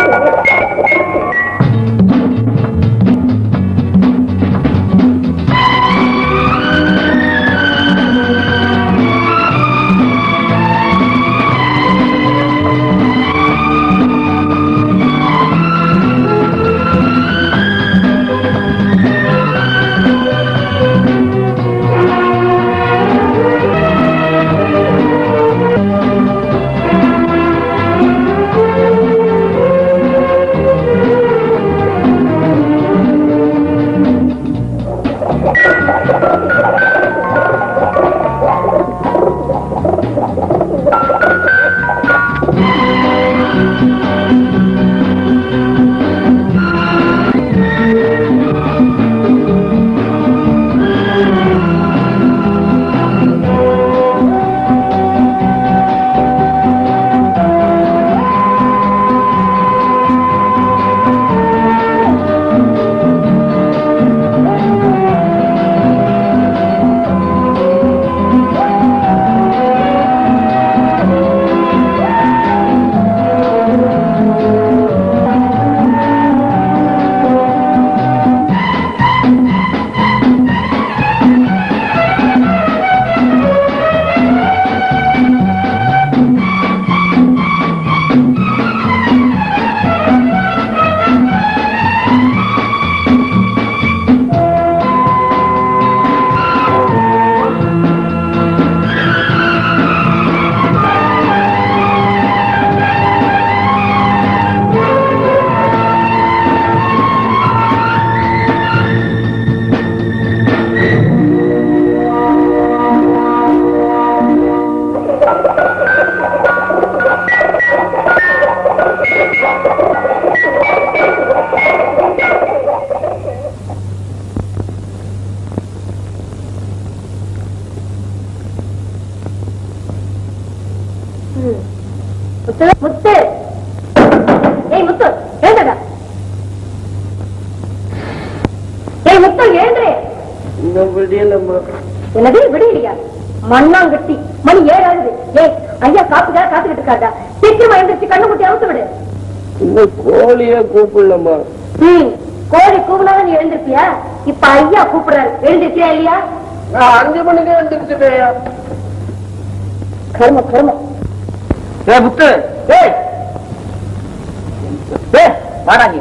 முத்து முத்து ஏய் முத்து எழுந்தடா ஏய் முத்து எழுந்துரு இன்னும் விடியலம்மா என்னது விடுவியா மண்ணாங்கட்டி மணி ஏழாகுது ஏய் ஐயா காப்புக்காக காத்துக்கிட்டு இருக்காடா சீக்கிரமா எழுந்திருச்சு கண்ணு குட்டி அவுத்து விடு இன்னும் கோழியே கூப்பிடலம்மா ம் கோழி கூவுனால நீ எழுந்திருப்பியா இப்ப ஐயா கூப்பிடுறாரு எழுந்திருக்கியா இல்லையா நான் அஞ்சு மணிக்கு வந்துருச்சுட்டேன் கரும கருமம் ஏ முத்து ஏய் ஏய் வாடா நீ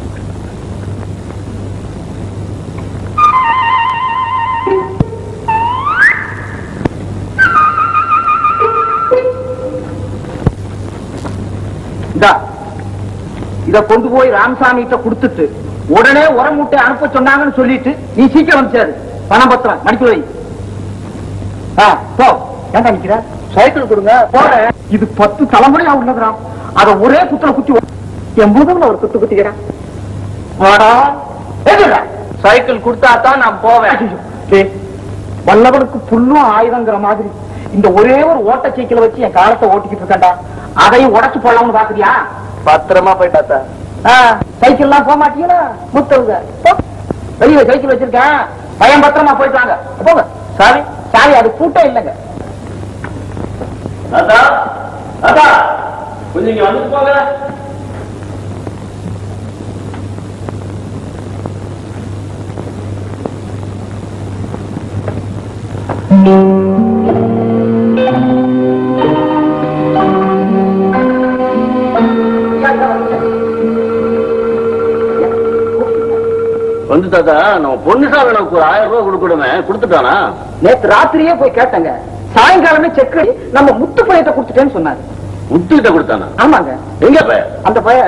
இந்தா இத கொண்டு போய் ராமசாமி கிட்ட கொடுத்துட்டு உடனே உரம் மூட்டை அனுப்ப சொன்னாங்கன்னு சொல்லிட்டு நீ சீக்கிரம் வந்துச்சாரு பணம் பத்திரம் மடிச்சு வை ஆ, போ ஏன்டா நிக்கிற சைக்கிள் கொடுங்க போறேன் இது பத்து தலைமுறையா உள்ளதுராம் அத ஒரே குத்துல குத்தி ஒ- என் முதுகுல ஒரு குத்து குத்திக்கிறேன் வாடா எதுடா சைக்கிள் கொடுத்தா தான் நான் போவேன் டேய், வல்லவனுக்கு புல்லும் ஆயுதங்கிற மாதிரி இந்த ஒரே ஒரு ஓட்ட சைக்கிளை வச்சு என் காலத்தை ஓட்டிக்கிட்டு இருக்கேன்டா அதையும் உடைச்சு போடலாம்னு பாக்குறியா பத்திரமா போயிட்டா சைக்கிள் எல்லாம் போக மாட்டீங்களா முத்தவுங்க போ. வெளியே சைக்கிள் வச்சிருக்கேன் பையன் பத்திரமா போயிட்டு வாங்க போங்க சாரி சாரி அது கூட்டம் இல்லைங்க தாத்தா தாத்தா கொஞ்சம் இங்க வந்துட்டு போங்க வந்து தாத்தா நம்ம பொண்ணுசாமி நமக்கு ஒரு ஆயிரம் ரூபாய் கொடுக்கணுமே கொடுத்துட்டானா நேத்து ராத்திரியே போய் கேட்டங்க சாயங்காலமே செக் நம்ம முத்து பையத்தை கொடுத்துட்டேன்னு சொன்னாரு முத்துக்கிட்ட கொடுத்தானா ஆமாங்க எங்க பைய அந்த பைய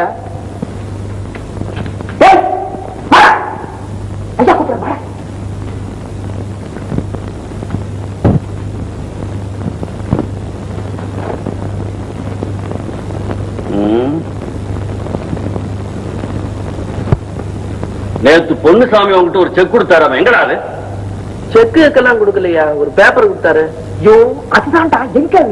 ஏய், வாடா. ஐயா கூப்பிடுறேன், வாடா. நேத்து பொண்ணுசாமி உங்ககிட்ட ஒரு செக் கொடுத்தாராம எங்கடா அது செக்குக்கெல்லாம் கொடுக்கலையா ஒரு பேப்பர் கொடுத்தாரு ஐயோ அதுதான்டா எங்க அது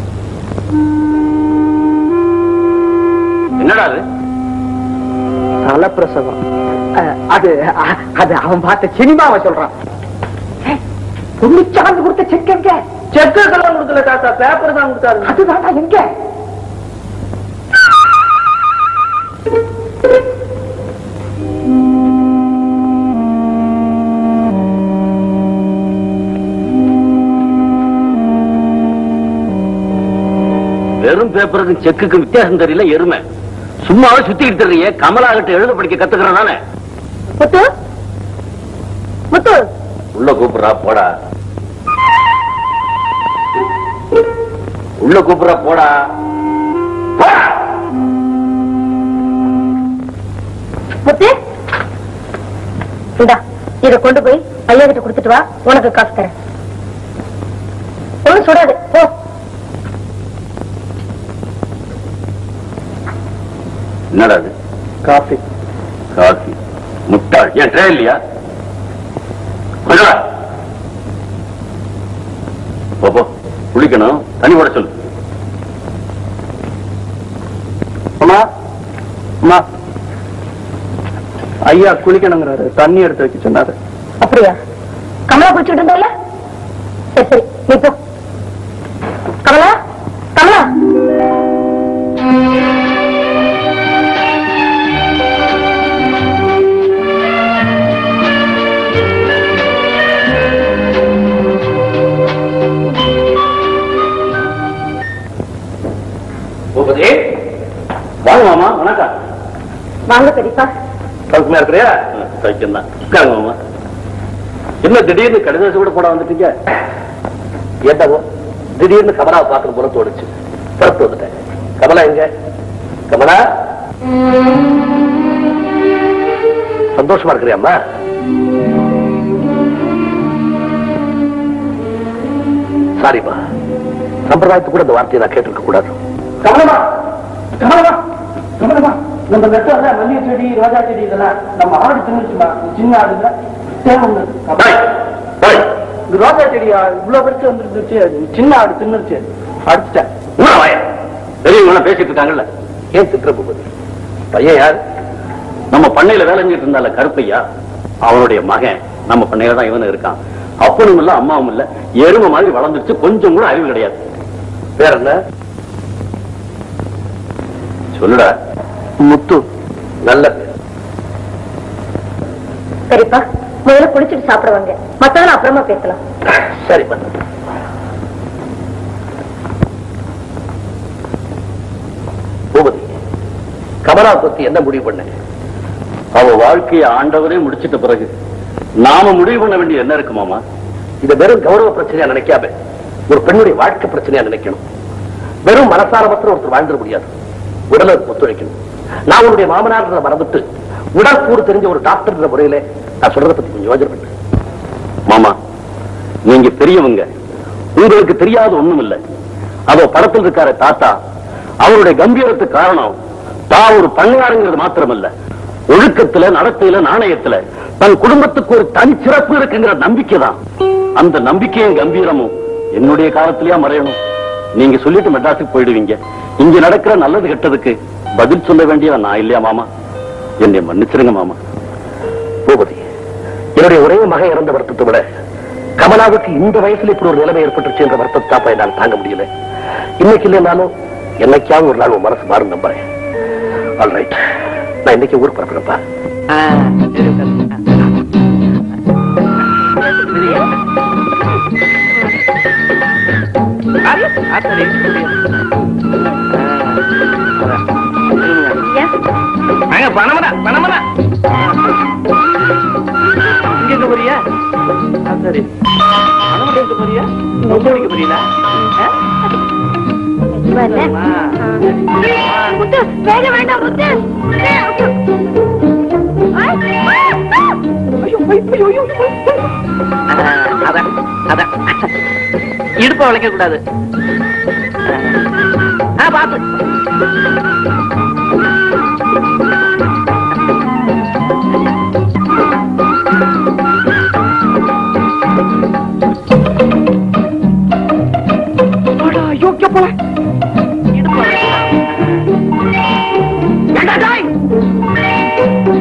என்னடா அது மலப்பிரசவம் அஹ், அது அ- அது அவன் பார்த்த சினிமாவை சொல்றான் குளிச்சாந்து கொடுத்த செக் எங்க செக்குக்கெல்லாம் கொடுக்கல தாத்தா பேப்பர் தான் கொடுத்தாரு அதுதான் எங்க வெறும் பேப்பருக்கும் செக்குக்கும் வித்தியாசம் தெரியல எருமை சும்மாவே சுத்திக்கிட்டு தெரியலையே கமலா கிட்ட எழுத படிக்க கத்துக்கிறேன் நானே முத்து முத்து உள்ள கூப்பிடுறா போடா உள்ள கூப்பிடுறா போடா போடா முத்து இந்தா இத கொண்டு போய் ஐயா கிட்ட கொடுத்துட்டு வா உனக்கு காசு தரேன் ஒண்ணும் சுடாது போ என்னடா அது காஃபி காஃபி முட்டாள் ஏன் ட்ரே இல்லையா கொஞ்சம் வா. போ, போ குளிக்கணும் தண்ணி போட சொல்லு அம்மா அம்மா ஐயா குளிக்கணுங்கிறாரு தண்ணி எடுத்து வைக்க சொன்னாரு அப்படியா கமலா குளிச்சுட்டு இருந்தால சரி சரி நீ போ கமலா கமலா பூபதி வாங்க மாமா வணக்கம் வாங்க பெரியப்பா சௌக்கியமா இருக்கிறியா சௌக்கியம் தான் உட்காருங்க மாமா என்ன திடீர்னு கடிதாசி கூட போட வந்துட்டீங்க என்னவோ திடீர்னு கமலா பார்க்கணும் போல தோணுச்சு புறத்து வந்துட்டேன் கமலா எங்க கமலா சந்தோஷமா இருக்கிறியாம்மா சாரிம்மா சம்பிரதாயத்துக்கு கூட இந்த வார்த்தையை நான் கேட்டிருக்க கூடாது கமலமா கமலமா கமலமா நம்ம நெட்டோட மல்லிகை செடி ரோஜா செடி இதெல்லாம் நம்ம ஆடு தின்னுச்சுமா சின்ன ஆடுங்க தேவை டேய், டேய், இந்த ரோஜா செடியா இவ்வளவு பெருசு வந்துருந்துச்சு அது சின்ன ஆடு தின்னுச்சு அடிச்சிட்டேன் ஊரா வாயா. பெரியவங்க பேசிட்டு இருக்காங்கல்ல ஏன் திட்டுற பூபதி பையன் யார் நம்ம பண்ணையில வேலை செஞ்சுட்டு இருந்தால கருப்பையா அவனுடைய மகன் நம்ம பண்ணையில தான் இவனு இருக்கான் அப்பனும் இல்ல அம்மாவும் இல்ல எருமை மாதிரி வளர்ந்துருச்சு கொஞ்சம் கூட அறிவு கிடையாது வேற என்ன சொல்லுடா முத்து நல்ல பேர். பெரியப்பா முதல்ல குளிச்சுட்டு சாப்பிடுவாங்க மத்தவங்க அப்புறமா பேசலாம் சரி பண்ண பூபதி கமலா பத்தி என்ன முடிவு பண்ண அவ வாழ்க்கையை ஆண்டவரே முடிச்சிட்ட பிறகு நாம முடிவு பண்ண வேண்டிய என்ன இருக்கு மாமா இத வெறும் கௌரவ பிரச்சனையா நினைக்காம ஒரு பெண்ணுடைய வாழ்க்கை பிரச்சனையா நினைக்கணும் வெறும் மனசார மாத்திரம் ஒருத்தர் வாழ்ந்துட முடியாது உடலை ஒத்துழைக்கணும் நான் உன்னுடைய மாமனார் மறந்துட்டு உடல் கூறு தெரிஞ்ச ஒரு டாக்டர் முறையில நான் சொல்றதை பத்தி கொஞ்சம் யோசனை பண்ணு மாமா நீங்க பெரியவங்க உங்களுக்கு தெரியாத ஒண்ணும் இல்ல அதோ படத்தில் இருக்கார தாத்தா அவருடைய கம்பீரத்துக்கு காரணம் தான் ஒரு பண்ணையாருங்கிறது மாத்திரமல்ல ஒழுக்கத்துல நடத்தையில நாணயத்துல தன் குடும்பத்துக்கு ஒரு தனி சிறப்பு இருக்குங்கிற நம்பிக்கை தான் அந்த நம்பிக்கையும் கம்பீரமும் என்னுடைய காலத்திலேயே மறையணும் நீங்க சொல்லிட்டு மெட்ராஸுக்கு போயிடுவீங்க இங்க நடக்கிற நல்லது கெட்டதுக்கு பதில் சொல்ல வேண்டியவன் நான் இல்லையா மாமா என்னை மன்னிச்சிருங்க மாமா பூபதி என்னுடைய ஒரே மகன் இறந்த வருத்தத்தை விட கமலாவுக்கு இந்த வயசுல இப்படி ஒரு நிலைமை ஏற்பட்டுச்சு என்ற வருத்தத்தை என்னால் தாங்க முடியல இன்னைக்கு இல்லைனாலும் என்னைக்காவது ஒரு நாள் உன் மனசு மாறும் நம்புறேன் ஆல் ரைட் நான் இன்னைக்கு ஊர் பரப்புறப்பா பணமடா பணமடா இங்க எங்க போறியா ஆ, சரி பணம் எங்க போறியா ரொம்ப பிடிக்க போறீங்களா முத்து வேக வேண்டாம் முத்து அதான் அதான் இடுப்ப வளைக்க கூடாது ஆ பாத்து யோக்கிய போல இடுப்ப வளைக்க. ஏண்டா டேய்?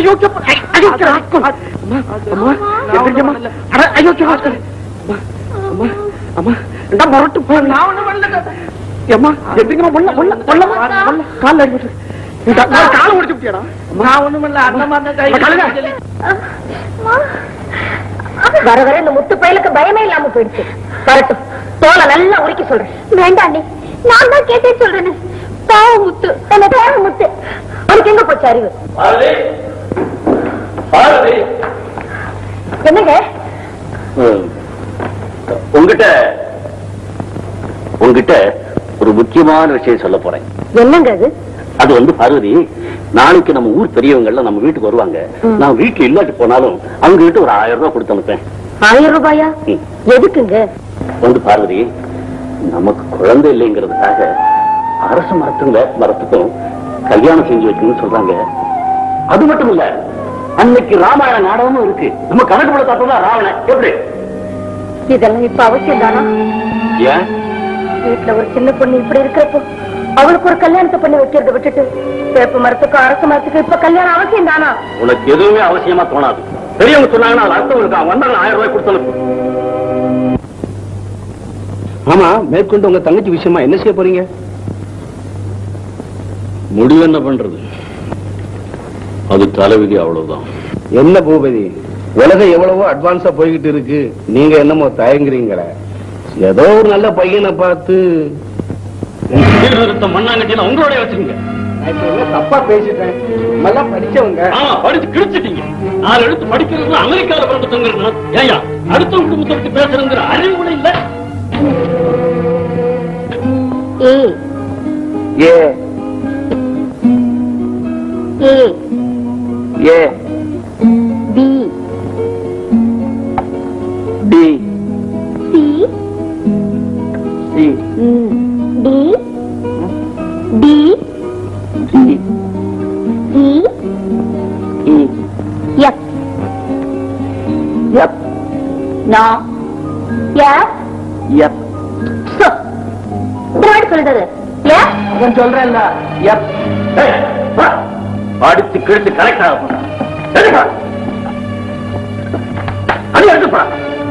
அயோக்கிய ப- ஐ- அயோக்கிய ராஸ்கல். அம்மா, அம்மா, எந்திரிங்கம்மா. அட, அயோக்கிய ராஸ்கல். அம்மா, அம்மா, அம்மா, இந்தா முரட்டு போ. அம்மா, எந்திரிங்கம்மா, முள்ள, முள்ள, முள்ள, முள்ள. கால்ல அடிபட்டு. இந்த நான் காலை ஒடிச்சு விட்டியாடா? நான் ஒண்ணுமில்ல அந்த மாதிரி தான் அம்மா, கழுதை. சொல்லி வர வர இந்த முத்து பயலுக்கு பயமே இல்லாம போயிடுச்சு வரட்டும் தோலை நல்லா உரிக்க சொல்றேன் வேண்டாண்டி நான் தான் கேட்டே சொல்றேன் பாவ முத்து என்ன பாவ முத்து அவனுக்கு எங்க போச்சு அறிவு பாரதி பாரதி என்னங்க ம். உங்ககிட்ட உங்ககிட்ட ஒரு முக்கியமான விஷயம் சொல்ல போறேன் என்னங்க அது அது வந்து பார்வதி நாளைக்கு நம்ம ஊர் பெரியவங்க எல்லாம் நம்ம வீட்டுக்கு வருவாங்க நான் வீட்டுல இல்லாட்டி போனாலும் அவங்க கிட்ட ஒரு ஆயிரம் ரூபாய் கொடுத்து அனுப்பேன் ஆயிரம் ரூபாயா ம். எதுக்குங்க வந்து பார்வதி நமக்கு குழந்தை இல்லைங்கிறதுக்காக அரசு மரத்துக்கும் வேப்ப மரத்துக்கும் கல்யாணம் செஞ்சு வைக்கணும்னு சொல்றாங்க அது மட்டும் இல்ல அன்னைக்கு ராமாயண நாடகமும் இருக்கு நம்ம கணக்கு பட தாத்தா ராவணன் எப்படி இதெல்லாம் இப்ப அவசியம் தானா ஏன் வீட்டுல ஒரு சின்ன பொண்ணு இப்படி இருக்கிறப்போ அவளுக்கு ஒரு கல்யாணத்தை பண்ணி வைக்கிறத விட்டுட்டு வேப்ப மரத்துக்கு அரச மரத்துக்கு இப்ப கல்யாணம் அவசியம் தானா உனக்கு எதுவுமே அவசியமா தோணாது பெரியவங்க சொன்னாங்கன்னா அது அர்த்தம் இருக்கா வந்தாங்க ஆயிரம் ரூபாய் கொடுத்து அனுப்பு ஆமா மேற்கொண்டு உங்க தங்கச்சி விஷயமா என்ன செய்ய போறீங்க முடிவு என்ன பண்றது அது தலைவிதி அவ்வளவுதான் என்ன பூபதி உலகம் எவ்வளவோ அட்வான்ஸா போய்கிட்டு இருக்கு நீங்க என்னமோ தயங்குறீங்களே ஏதோ ஒரு நல்ல பையனை பார்த்து சீர்திருத்தம் மண்ணாங்கட்டியில உங்களுடைய வச்சுக்கோங்க தப்பா பேசிட்டேன் நல்லா படிச்சவங்க ஆமா படிச்சு கிழிச்சிட்டீங்க நாலு எழுத்து படிக்கிறது அமெரிக்கால பிறந்து தங்குறீங்க ஏயா அடுத்த குடும்பத்தை பத்தி பேசுறங்கிற அறிவு கூட இல்ல A A A A B D C C D D C C E F F நா எஃப் எப் சோ திருவாடி சொல்றது எஃப் அவன் சொல்றேன்ல எப் ஏய், வா. படிச்சு கிழிச்சு கரெக்ட் ஆக போறா எடுக்கா. அது எடுத்துப்பா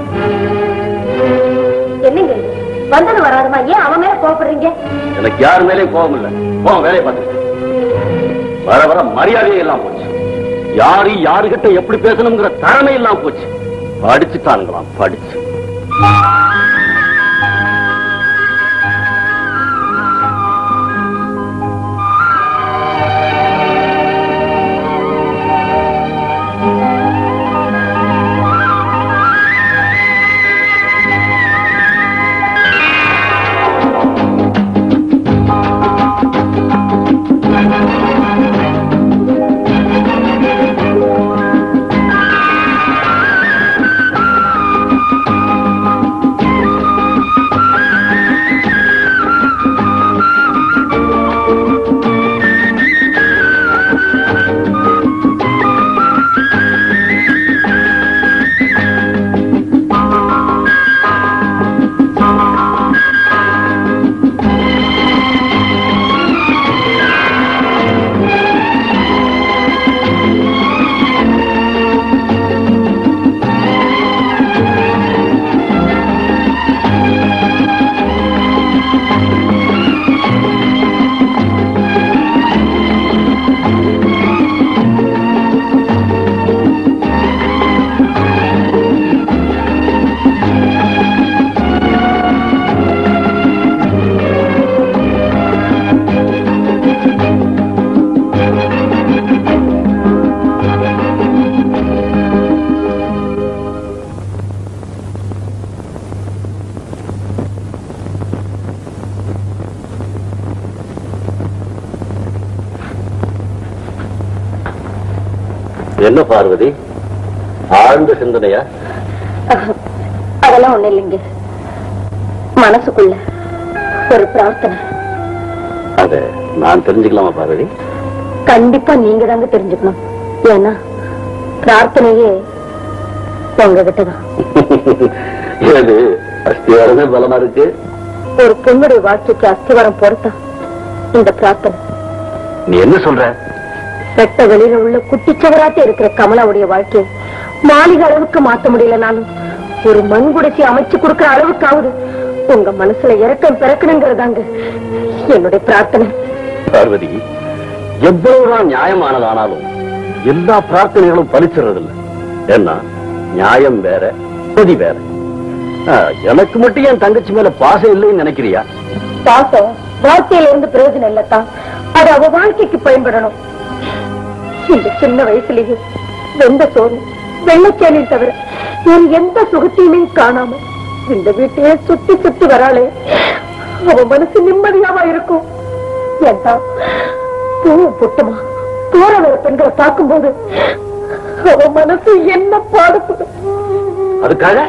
என்னங்க இது? வந்தது வராதுமா ஏன் அவன் மேல கோபப்படுறீங்க எனக்கு யாரு மேலேயும் கோபம் இல்ல போ வேலையை பார்த்து வர வர மரியாதையே எல்லாம் போச்சு யாரு யாருகிட்ட எப்படி பேசணுங்கிற திறமை எல்லாம் போச்சு படிச்சுட்டானுங்களாம் படிச்சு என்ன பார்வதி ஆழ்ந்த சிந்தனையா அதெல்லாம் ஒண்ணு இல்லைங்க மனசுக்குள்ள ஒரு பிரார்த்தனை அத நான் தெரிஞ்சுக்கலாமா பார்வதி கண்டிப்பா நீங்க தாங்க தெரிஞ்சுக்கணும் ஏன்னா பிரார்த்தனையே உங்ககிட்டதான் இது அஸ்திவாரமே பலமா இருக்கு ஒரு பொண்ணுடைய வாழ்க்கைக்கு அஸ்திவாரம் பொறுத்தா இந்த பிரார்த்தனை நீ என்ன சொல்ற வெட்ட வெளியில உள்ள குட்டிச்சவராட்ட இருக்கிற கமலாவுடைய வாழ்க்கையை மாளிகை அளவுக்கு மாத்த முடியலனாலும் ஒரு மண் குடிசை அமைச்சு கொடுக்கிற அளவுக்காவது உங்க மனசுல இறக்கம் பிறக்கணுங்கிறதாங்க என்னுடைய பிரார்த்தனை பார்வதி எவ்வளவுதான் நியாயமானதானாலும் எல்லா பிரார்த்தனைகளும் பலிச்சிடுறதில்ல ஏன்னா நியாயம் வேற பொதி வேற ஆ, எனக்கு மட்டும் என் தங்கச்சி மேல பாசம் இல்லைன்னு நினைக்கிறியா பாசம் வாழ்க்கையில இருந்து பிரயோஜனம் இல்லத்தான் அது அவ வாழ்க்கைக்கு பயன்படணும் இந்த சின்ன வயசுலயே வெந்த சோறு வெள்ளச்சேனையும் தவிர வேறு எந்த சுகத்தையுமே காணாம இந்த வீட்டையே சுத்தி சுத்தி வராளே அவ மனசு நிம்மதியாவா இருக்கும் ஏண்டா பூ புட்டுமா போற வர பெண்களை பார்க்கும்போது அவ மனசு என்ன பாடுபடும் அதுக்காக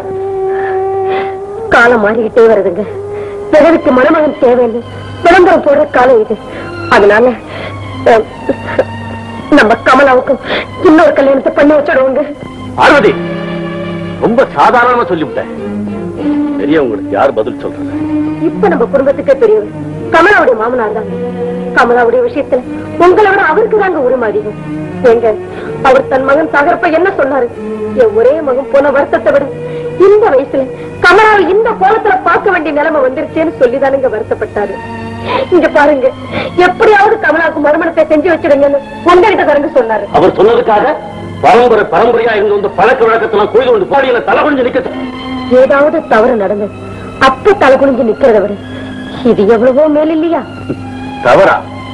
காலம் மாறிக்கிட்டே வருதுங்க பிறவிக்கு மணமகன் தேவையில்லை விளம்பரம் போடுற காலம் இது அதனால அஹ், நம்ம கமலாவுக்கும் இன்னொரு கல்யாணத்தை பண்ணி வச்சிடுவோங்க பார்வதி ரொம்ப சாதாரணமா சொல்லிவிட்டேன் பெரியவங்களுக்கு யார் பதில் சொல்றது இப்ப நம்ம குடும்பத்துக்கே பெரியவர் கமலாவுடைய மாமனார் தான் கமலாவுடைய விஷயத்துல உங்களை விட அவருக்கு தாங்க உரிமை அதிகம் எங்க அவர் தன் மகன் தகர்ப்ப என்ன சொன்னாரு என் ஒரே மகன் போன வருத்தத்தை விட இந்த வயசுல கமலாவை இந்த கோலத்துல பார்க்க வேண்டிய நிலைமை வந்துருச்சேன்னு சொல்லிதானுங்க வருத்தப்பட்டாரு இங்க பாருங்க எப்படியாவது கமலாவுக்கு மறுமணத்தை செஞ்சு வச்சிடுங்கன்னு உங்ககிட்ட தானுங்க சொன்னாரு அவர் சொன்னதுக்காக பரம்பரை பரம்பரையா இருந்து வந்து பழக்க வழக்கத்தெல்லாம் கோயில் கொண்டு பாடியில தலை கொஞ்சம் நிக்க ஏதாவது தவறு நடந்தது அப்ப தலை குனிஞ்சு நிக்கிறத விட இது எவ்வளவோ மேல் இல்லையா தவறா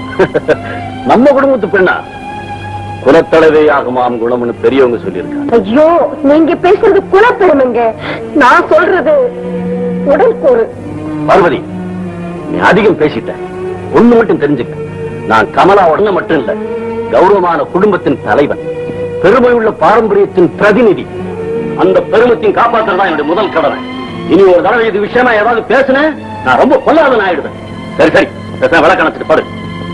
நம்ம குடும்பத்து பெண்ணா குலத்தளவே ஆகுமாம் குணம்னு பெரியவங்க சொல்லியிருக்காங்க ஐயோ நீங்க பேசுறது குலப்பெருமைங்க நான் சொல்றது உடல் கூறு பார்வதி நீ அதிகம் பேசிட்ட ஒண்ணு மட்டும் தெரிஞ்சுக்க நான் கமலா உடனே மட்டும் இல்ல கௌரவமான குடும்பத்தின் தலைவன் பெருமையுள்ள பாரம்பரியத்தின் பிரதிநிதி அந்த பெருமத்தையும் காப்பாற்றுறதா என்னுடைய முதல் கடமை இனி ஒரு தடவை இது விஷயமா ஏதாவது பேசுனேன் நான் ரொம்ப பொல்லாதன் ஆயிடுவேன் சரி சரி பேச விளக்கணத்துக்கு பாரு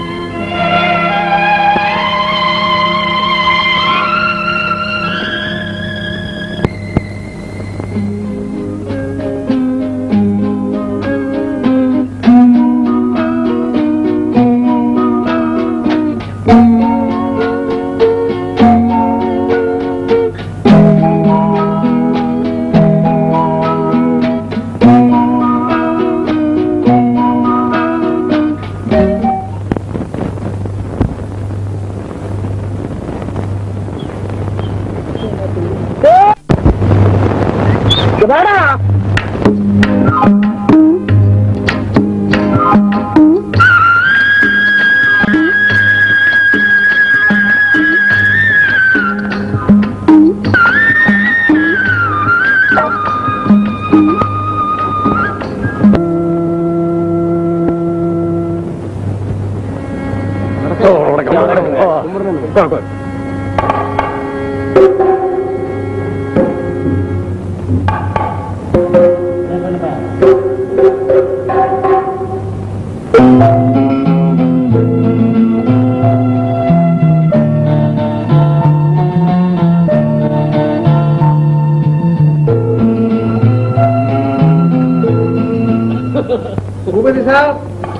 பூபதி சார்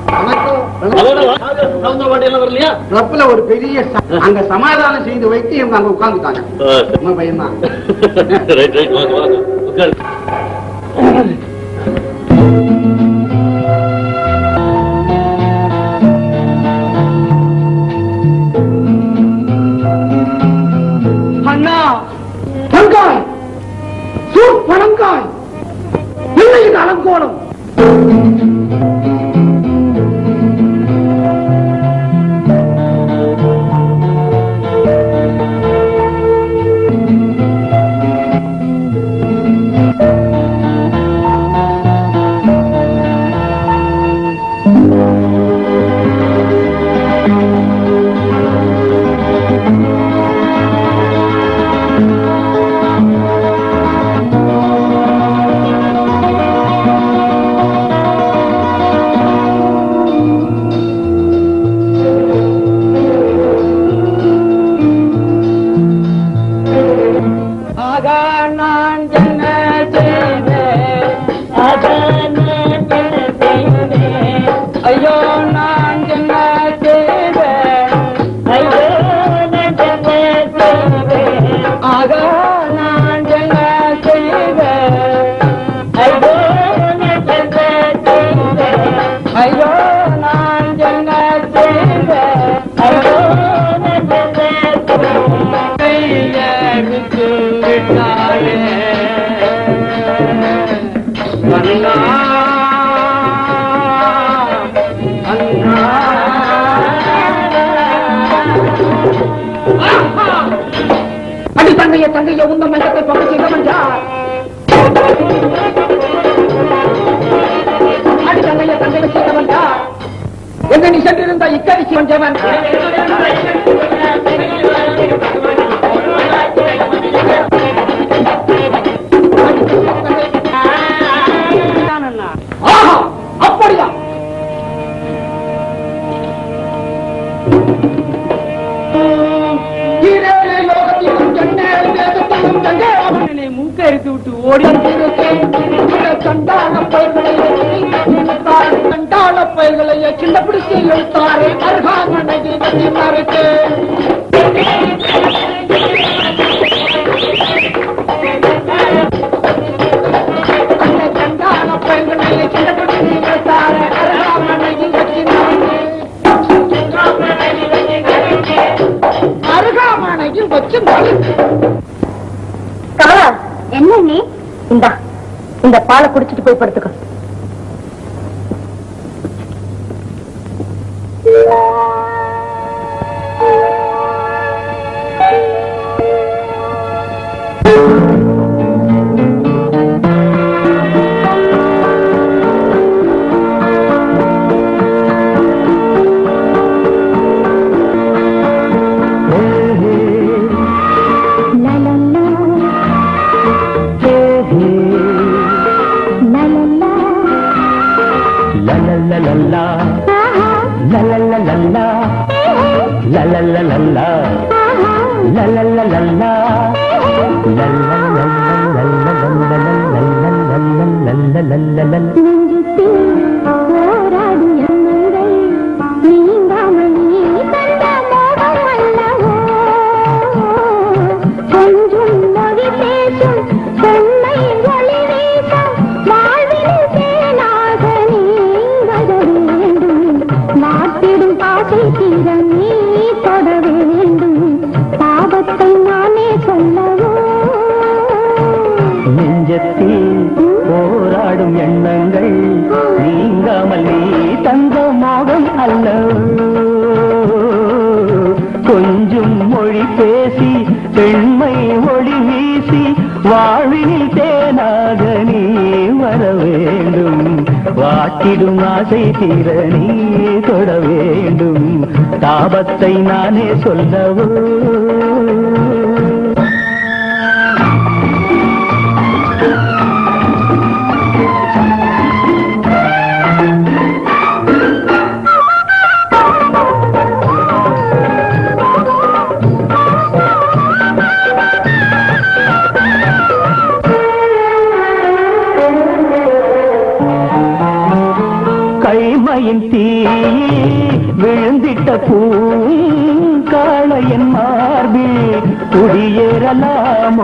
வணக்கம் வரலையா ரப்புல ஒரு பெரிய ச- அங்க சமாதானம் செய்து வைத்து இவங்க அங்க உட்கார்ந்துட்டாங்க நம்ம பையன்தான் ரைட் ரைட் வாங்க வாங்க உட்காரு அண்ணா பங்காய் சூப் பழங்காய் என்ன இது அலங்கோலம் அடி தங்கைய தங்கைய உந்த மையத்தை பங்கு செய்தவன் யார் அடி தங்கைய தங்கைய செய்தவன் யார் எங்க நீ சென்றிருந்த இக்கரிசி வந்தவன் ஆஹா அப்படியா ஈரேழு லோகத்திலும் ஜன்னேழு தேசத்திலும் ஜன்னேழு மூக்க எடுத்து விட்டு ஓடி கண்டான பயிர்களை கண்டான பயிர்களை சின்ன பிடிச்சி எழுத்தாரே அருகாமனையில் கட்டினாருக்கு கண்டான பயிர்களை சின்ன பிடிச்சி எழுத்தாரே அருகாமனையில் கட்டினாருக்கு அருகாமனையில் வச்சு மறுத்து கமலா என்ன நீ இந்தா இந்த பாலை குடிச்சிட்டு போய் படுத்துக்கோ La la la la la. La la la la la. La la la la la. La la la la la. La la la la la la la la la la la la la la. கொஞ்சம் மொழி பேசும் செம்மை ஒளி வீசும் வாழ்வினில் தேனாக நீ வர வேண்டும் மாற்றிடும் ஆசை தீர நீ தொட வேண்டும் பாவத்தை நானே சொல்லவோ நெஞ்சத்தில் போராடும் எண்ணங்கள் நீங்காமல் நீ தந்த மோகம் அல்ல கொஞ்சம் மொழி பேசி பெண்மை ஒளி வீசி வாழ்வினில் தேனாக நீ வர வேண்டும் வாட்டிடும் ஆசை தீர நீ தொட வேண்டும் தாபத்தை நானே சொல்லவோ கைமையின் தீ விழுந்திட்ட பூங்காளையன் மார்பில் குடியேறலாமோ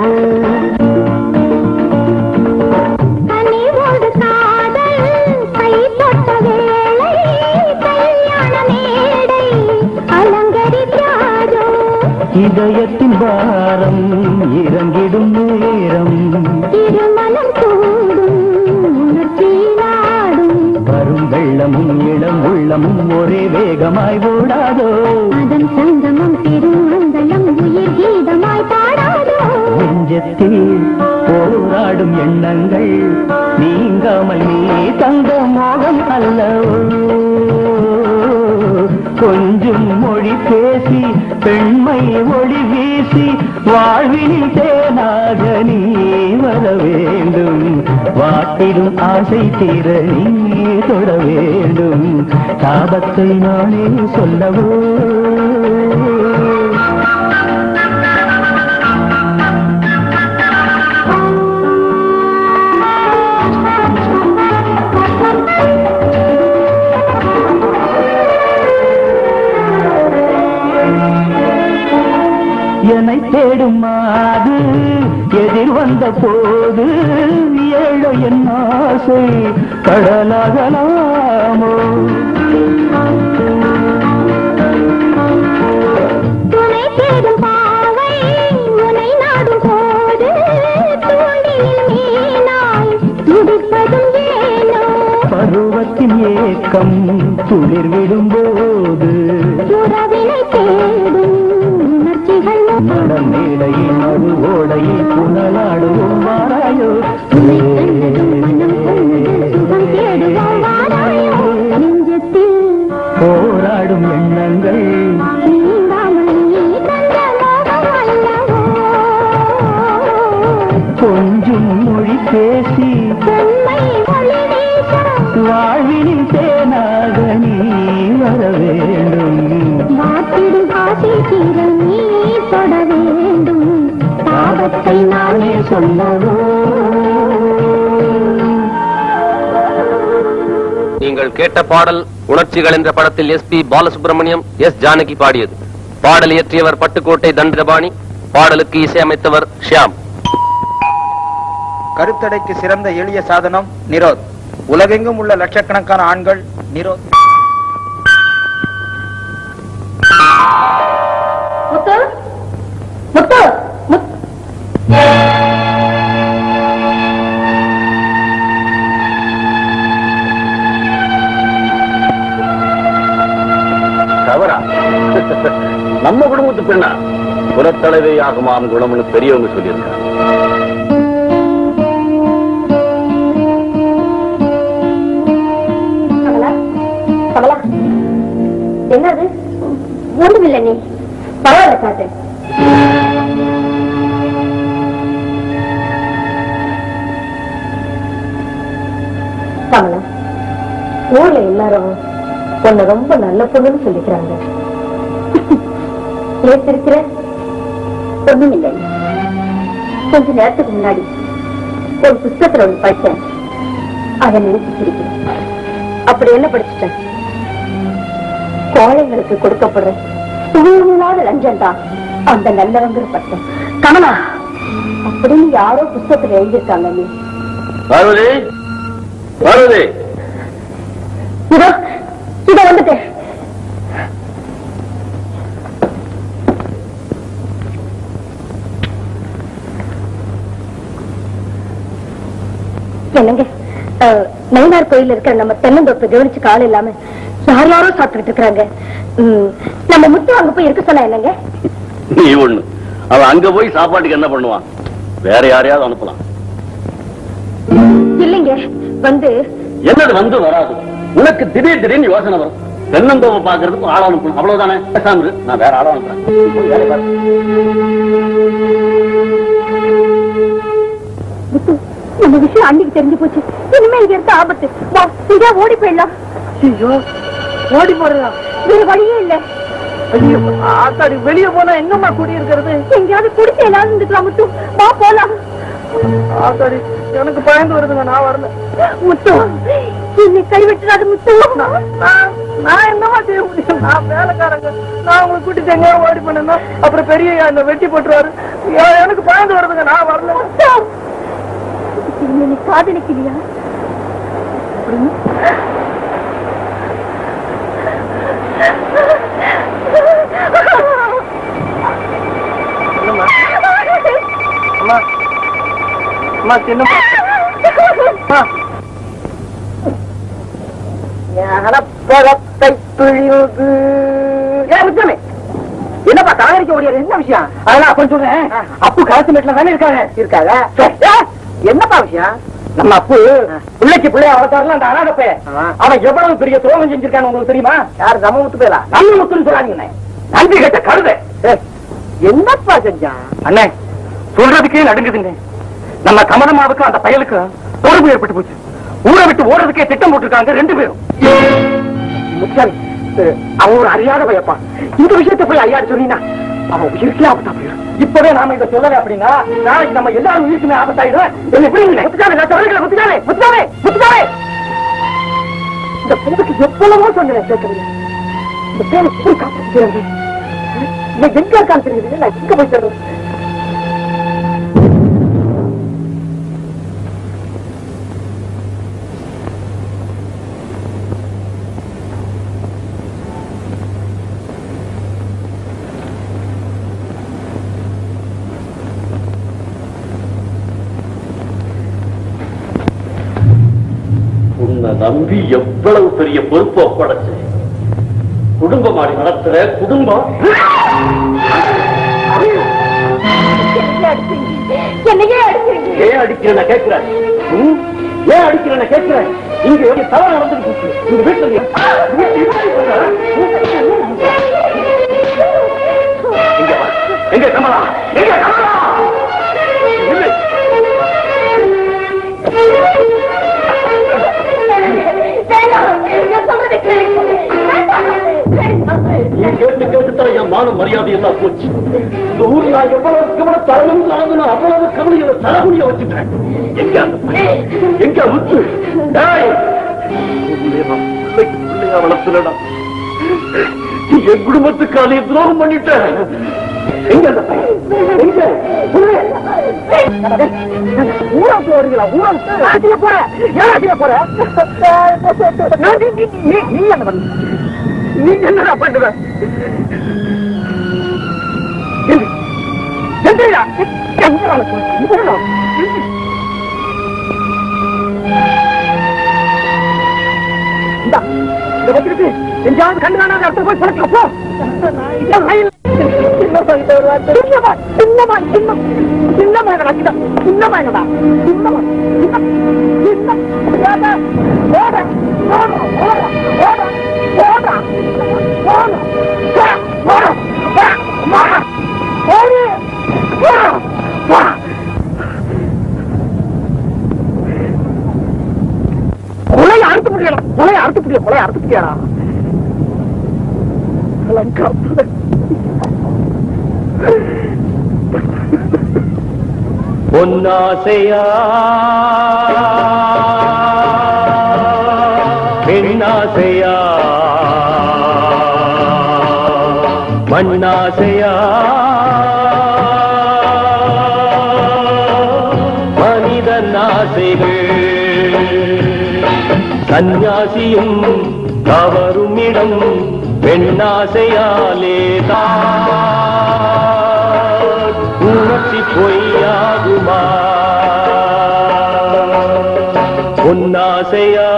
கனிவோடு காதல் கை தொட்ட வேளை கல்யாண மேடை அலங்கரிக்காதோ இதயத்தின் பாரம் இறங்கிடும் நேரம் திருமணம் கூடும் உணர்ச்சி நாடும் வரும் வெள்ளமும் இளம் உள்ளமும் ஒரே வேகமாய் ஓடாதோ அதன் சங்கமம் திருமங்கலம் உயிர் கீதமாய் பாடாதோ நெஞ்சத்தில் போராடும் எண்ணங்கள் நீங்காமல் நீ தந்த மோகம் அல்லவோ கொஞ்சம் மொழி பேசி பெண்மை ஒளி வீசி வாழ்வினில் தேனாக நீ வர வேண்டும் வாட்டிடும் ஆசை தீர நீ தொட வேண்டும் தாபத்தை நானே சொல்லவோ என்னை தேடும் மாது எதிர் வந்த போது ஏழை என் ஆசை கடலாகலாமோ துணை தேடும் பாவை உனை நாடும் போது தூண்டில் மீனாய் துடிப்பதும் ஏனோ பருவத்தின் ஏக்கம் துளிர் விடும்போது உறவினை தேடும் ஆயிரம் எண்ணங்கள் நீங்காமல் நீ தந்த மோகம் அல்லவோ கொஞ்சும் மொழி பேசி உண்மை ஒளி வீச வாழ்வினில் தேனாக நீ வர வேண்டும் வாத்திடும் ஆசை தீர நீ தொட வேண்டும் தாபத்தை நானே சொல்லவோ நீங்கள் கேட்ட பாடல் உணர்ச்சிகள் என்ற படத்தில் S P Balasubramaniam S Janaki பாடியது பாடல் இயற்றியவர் பட்டுக்கோட்டை தண்டபாணி பாடலுக்கு இசையமைத்தவர் ஷியாம் கருத்தடைக்கு சிறந்த எளிய சாதனம் நிரோத் உலகெங்கும் உள்ள லட்சக்கணக்கான ஆண்கள் நிரோத் முத்து முத்து முத்து தவறா நம்ம குடும்பத்து பெண்ணா குலத்தலைவை ஆகுமாம் குணம்னு பெரியவங்க சொல்லியிருக்காங்க கமலா கமலா என்னது ஒண்ணுமில்லை நீ பரவாயில்ல காட்டு கமலா ஊர்ல எல்லாரும் உன்னை ரொம்ப நல்ல பொண்ணுன்னு சொல்லிக்கிறாங்க ஏன் சிரிக்கிற ஒண்ணுமில்லை கொஞ்ச நேரத்துக்கு முன்னாடி ஒரு புத்தகத்துல ஒண்ணு படிச்சேன் அதை நினைச்சு சிரிக்கிறேன் அப்படி என்ன படிச்சுட்டேன் கோழைங்களுக்கு கொடுக்கப்படுற சுயமில்லாத லஞ்சம் தான் அந்த நல்லவங்கிற பட்டம் கமலா அப்படின்னு யாரோ புத்தகத்துல எழுதியிருக்காங்க நீ பார்வதி பார்வதி இதோ இதோ வந்துட்டேன் என்னங்க அஹ், நயினார் கோயில் இருக்கிற நம்ம தென்னந்தோப்பை கவனிச்சு கால இல்லாம யார் யாரோ சாப்பிட்டுட்டு இருக்காங்க நம்ம முத்து அங்க போய் இருக்க சொன்னா என்னங்க நீ ஒண்ணு அவன் அங்க போய் சாப்பாட்டுக்கு என்ன பண்ணுவான் வேற யாரையாவது அனுப்பலாம் இல்லைங்க வந்து என்னது வந்து வராது உனக்கு திடீர் திடீர்னு யோசனை வரும் தென்னந்தோவை பாக்குறதுக்கு ஆள் அனுப்பணும் அவ்வளவுதானே பேசாம இரு. நான் வேற ஆள் அனுப்புறேன் போய் வேலையை பாரு. முத்து நம்ம விஷயம் அன்னைக்கு தெரிஞ்சு போச்சு இனிமே இங்க இருக்க ஆபத்து வா இங்க ஓடி போயிடலாம் ஐயோ ஓடி போறதா வேற வழியே இல்ல ஐயோ ஆத்தாடி வெளிய போனா என்னம்மா குடி இருக்கிறது எங்கேயாவது குடிச்சு எல்லாரும் இருந்துக்கலாம் முத்து வா போலாம் ஆத்தாடி எனக்கு பயந்து வருதுங்க நான் வரல முத்து என்னை கைவிட்டுறாது முத்து நான் நான் என்னமா செய்ய முடியும் நான் வேலைக்காரங்க நான் உங்களை கூட்டிட்டு எங்கேயா ஓடி பண்ணணும் அப்புறம் பெரிய அந்த வெட்டி போட்டுருவாரு ஐயோ, எனக்கு பயந்து வருதுங்க நான் வரல முத்து என்ன நீ காதலிக்கலையா என்னம்மா அம்மா அம்மா சின்னம்மா அம்மா ஞானப்பழத்தை பிழிவுது ஏ முத்தமே என்னப்பா தலைவரிக்க முடியாது என்ன விஷயம் அதெல்லாம் அப்ப சொல்றேன் அப்பு காசுமேட்ல தானே இருக்காங்க இருக்காங்க என்னப்பா விஷயம் நம்ம அப்பு பிள்ளைக்கு பிள்ளைய வளர்த்தாருல அந்த அனாதப்பே அவன் எவ்வளவு பெரிய துரோகம் செஞ்சிருக்கான்னு உங்களுக்கு தெரியுமா யாரு நம்ம முத்து பேரா நம்ம முத்துன்னு சொல்லாதீங்க நன்றி கேட்ட கருத என்னப்பா செஞ்சான் அண்ணே சொல்றதுக்கே நடுங்குதுங்க நம்ம கமலமாவுக்கு அந்த பயலுக்கு தொடர்பு ஏற்பட்டு போச்சு ஊரை விட்டு ஓடுறதுக்கே திட்டம் போட்டிருக்காங்க ரெண்டு பேரும் முத்தாரி அவன் ஒரு அறியாத பயப்பா இந்த விஷயத்தை போய் ஐயாடு சொன்னீங்கன்னா அவன் உயிருக்கே ஆபத்தா போயிடும் இப்பவே நாம இதை சொல்லல அப்படின்னா நாளைக்கு நம்ம எல்லாரும் உயிருக்குமே ஆபத்தாயிடும் என்ன விடுங்க முத்துக்காவே நான் சொல்றேன் முத்துக்காவே முத்துக்காவே முத்துக்காவே இந்த பொண்ணுக்கு எவ்வளவோ சொன்னேன் கேட்கறீங்க இந்த பேரை எப்படி காப்பாற்றுறாங்க இவன் எங்க இருக்கான்னு தெரியுது நான் எங்க போய் சொல்றேன் உன்னை நம்பி எவ்வளவு பெரிய பொறுப்பு ஒப்படைச்சு குடும்பம் ஆடி நடத்துற குடும்பம் என்னையே அடிச்சீங்க என்னையே அடிச்சீங்க ஏன் அடிக்கிறேன் கேட்கிறேன் ம்? ஏன் அடிக்கிறேன் கேட்கிறேன் இங்க எப்படி தவறு நடந்துருக்கு இந்த வீட்டுல எங்க வா? எங்க கமலா எங்க கமலா இல்லை. நீ கேட்டு கேட்டுத்தான் என் மான மரியாதை எல்லாம் போச்சு இந்த ஊர்ல நான் எவ்வளவு கவனம் தரணும் தரணும் அவ்வளவு கவலையில தரகுனிய வச்சுட்டேன் எங்க அந்த பையன்? எங்க முத்து டேய்! உன்னை நான் பிள்ளைக்கு பிள்ளையா வளர்த்துலடா நீ என் குடும்பத்துக்கு அதை துரோகம் பண்ணிட்ட எங்க அந்த பையன்? எங்க சொல்லு. ஊரா போறீங்களா ஊரா ஆட்டிய போற ஏன் ஆட்டிய போற நான் நீ- நீ- நீ- நீ என்ன பண்ண நீ என்னடா பண்ணுவ எந்திரி. எந்திரிடா. எங்கடா போற? எங்கடா? எந்திரி. இந்தா, இதை வச்சிருக்கு. எங்கேயாவது கண்டு காணாத இடத்துல போய் பழக்க போ இந்த ரயில் சின்னமா கிட்ட ஒரு வார்த்தை. சின்னமா சின்னமா சின்ன சின்னமா என்னடா கிட்ட சின்னமா என்னடா சின்னமா சின்ன சின்ன ஓட ஓட ஓட ஓட ஓட ஓட ஓட ஓட ஓட ஓடு வா கொலையை அறுத்து முடியல கொலையை அறுத்து முடியும் கொலையை அறுத்து முடியாடா லங்கா பொன்னாசையா பெண்ணாசையா மண்ணாசையா மனிதன் ஆசைகள் சந்நியாசியும் தவறும் இடம் பெண்ணாசையாலே தான் உணர்ச்சி பொய்யாகுமா பொன்னாசையா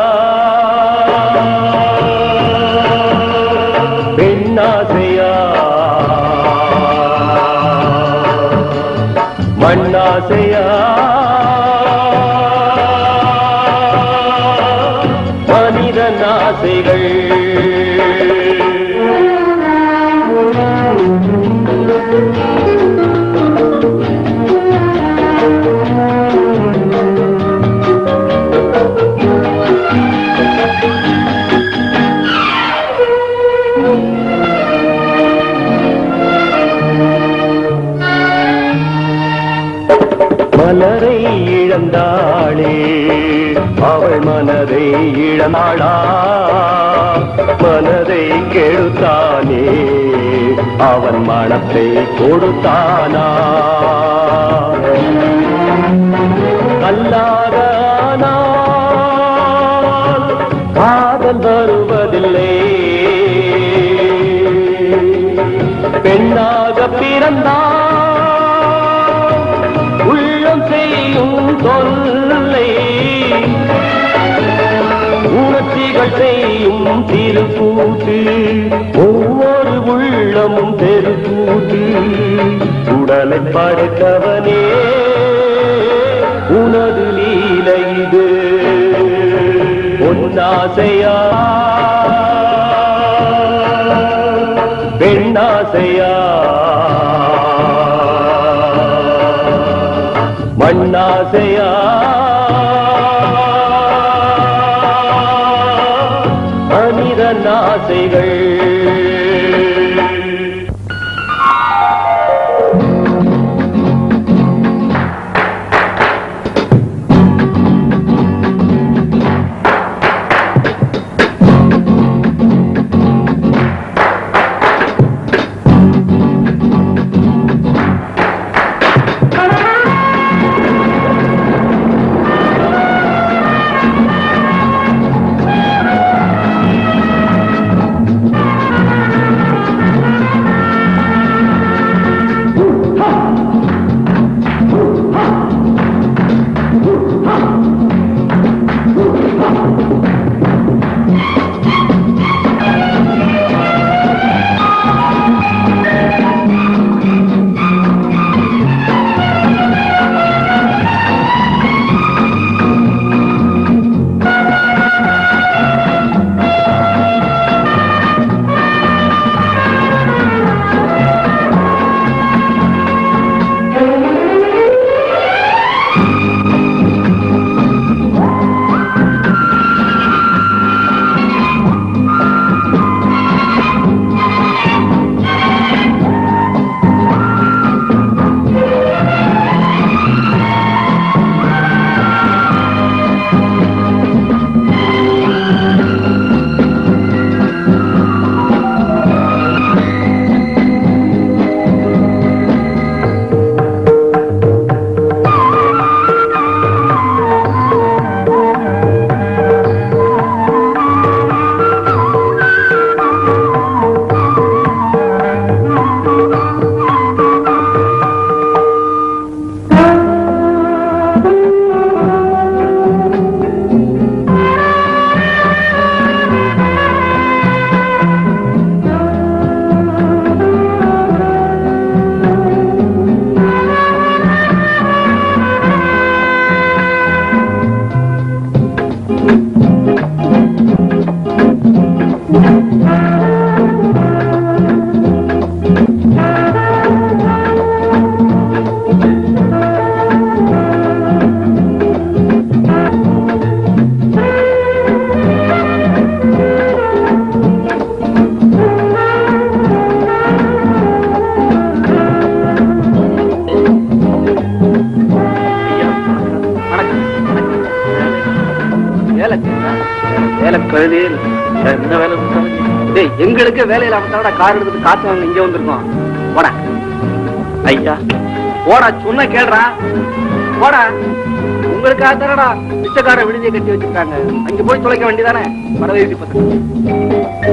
பெண்ணாசையா மண்ணாசையா மனிதன் ஆசைகள் மலரை இழந்தாளே அவள் மனதை இழந்தாளா மனதை கெடுத்தானே அவன் மனத்தை கொடுத்தானா கல்லாக ஆனாள் காதல் வருவதில்லை பெண்ணாக பிறந்தாள் உள்ளம் செய்யும் தொல்லை உணர்ச்சிகள் செய்யும் திருக்கூட்டு ஒவ்வொரு உள்ளமும் தெருக்கூட்டு உடலை படைத்தவனே உனது லீலை இது பொன்னாசையா பெண்ணாசையா மண்ணாசையா மனிதன் ஆசைகள் ஆ கழுதே இல்ல என்ன வேலை கொடுத்தாலும் டேய் எங்களுக்கு வேலை இல்லாம தானடா கார் எடுத்துட்டு காத்து வாங்க இங்க வந்திருக்கோம் போடா ஐயா போடா சொன்ன கேளுடா போடா உங்களுக்காக தானடா பிச்சைக்கார விடுதியை கட்டி வச்சிருக்காங்க அங்க போய் தொலைக்க வேண்டியதானே வரவேதி பத்து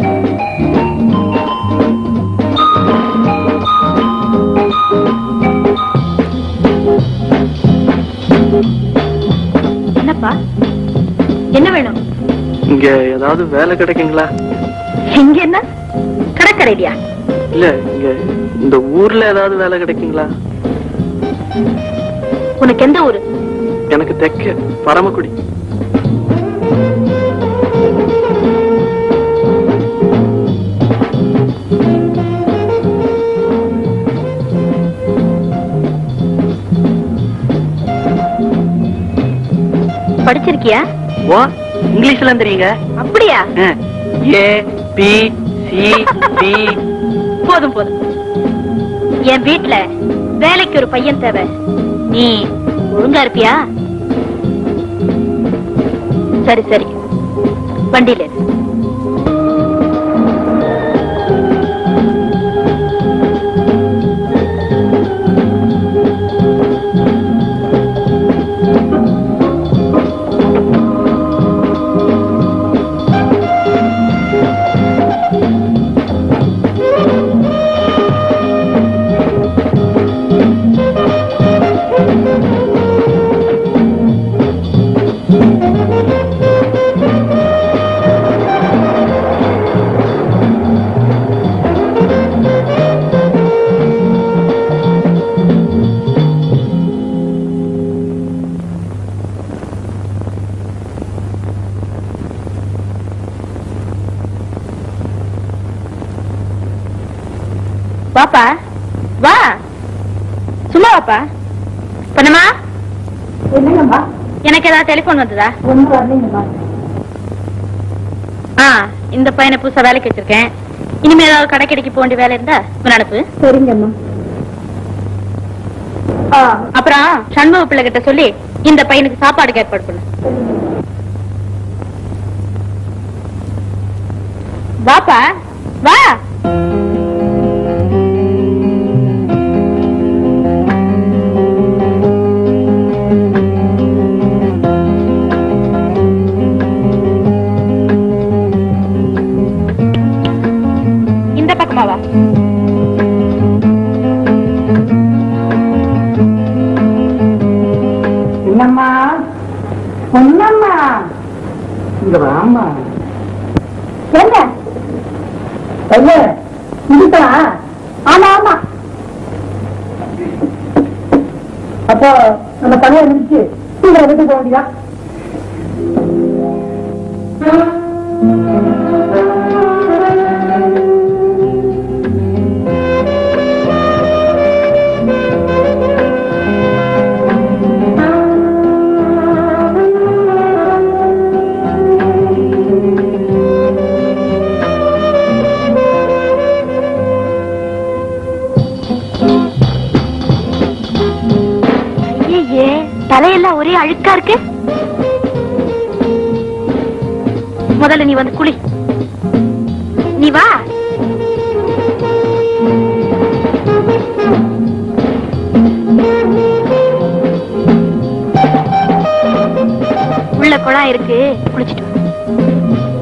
என்னப்பா என்ன வேணும் இங்க ஏதாவது வேலை கிடைக்குங்களா இங்க என்ன கடற்கரைடியா இல்ல இங்க இந்த ஊர்ல ஏதாவது வேலை கிடைக்குங்களா உனக்கு எந்த ஊரு எனக்கு தெக்க பரமக்குடி படிச்சிருக்கியா ஓ இங்கிலீஷ்ல தெரியுங்க அப்படியா ஏ பி சி டி போதும் போதும் என் வீட்ல வேலைக்கு ஒரு பையன் தேவை நீ ஒழுங்கா இருப்பியா சரி சரி வண்டியில இரு. வாப்பா வா சும்மா வாப்பா பண்ணமா என்னங்கம்மா எனக்கு ஏதாவது டெலிபோன் வந்ததா ஒண்ணு வரலைங்கம்மா ஆ இந்த பையனை புதுசா வேலைக்கு வச்சிருக்கேன் இனிமே ஏதாவது கடை கடைக்கு போக வேண்டிய வேலை இருந்தா இவனை அனுப்பு சரிங்கம்மா ஆ, அப்புறம் சண்முக பிள்ளை கிட்ட சொல்லி இந்த பையனுக்கு சாப்பாடுக்கு ஏற்பாடு பண்ணு வாப்பா வா இந்த பக்கமா வா என்னம்மா பொன்னம்மா இங்க வாமா என்ன பையன் இதுதான் ஆமா ஆமா அப்போ நம்ம தனியா இருந்துச்சு சீக்கிரம் வீட்டுக்கு போக வேண்டியதா ஐயே தலையெல்லாம் ஒரே அழுக்கா இருக்கு முதல்ல நீ வந்து குளி நீ வா உள்ள குழாய் இருக்கு குளிச்சிட்டு வா.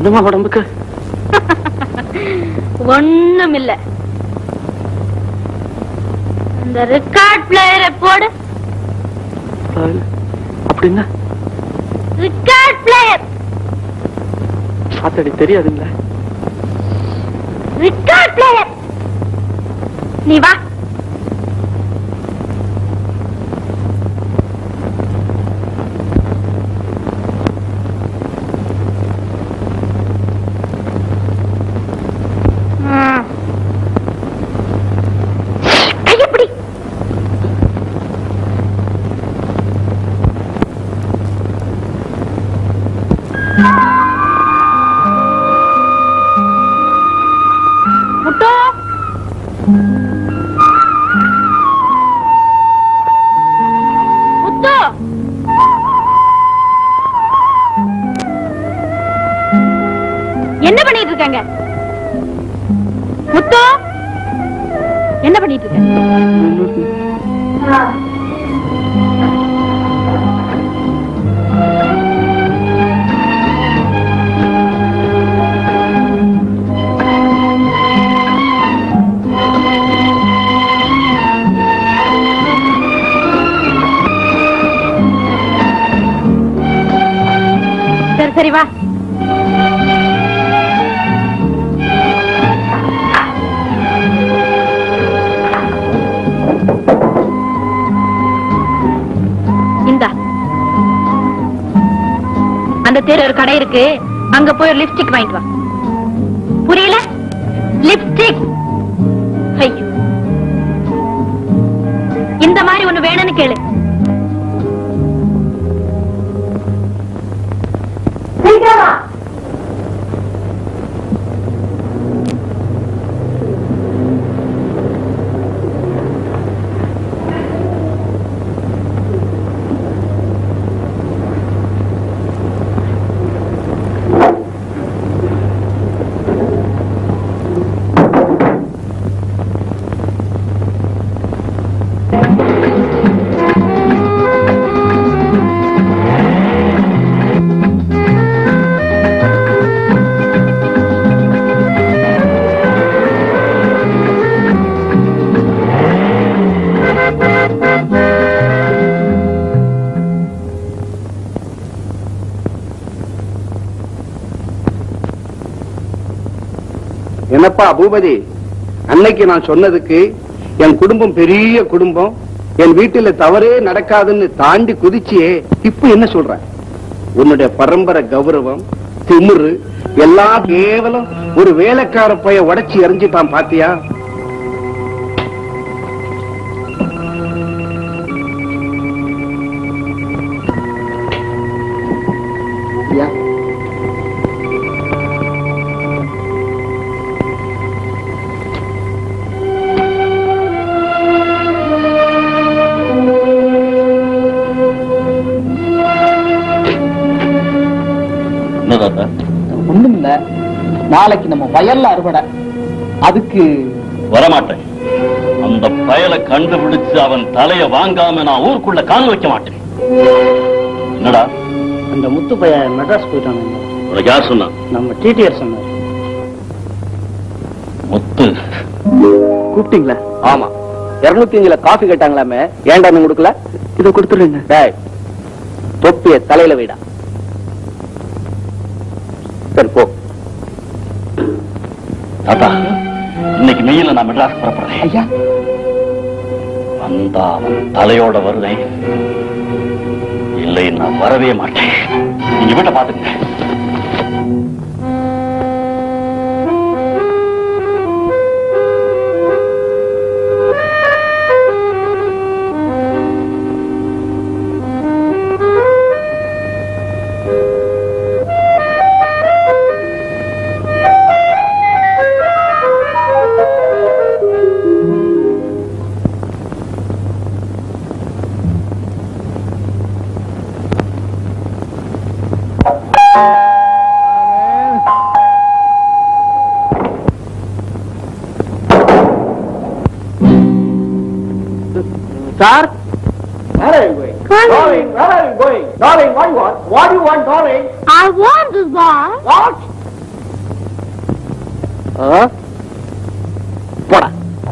என்னமா உடம்புக்கு ஒண்ணும் இல்ல இந்த ரெக்கார்ட் பிளேயரை போடு அப்படின்னா ரெக்கார்ட் பிளேயர் சாத்தடி தெரியாதுங்களா ரெக்கார்ட் பிளேயர் நீ வா ம். கையை பிடி. முட்டோ முத்து என்ன பண்ணிட்டு இருக்காங்க முத்து என்ன பண்ணிட்டு இருக்க சரி சரி வா இந்தா அந்த தெரு ஒரு கடை இருக்கு அங்க போய் ஒரு லிப்ஸ்டிக் வாங்கிட்டு வா புரியல லிப்ஸ்டிக் ஐயோ இந்த மாதிரி ஒண்ணு வேணும்னு கேளு என்னப்பா பூபதி அன்னைக்கு நான் சொன்னதுக்கு என் குடும்பம் பெரிய குடும்பம் என் வீட்டுல தவறே நடக்காதுன்னு தாண்டி குதிச்சியே இப்ப என்ன சொல்ற உன்னுடைய பரம்பரை கௌரவம் திமிரு எல்லாம் கேவலம் ஒரு வேலைக்கார பைய உடைச்சி எறிஞ்சிட்டான் பாத்தியா என்ன தாத்தா ஒண்ணும் இல்ல நாளைக்கு நம்ம வயல்ல அறுவடை அதுக்கு வரமாட்டேன் அந்த பயலை கண்டுபிடிச்சு அவன் தலைய வாங்காம நான் ஊருக்குள்ள காண வைக்க மாட்டேன் என்னடா அந்த முத்து பையன் மெட்ராஸ் போயிட்டாங்க உனக்கு யார் சொன்னா நம்ம டிடிஆர் சொன்னார் முத்து கூப்பிட்டீங்களா ஆமா இருநூத்தி அஞ்சுல காஃபி கேட்டாங்களாமே ஏன்டா நீ கொடுக்கல இதை கொடுத்துருங்க டேய் தொப்பிய தலையில வைடா சரி போ தாத்தா இன்னைக்கு மெயில நான் மெட்ராஸ் புறப்படுறேன் ஐயா வந்தா அவன் தலையோட வருவேன் இல்லை நான் வரவே மாட்டேன் நீங்க வீட்டை பாத்துங்க sir Where are you going? Darling, where are you going? Darling, what you want? What do you want, darling? I want this ball. What? போடா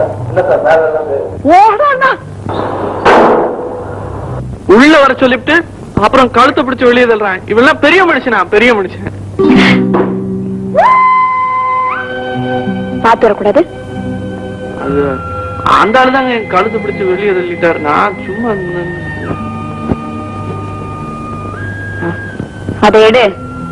உள்ள வர சொல்லிவிட்டு அப்புறம் கழுத்தை பிடிச்சு வெளியே தள்ளுறான் இவெல்லாம் பெரிய மனுஷனா பெரிய மனுஷன் பாத்து வரக்கூடாது அது அந்த ஆளு தாங்க என் கழுத்தை பிடிச்சு வெளியே தள்ளிட்டாரு நான் சும்மா நின்னு- அதை எடு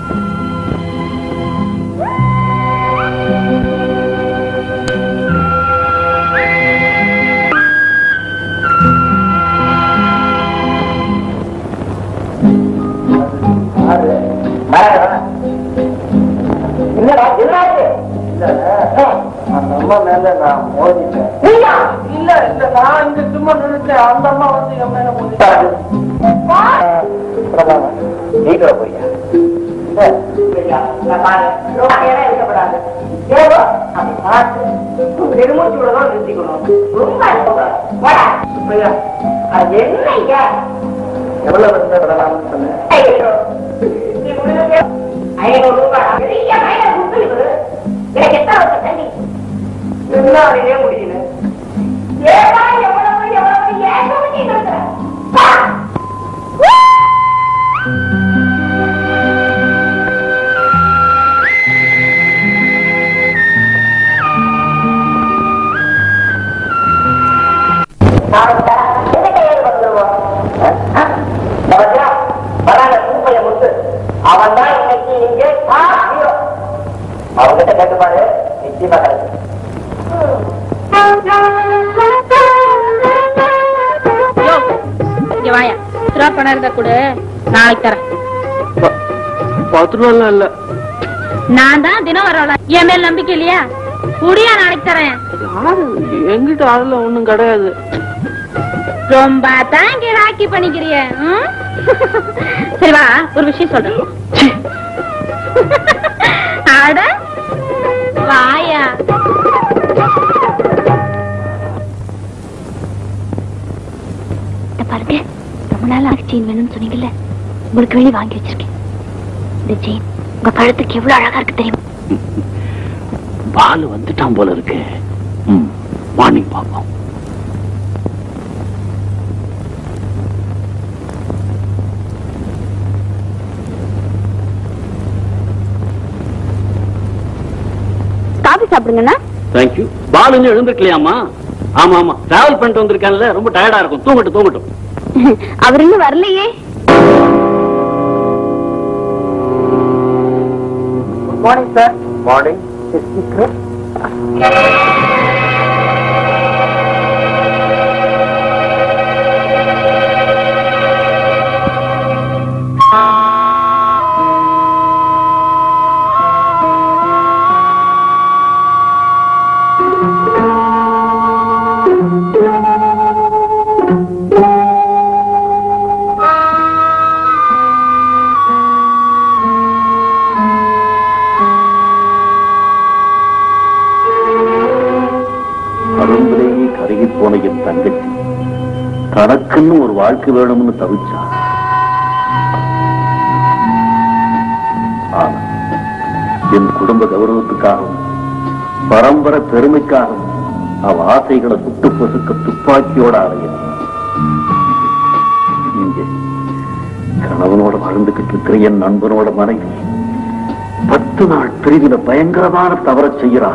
என்னடா என்னாச்சு அந்த அம்மா மேல நான் மோதிட்டேன் இல்ல இல்ல நான் இங்க சும்மா நின்னுட்டேன் அந்த அம்மா வந்து என் மேல மோதிட்டாரு நீக்கிற போய்யா எவ்வளவு வந்து விடலாம்னு சொன்னேன் ஐநூறு ரூபாய் பெரிய மயில குப்பிடுது எனக்கு எத்தனை வருஷம் தண்ணி எல்லாரையே முடியல ஏடா எவ்வளவு எவ்வளவு ஏன் பண்ணிட்டு இருக்கிற அவன் தான் இன்னைக்கு இங்கே அவங்கிட்ட கேட்டு பாரு நிச்சயமா கிடைக்கும் இங்க வாயா ரூபா பணம் இருந்தா கூட நாளைக்கு தரேன் பத்து ரூபாய்லாம் இல்ல நான் தான் தினம் வரவள என் மேல் நம்பிக்கை இல்லையா குடியா நாளைக்கு தரேன் யாரு எங்கிட்ட அதெல்லாம் ஒண்ணும் கிடையாது ரொம்ப தான் கிராக்கி பண்ணிக்கிறிய ம்? சரி வா ஒரு விஷயம் சொல்றேன் அட வாயா பாருங்க ரொம்ப நாள் ஆச்சு செயின் வேணும்னு சொன்னீங்கல்ல உங்களுக்கு வெளியே வாங்கி வச்சிருக்கேன் இந்த செயின் உங்க கழுத்துக்கு எவ்வளவு அழகா இருக்கு தெரியுமா பாலு வந்துட்டான் போல இருக்கு ம் மார்னிங் பாப்போம் காபி சாப்பிடுங்கண்ணா தேங்க்யூ பாலு இன்னும் எழுந்திருக்கலையாமா ஆமா ஆமா டிராவல் பண்ணிட்டு வந்திருக்கான்ல ரொம்ப டயர்டா இருக்கும் தூங்கட்டும் தூங்கட்டும் அவர் இன்னும் வரலையே குட் மார்னிங் சார் மார்னிங் அருந்திலேயே கருகி போன என் தங்கச்சி தனக்குன்னு ஒரு வாழ்க்கை வேணும்னு தவிச்சா ஆனா என் குடும்ப கௌரவத்துக்காகவும் பரம்பரை பெருமைக்காகவும் அவ ஆசைகளை சுட்டு பொசுக்க துப்பாக்கியோட அலைய இங்கே கணவனோட வாழ்ந்துகிட்டு இருக்கிற என் நண்பனோட மனைவி பத்து நாள் பிரிவின பயங்கரமான தவற செய்யறா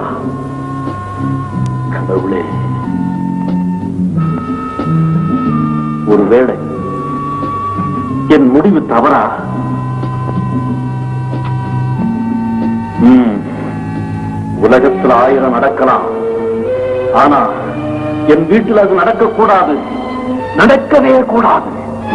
கடவுளே ஒருவேளை என் முடிவு தவறா ம், உலகத்துல ஆயிரம் நடக்கலாம் ஆனா என் வீட்டில் அது நடக்கக்கூடாது நடக்கவே கூடாது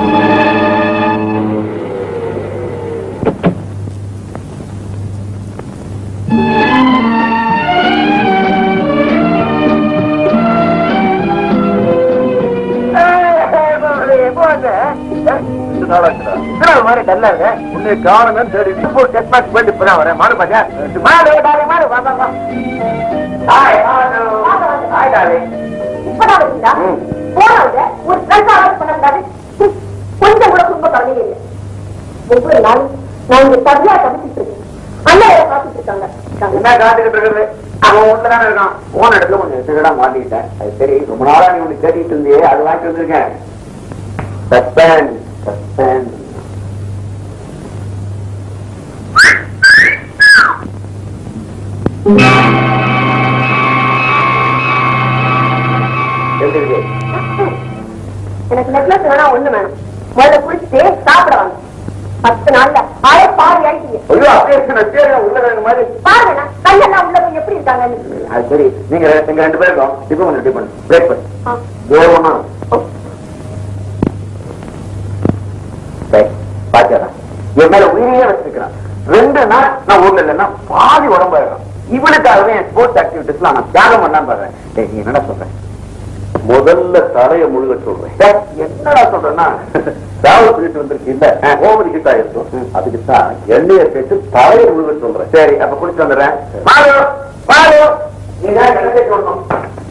மாதிரி டல்லா இருக்க உன்னை காரணம் தேடி இப்போ டெஸ்ட் மேட்ச் போயிட்டு இப்பதான் வரேன் மாடு பாத்தியா மாடு டாலே மாடு வா வா வா ஹாய் ஹாய் டாலே இப்பதான் வருதா ம். போனவங்க ஒரு ஃப்ரெண்ட் ஆர்டர் பண்ணக்கூடாது ஹம், கொஞ்சம் கூட குடும்ப கவலையே இல்லை ஒவ்வொரு நாளும் நான் இங்க தவியா தவிச்சிட்டு இருக்கேன் அண்ணன் வேலை பார்த்துட்டு இருக்காங்க என்ன காத்துக்கிட்டு இருக்குது அவன் ஒன்றுதான் இருக்கான் போன இடத்துல கொஞ்சம் எசுகடா மாட்டிக்கிட்டேன் அது சரி ரொம்ப நாளா நீ ஒண்ணு கேட்டுட்டு இருந்தியே அது வாங்கிட்டு வந்திருக்கேன் சஸ்பெண்ட் சஸ்பெண்ட் எப்படி இருக்கு எனக்கு நெக்லஸ் வேணா ஒண்ணு வேணும் முதல்ல குடிச்சிட்டு சாப்பிட வாங்க பத்து நாள்ல ஆளே பாரு ஆயிட்டீங்க ஐயோ அப்படியே நான் சரி உள்ள வேணும் மாதிரி பாருங்க கையெல்லாம் உள்ள போய் எப்படி இருக்காங்கன்னு அது சரி நீங்க ரெ- எங்க ரெண்டு பேருக்கும் டிஃபன் பண்ணு டிஃபன் பிரேக்ஃபாஸ்ட் ஆ. தூரமா பாத்தியாதான் என் மேல உயிரியே வச்சிருக்கிறான் ரெண்டு நாள் நான் ஊர்ல இல்லைன்னா பாதி உடம்பாயிடும் இவனுக்காகவே என் ஸ்போர்ட்ஸ் ஆக்டிவிட்டிஸ்லாம் நான் தியாகம் பண்ணாம பாடுறேன் டேய், நீ என்னடா சொல்றேன் முதல்ல தலைய முழுக சொல்றேன் டேய், என்னடா சொல்றேன்னா டிராவல் பண்ணிட்டு வந்திருக்கு இல்ல ஓமனி கிட்ட இருக்கும் அதுக்கு தான் எண்ணெயை சேர்த்து தலைய முழுக சொல்றேன் சரி அப்ப குடிச்சு வந்துடுறேன் மாலு மாலு நீங்க கணக்கை சொல்லணும்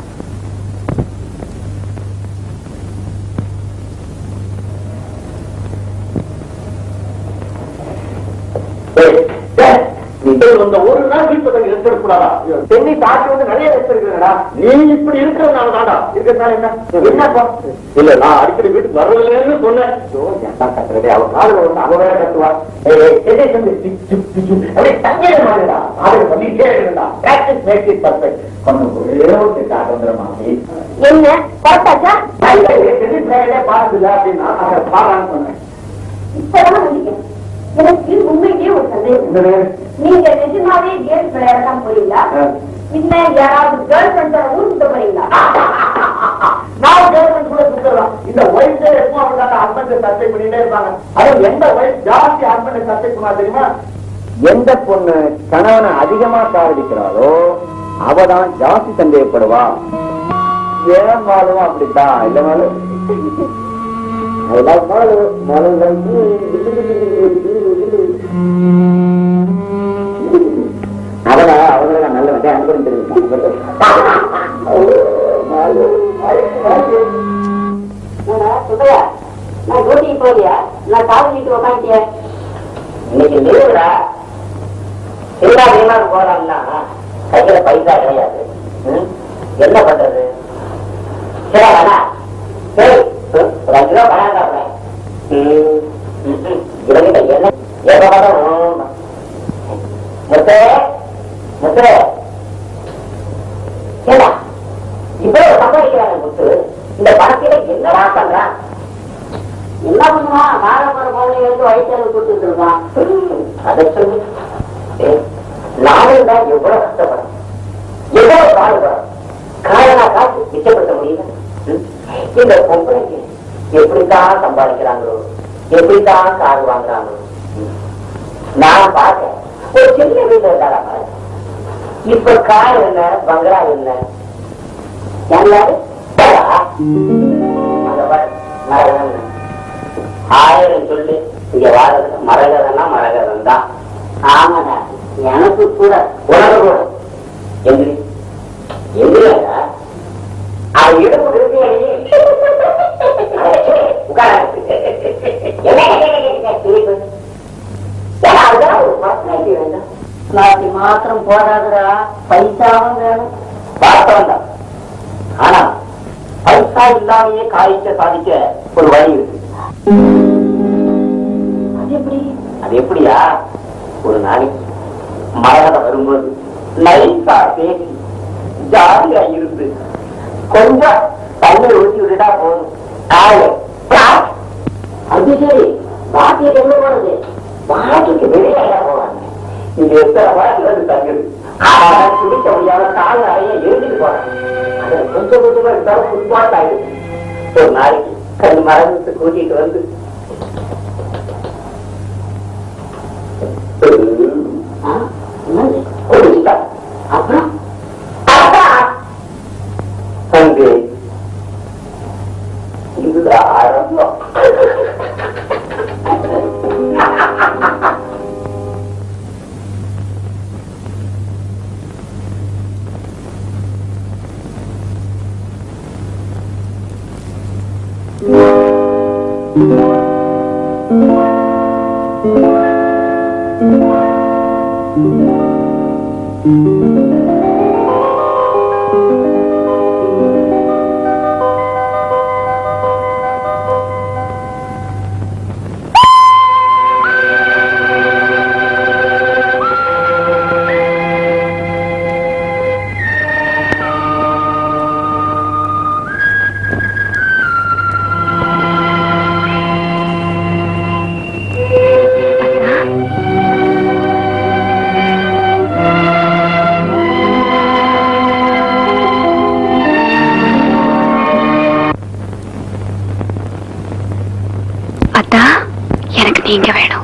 இந்த ஒரு நாள் வீட்டு எடுத்துக்கூடாதா தென்னி சாட்சி வந்து நிறைய வச்சிருக்கீங்களா நீ இப்படி இருக்கிறதுனால தாண்டா இருக்கிறதுனால என்ன என்னப்பா இல்ல நான் அடிக்கடி வீட்டுக்கு வரலன்னு சொன்னேன் ஐயோ, என்ன கத்துறதே அவன் காதுல வந்து அவன் வேற கத்துவா ஏய், ஏய், சென்னை சென்று டிக், டிக், டிக், டிக். அப்படியே தங்கிட மாதிரிடா காதுல சொல்லிட்டே இருந்தா பிராக்டிஸ் மேக் இட் பர்ஃபெக்ட் கொஞ்சம் ஒரே ஒரு காட்டு வந்துடுமா என்ன புறத்தாச்சா டென்னிஸ் மேலே பாடுதுல அப்படின்னா அதை பாடான்னு சொன்னேன் இப்பதான் வந்தீங்க எனக்கு உண்மையிலேயே ஒரு சந்தேகம் என்னது? நீங்க நிஜமாவே கேம்ஸ் விளையாடலாம் போறீங்களா ஆ. இல்ல யாராவது கேர்ள் ஃபிரெண்ட்ஸோட ஊர் சுத்த போறீங்களா நான் கவர்மெண்ட் கூட சுத்தலாம் இந்த ஒய்ஃப் எப்பவும் அவங்க ஹஸ்பண்ட் சர்ச்சை பண்ணிட்டே இருப்பாங்க அதுவும் எந்த ஒய்ஃப் ஜாஸ்தி ஹஸ்பண்ட் சர்ச்சை பண்ணா தெரியுமா எந்த பொண்ணு கணவனை அதிகமா காரடிக்கிறாளோ அவதான் ஜாஸ்தி சந்தேகப்படுவா ஏன் மாலும் அப்படித்தான் இல்ல மாலும் அதெல்லாம் மாலும் மாலும் அவனா அவங்கள நல்ல வகை சுபையா நான் டியூட்டிக்கு போறியா நான் காவல் வீட்டு உட்காந்துட்டியா இன்னைக்கு லீவுடா சினிமா சினிமா போறான்னா கையில பைசா கிடையாது ம்? என்ன பண்றது சரி வேணா சரி ம், ஒரு அஞ்சு ரூபா பணம் சாப்பிடுறேன் இவங்கிட்ட என்ன எவ்வளவு முத்தே முத்தே ஏடா இவ்வளவு சம்பாதிக்கிறாங்க முத்து இந்த பணத்தில என்னடா பண்றான் என்ன பண்ணுவான் வார போற போன எடுத்து வயிற்று கொடுத்துட்டு இருக்கான் அதை சொல்லு ஏய், நானும் தான் எவ்வளவு கஷ்டப்படும் எவ்வளவு பாடுபடும் காரணா காசு மிச்சப்படுத்த முடியல ம்? இந்த பொம்பளைக்கு எப்படித்தான் சம்பாதிக்கிறாங்களோ எப்படித்தான் கார் வாங்குறாங்களோ ம். நான் பார்த்தேன் ஒரு சின்ன வீடு இருந்தாரா இப்ப கார் என்ன பங்களா என்ன எல்லாரும் அங்க பாரு, மரகதம். ஆயிரம் சொல்லு இங்க வாழ்றது மரகதம்னா மரகதம் தான் ஆமாடா எனக்கு கூட உனக்கு கூட எந்திரி எந்திரியாடா அது இடுப்பு இருக்கு உட்கார என்ன சிரிப்பு? ஏன்னா, அதுதான் ஒரு personality வேண்டாம். நாட்டி மாத்திரம் போதாதுடா பைசாவும் வேணும் வாஸ்தவம் தான் ஆனா பைசா இல்லாமயே காய்ச்ச சாதிக்க ஒரு வழி இருக்கு அது எப்படி அது எப்படியா ஒரு நாளைக்கு மரகதம் வரும்போது நைசா பேசி ஜாலியா இருந்து கொஞ்சம் தண்ணீர் ஊற்றி விட்டுட்டா போதும் ஆளு பிளாக். அது சரி பாட்டிக்கு எங்க போறது பாட்டிக்கு வெளியே போவாங்க இங்க எத்தனை வாட்டி வந்து தங்குது ஆனா குடிக்க முடியாத கால அறைய எழுதிட்டு போறாங்க அதுல கொஞ்சம் கொஞ்சமா இருந்தாலும் புதுப்பாட்டு ஆயிடுது ஒரு நாளைக்கு கண் மரத்து கூட்டிட்டு வந்து ஆ, என்னது? குடிச்சிட்டான். அப்புறம் அப்பா, தம்பி இதுதான் ஆரம்பம் தாத்தா எனக்கு நீங்க வேணும்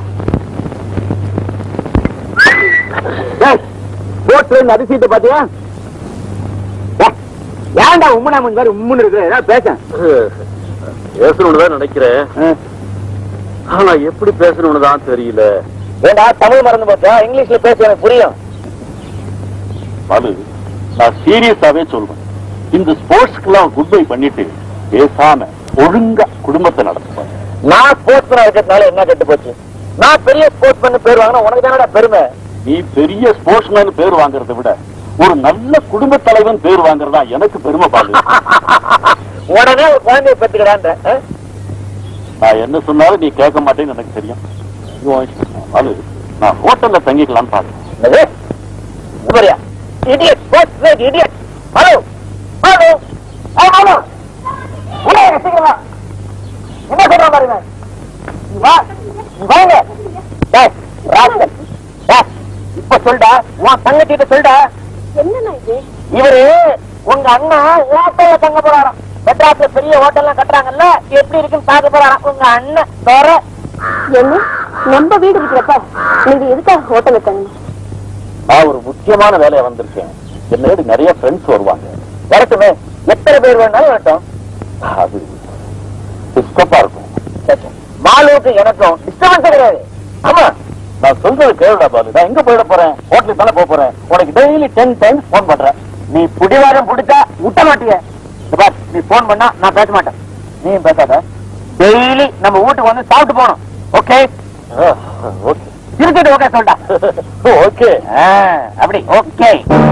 போட்டு அதிசயத்தை பாத்தியா ஏ, ஏன்டா உம்மனா முன் மாதிரி உம்முன்னு இருக்கு ஏதாவது பேச பேசணும்னு தான் நினைக்கிறேன் ஆனா எப்படி பேசணும்னு தான் தெரியல ஏண்டா தமிழ் மறந்து போச்சா இங்கிலீஷ்ல பேச எனக்கு புரியும் அது நான் சீரியஸாவே சொல்றேன் இந்த ஸ்போர்ட்ஸ்க்கெல்லாம் குட் பை பண்ணிட்டு பேசாம ஒழுங்கா குடும்பத்தை நடத்துவேன் நான் ஸ்போர்ட்ஸ் மேனா இருக்கிறதுனால என்ன கெட்டு போச்சு நான் பெரிய ஸ்போர்ட்ஸ் பண்ண பேர் வாங்கினா உனக்கு தானடா பெருமை நீ பெரிய ஸ்போர்ட்ஸ்மேன் பேர் வாங்குறதை விட ஒரு நல்ல குடும்ப தலைவன் பேர் வாங்குறதா எனக்கு பெருமை பாரு உடனே ஒரு குழந்தைய பெற்றுக்கிறான்ற நான் என்ன சொன்னாலும் நீ கேட்க மாட்டேன்னு எனக்கு தெரியும் உன் இஷ்டம். அது நான் ஹோட்டல்ல தங்கிக்கலாம்னு பாக்குறேன் உபரியா idiot sports great idiot hello hello hello உள்ள வாங்க, சீக்கிரம் வா. என்ன சொல்ற பாருங்க நீ வா நீ வாங்க டேய், ராஸ்கல். டேய், இப்ப சொல்டா உன் தங்கச்சிட்ட சொல்டா என்னண்ணா இது இவரு உங்க அண்ணா ஹோட்டல்ல தங்க போறாராம் மெட்ராஸ்ல பெரிய ஹோட்டல்லாம் கட்டுறாங்கல்ல எப்படி இருக்குன்னு பார்க்க போறாராம் உங்க அண்ணன் வேற என்ன நம்ம வீடு இருக்கிறப்ப நீங்க எதுக்காக ஹோட்டல்ல தங்கணும் நான் ஒரு முக்கியமான வேலையை வந்திருக்கேன் என்னோட நிறைய ஃப்ரெண்ட்ஸ் வருவாங்க வரட்டுமே எத்தனை பேர் வேணாலும் வரட்டும் அது டிஸ்டர்பா இருக்கும் மாலுவுக்கு எனக்கும் டிஸ்டர்பன்ஸ் கிடையாது ஆமா நான் சொல்றது கேளுடா பாலு நான் எங்க போயிட போறேன் ஹோட்டலுக்கு தானே போக போறேன் உனக்கு டெய்லி டென் டைம்ஸ் போன் பண்றேன் நீ புடிவாரம் பிடிச்சா விட்ட மாட்டிய இந்த பார், நீ போன் பண்ணா நான் பேச மாட்டேன் நீயும் பேசாத டெய்லி நம்ம வீட்டுக்கு வந்து சாப்பிட்டு போகணும் ஓகே ஓகே இருந்துட்டு ஓகே சொல்டா ஓகே ஆ, அப்படி ஓகே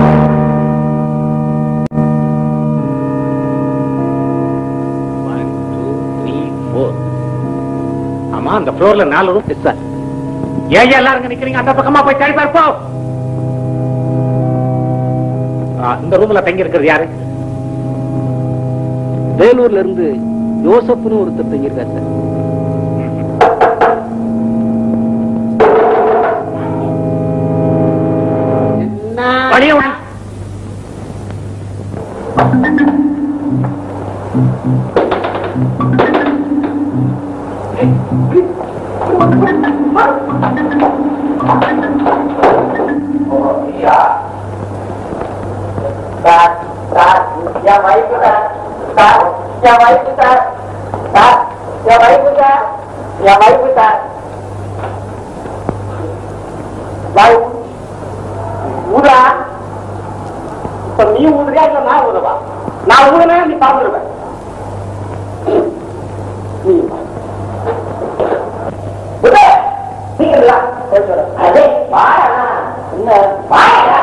ஆமா அந்த ஃப்ளோர்ல நாலு ரூம் சார் ஏன் எல்லாரும் இங்க நிக்கிறீங்க அந்த பக்கமா போய் தேடி பாரு, போ ஆ, இந்த ரூம்ல தங்கி இருக்கிறது யாரு வேலூர்ல இருந்து யோசப்னு ஒருத்தர் தங்கியிருக்காரு சார் வெளியே வா. சார் சார் என் வைப்பு சார் சார் என் வைப்பு சார் சார் என் வைப்பு சார் என் வைப்பு சார் வைப் ஊதா இப்ப நீ ஊதுறியா இல்ல நான் ஊதுவா நான் ஊதுனா நீ பாத்துருவேன் நீ ஊது. சீக்கிரம் வா. போய் சொல்லு. அதே வாடா. என்ன வாடா.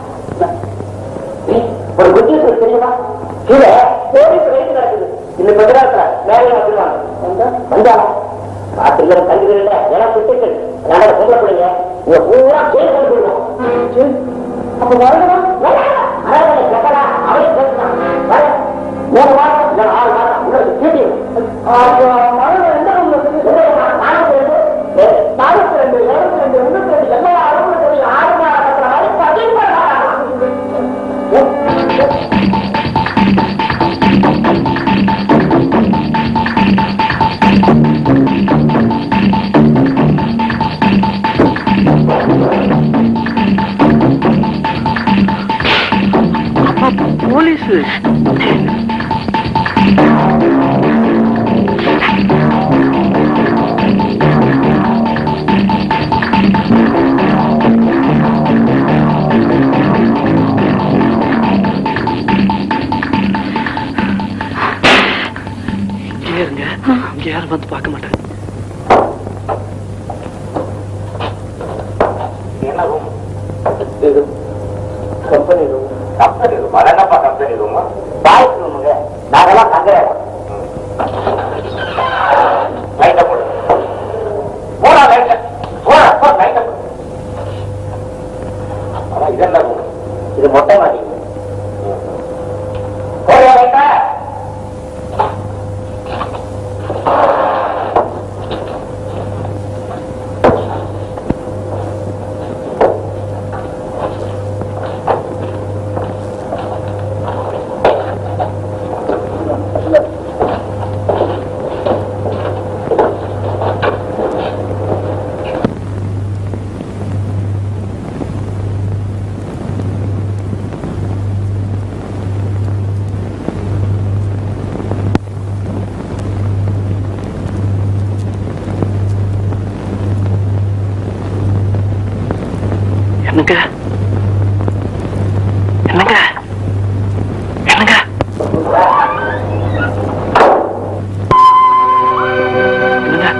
ஒரு குட்டி இருக்கு தெரியுமா கீழே போலீஸ் ரைட்டு நடக்குது இந்த மெட்ராஸ்ல வேலையை வந்துருவாங்க வந்தாங்க காத்து இல்ல கல்விகள் இல்ல ஏன்னா சுட்டுக்கள் அதனால சொல்ல பிள்ளைங்க இங்க பூரா ஜெயில கொண்டு போயிடுவோம் அப்ப வரணும் அவளே பேசுறான் வர. மூணு மாசம் இல்ல ஆறு மாசம் உள்ள சீட்டி மரணம் எந்த ரூம்ல இருக்கு நானூத்தி ரெண்டு நானூத்தி ரெண்டு இருபத்தி ரெண்டு முன்னூத்தி ரெண்டு எல்லா அளவுல தெரியும் ஆறு மாதம் கட்டுற மாதிரி பதினெட்டு போலீஸ் இங்கே இருங்க இங்க யாரும் வந்து பார்க்க மாட்டாங்க என்ன room company room company room என்னப்பா கம்பெனி ரூம் பாய்ஸ் ரூமுங்க நாங்கெல்லாம் தங்குறேன் லைட்ட போடு போடா லைட்ட போடா போ லைட்ட போடு அதான் இது என்ன ரூம் இது மொட்டை மாடி போடா லைட்ட என்னங்க என்னங்க என்னங்க என்னங்க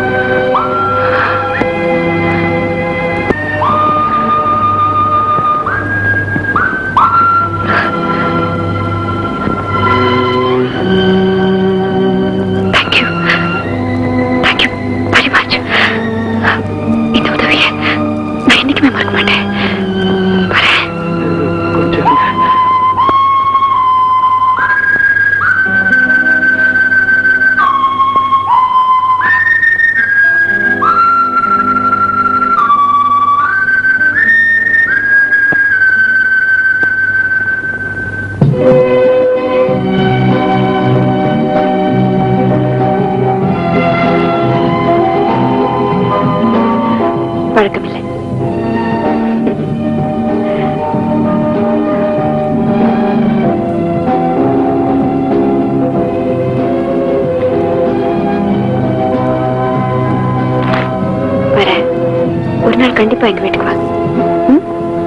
தேங்க்யூ தேங்க்யூ வெரி மச் இந்த உதவியை நான் என்னைக்குமே மறக்க மாட்டேன் வரேன் கொஞ்சம் இருங்க. பழக்கமில்லை வரேன் ஒரு நாள் கண்டிப்பா எங்க வீட்டுக்கு வா ம்?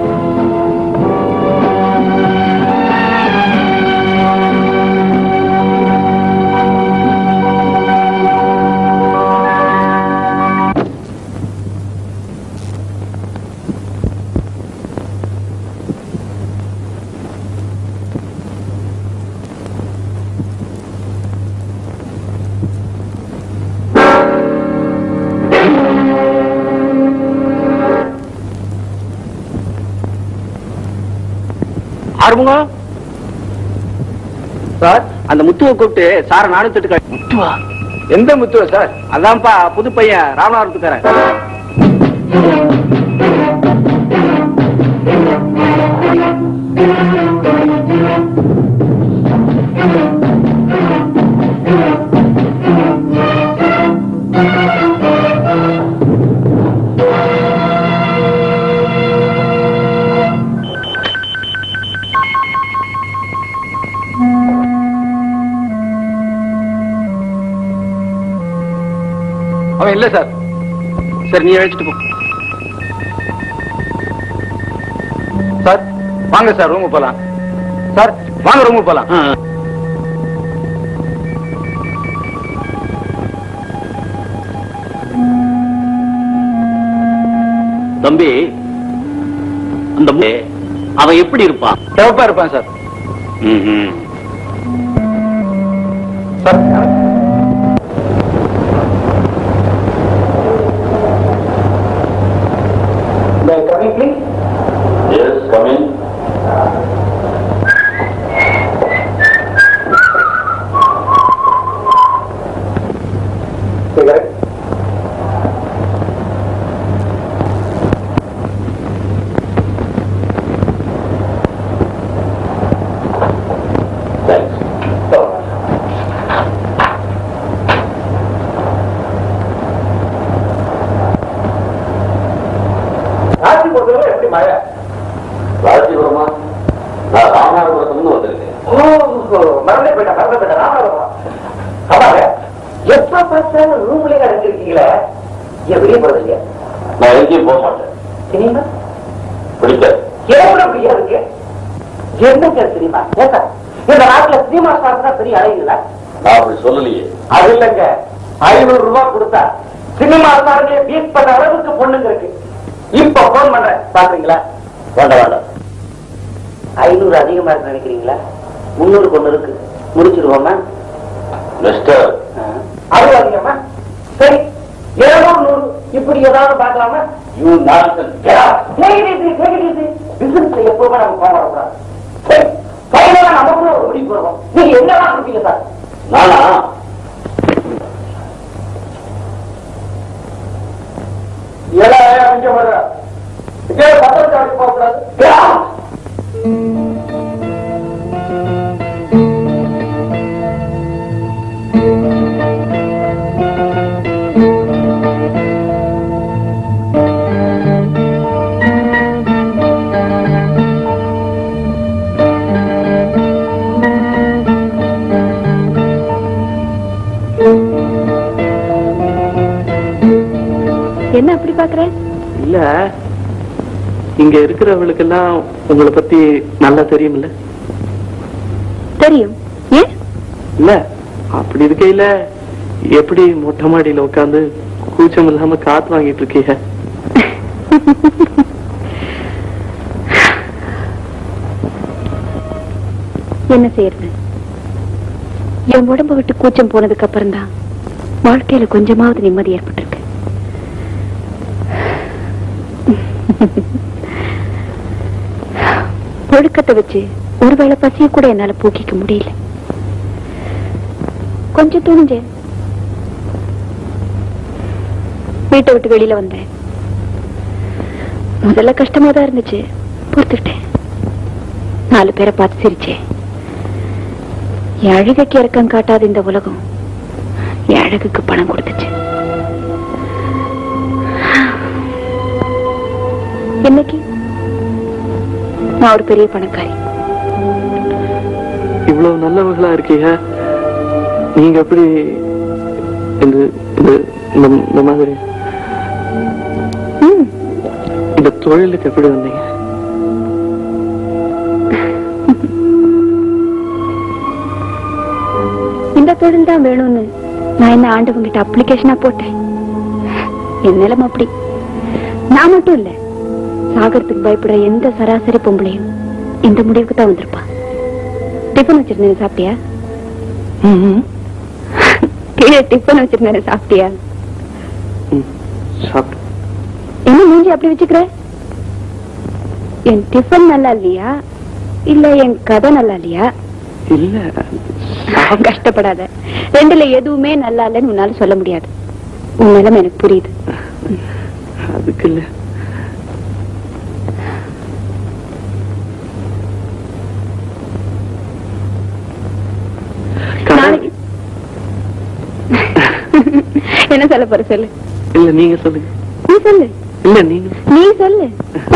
ஆறுமுகம் சார் அந்த முத்துவை கூப்பிட்டு சார நானூத்தி முத்துவா எந்த முத்துவ சார் அதான்ப்பா புது பையன் ராமநாதத்துக்காரன் அவன் இல்ல சார் சரி நீ அழைச்சிட்டு போ சார் வாங்க சார் ரூமுக்கு போலாம் சார் வாங்க ரூமுக்கு போலாம் தம்பி அந்த மு- அவன் எப்படி இருப்பான் சிவப்பா இருப்பான் சார் ம்ஹும். Sir Yes, come in. Thanks. ராசி பொறுத்தவரை எப்படி மழை ராஜிபுரமா நான் ராமநாதபுரத்துலேருந்து வந்திருக்கேன் ஓ மறந்தே போயிட்டேன் மறந்தே போயிட்டேன் ராமநாதபுரம் ஆமாங்க எப்ப பார்த்தாலும் ரூம்லயே அடைச்சிருக்கீங்களே ஏன் வெளியே போறது இல்லையா நான் எங்கேயும் போக மாட்டேன் சினிமா பிடிக்காது எவ்வளவு அப்படியா இருக்கு என்னங்க சினிமா ஏங்க இந்த நாட்டுல சினிமா ஸ்டார் தான் பெரிய அழகுல நான் அப்படி சொல்லலையே அது இல்லைங்க ஐநூறு ரூபாய் கொடுத்தா சினிமா ஸ்டார்களே பீட் பண்ண அளவுக்கு பொண்ணுங்க இருக்கு இப்ப போன் பண்றேன் பாக்குறீங்களா வேண்டாம் வேண்டாம் ஐநூறு அதிகமா இருக்கு நினைக்கிறீங்களா முன்னூறு கொண்டு இருக்கு முடிச்சிருவோமா மிஸ்டர் அது அதிகமா சரி இருநூறு நூறு இப்படி ஏதாவது பார்க்கலாமா யூ நான்சன் பிசினஸ்ல எப்பவுமே நம்ம கோவம் வரக்கூடாது சரி ஃபைனலா நமக்கு ஒரு முடிவு வருவோம் நீங்க என்னதான் கொடுப்பீங்க சார் நானா ஏழாயிரம் அஞ்சு வர இதே பத்திரத்தை போகக்கூடாது என்ன அப்படி பாக்குற இல்ல இங்க இருக்கிறவங்களுக்கெல்லாம் உங்களை பத்தி நல்லா தெரியுமில்ல தெரியும் ஏன் இல்ல அப்படி இருக்கையில எப்படி மொட்டை மாடியில உட்காந்து கூச்சம் இல்லாம காத்து வாங்கிட்டு இருக்கீங்க என்ன செய்யறது என் உடம்ப விட்டு கூச்சம் போனதுக்கு அப்புறம் தான் வாழ்க்கையில கொஞ்சமாவது நிம்மதி ஏற்பட்டிருக்கு ஒழுக்கத்தை வச்சு ஒருவேளை பசிய கூட என்னால போக்கிக்க முடியல கொஞ்சம் துணிஞ்சேன் வீட்டை விட்டு வெளியில வந்தேன் முதல்ல கஷ்டமா தான் இருந்துச்சு பொறுத்துக்கிட்டேன் நாலு பேரை பார்த்து சிரிச்சேன் என் அழுகைக்கு இறக்கம் காட்டாத இந்த உலகம் என் அழகுக்கு பணம் கொடுத்துச்சு இன்னைக்கு நான் ஒரு பெரிய பணக்காரி இவ்வளவு நல்லவங்களா இருக்கீங்க நீங்க எப்படி இந்த இந்த இந்த- இந்த மாதிரி ம், இந்த தொழிலுக்கு எப்படி வந்தீங்க இந்த தொழில் தான் வேணும்னு நான் என்ன ஆண்டவங்கிட்ட அப்ளிகேஷனா போட்டேன் என் நிலைமை அப்படி நான் மட்டும் இல்ல சாகரத்துக்கு பயப்படுற எந்த சராசரி பொம்பளையும் இந்த முடிவுக்கு தான் வந்திருப்பா டிஃபன் வச்சிருந்தேன் சாப்பிட்டியா கீழே டிஃபன் வச்சிருந்தேன் சாப்பிட்டியா சாப்பிட்டு என்ன மூஞ்சி அப்படி வச்சுக்கிற என் டிஃபன் நல்லா இல்லையா இல்ல என் கதை நல்லா இல்லையா இல்ல கஷ்டப்படாத ரெண்டுல எதுவுமே நல்லா இல்லைன்னு உன்னால சொல்ல முடியாது உன் நிலைமை எனக்கு புரியுது அதுக்கு இல்ல நாளைக்கு என்ன சொல்ல போற சொல்லு இல்ல நீங்க சொல்லுங்க நீ சொல்லு இல்ல நீங்க நீ சொல்லு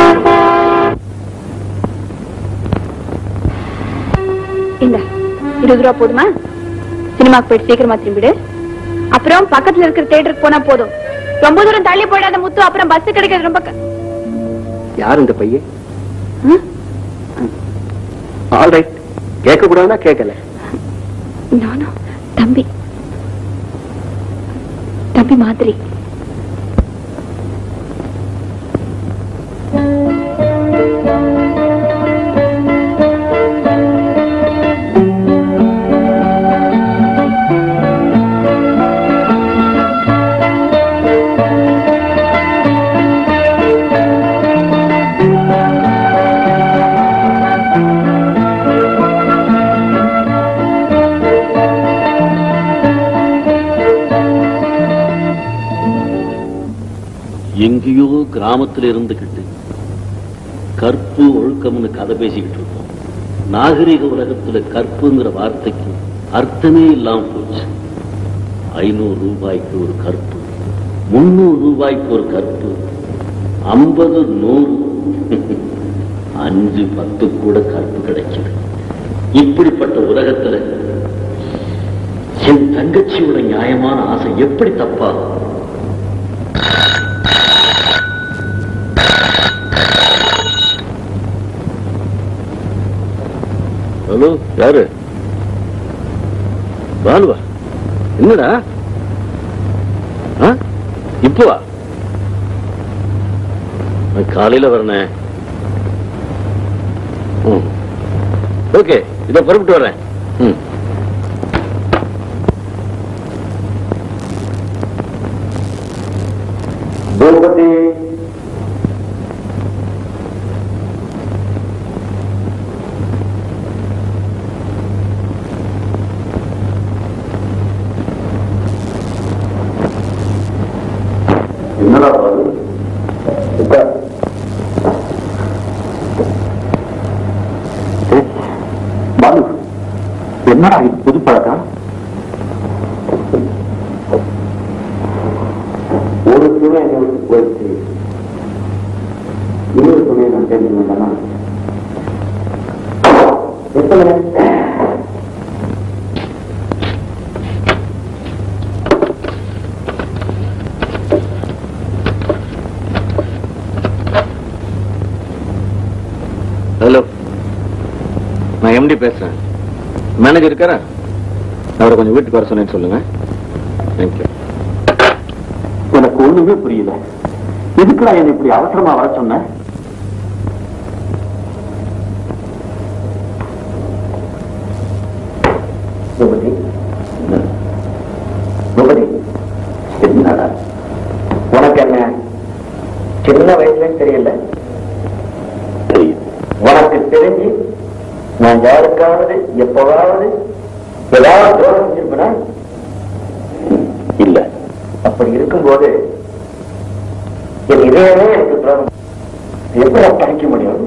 இந்த இருபது ரூபா போதுமா சினிமாக்கு போயிட்டு சீக்கிரமா திரும்பிடு அப்புறம் பக்கத்துல இருக்கிற தியேட்டருக்கு போனா போதும் ரொம்ப தூரம் தள்ளி போயிடாத முத்து அப்புறம் பஸ் கிடைக்கிறது ரொம்ப க- யார் இந்த பையன் ம்? ஆல் ரைட் கேட்க கூடாதுன்னா கேட்கல No, no. தம்பி தம்பி மாதிரி எங்கேயோ கிராமத்துல இருந்துகிட்டு கற்பு ஒழுக்கம்னு கதை பேசிக்கிட்டு இருக்கோம் நாகரிக உலகத்துல கற்புங்கிற வார்த்தைக்கு அர்த்தமே இல்லாம போச்சு ஐநூறு ரூபாய்க்கு ஒரு கற்பு முன்னூறு ரூபாய்க்கு ஒரு கற்பு ஐம்பது நூறு அஞ்சு பத்து கூட கற்பு கிடைக்குது இப்படிப்பட்ட உலகத்துல என் தங்கச்சியோட நியாயமான ஆசை எப்படி தப்பாகும் ஹலோ யாரு பாலுவா என்னடா ஆ? இப்பவா நான் காலையில வரனே ஓகே இத புறப்பட்டு வரேன் ம். பூபதி என்னடா பாரு உட்கார். ஏய், பாலு என்னடா இது புது பழக்கம் ஒரு துணை என்னை விட்டு போயிடுச்சு இன்னொரு துணையை நான் தெரிஞ்சுக்கணும்னா எத்தனை ஹலோ நான் எம்டி பேசுறேன் மேனேஜர் இருக்காரா அவரை கொஞ்சம் வீட்டுக்கு வர சொன்னேன்னு சொல்லுங்க தேங்க்யூ எனக்கு ஒண்ணுமே புரியல எதுக்குடா என்ன இப்படி அவசரமா வர சொன்ன பூபதி பூபதி என்னடா உனக்கு என்ன சின்ன வயசுல தெரியல உனக்கு தெரிஞ்சு நான் யாருக்காவது எப்பவாவது ஏதாவது துரோகம் செஞ்சிருப்பேனா இல்ல அப்படி இருக்கும்போது என் இதயமே எனக்கு துரோகம் எப்படி படிக்க முடியும்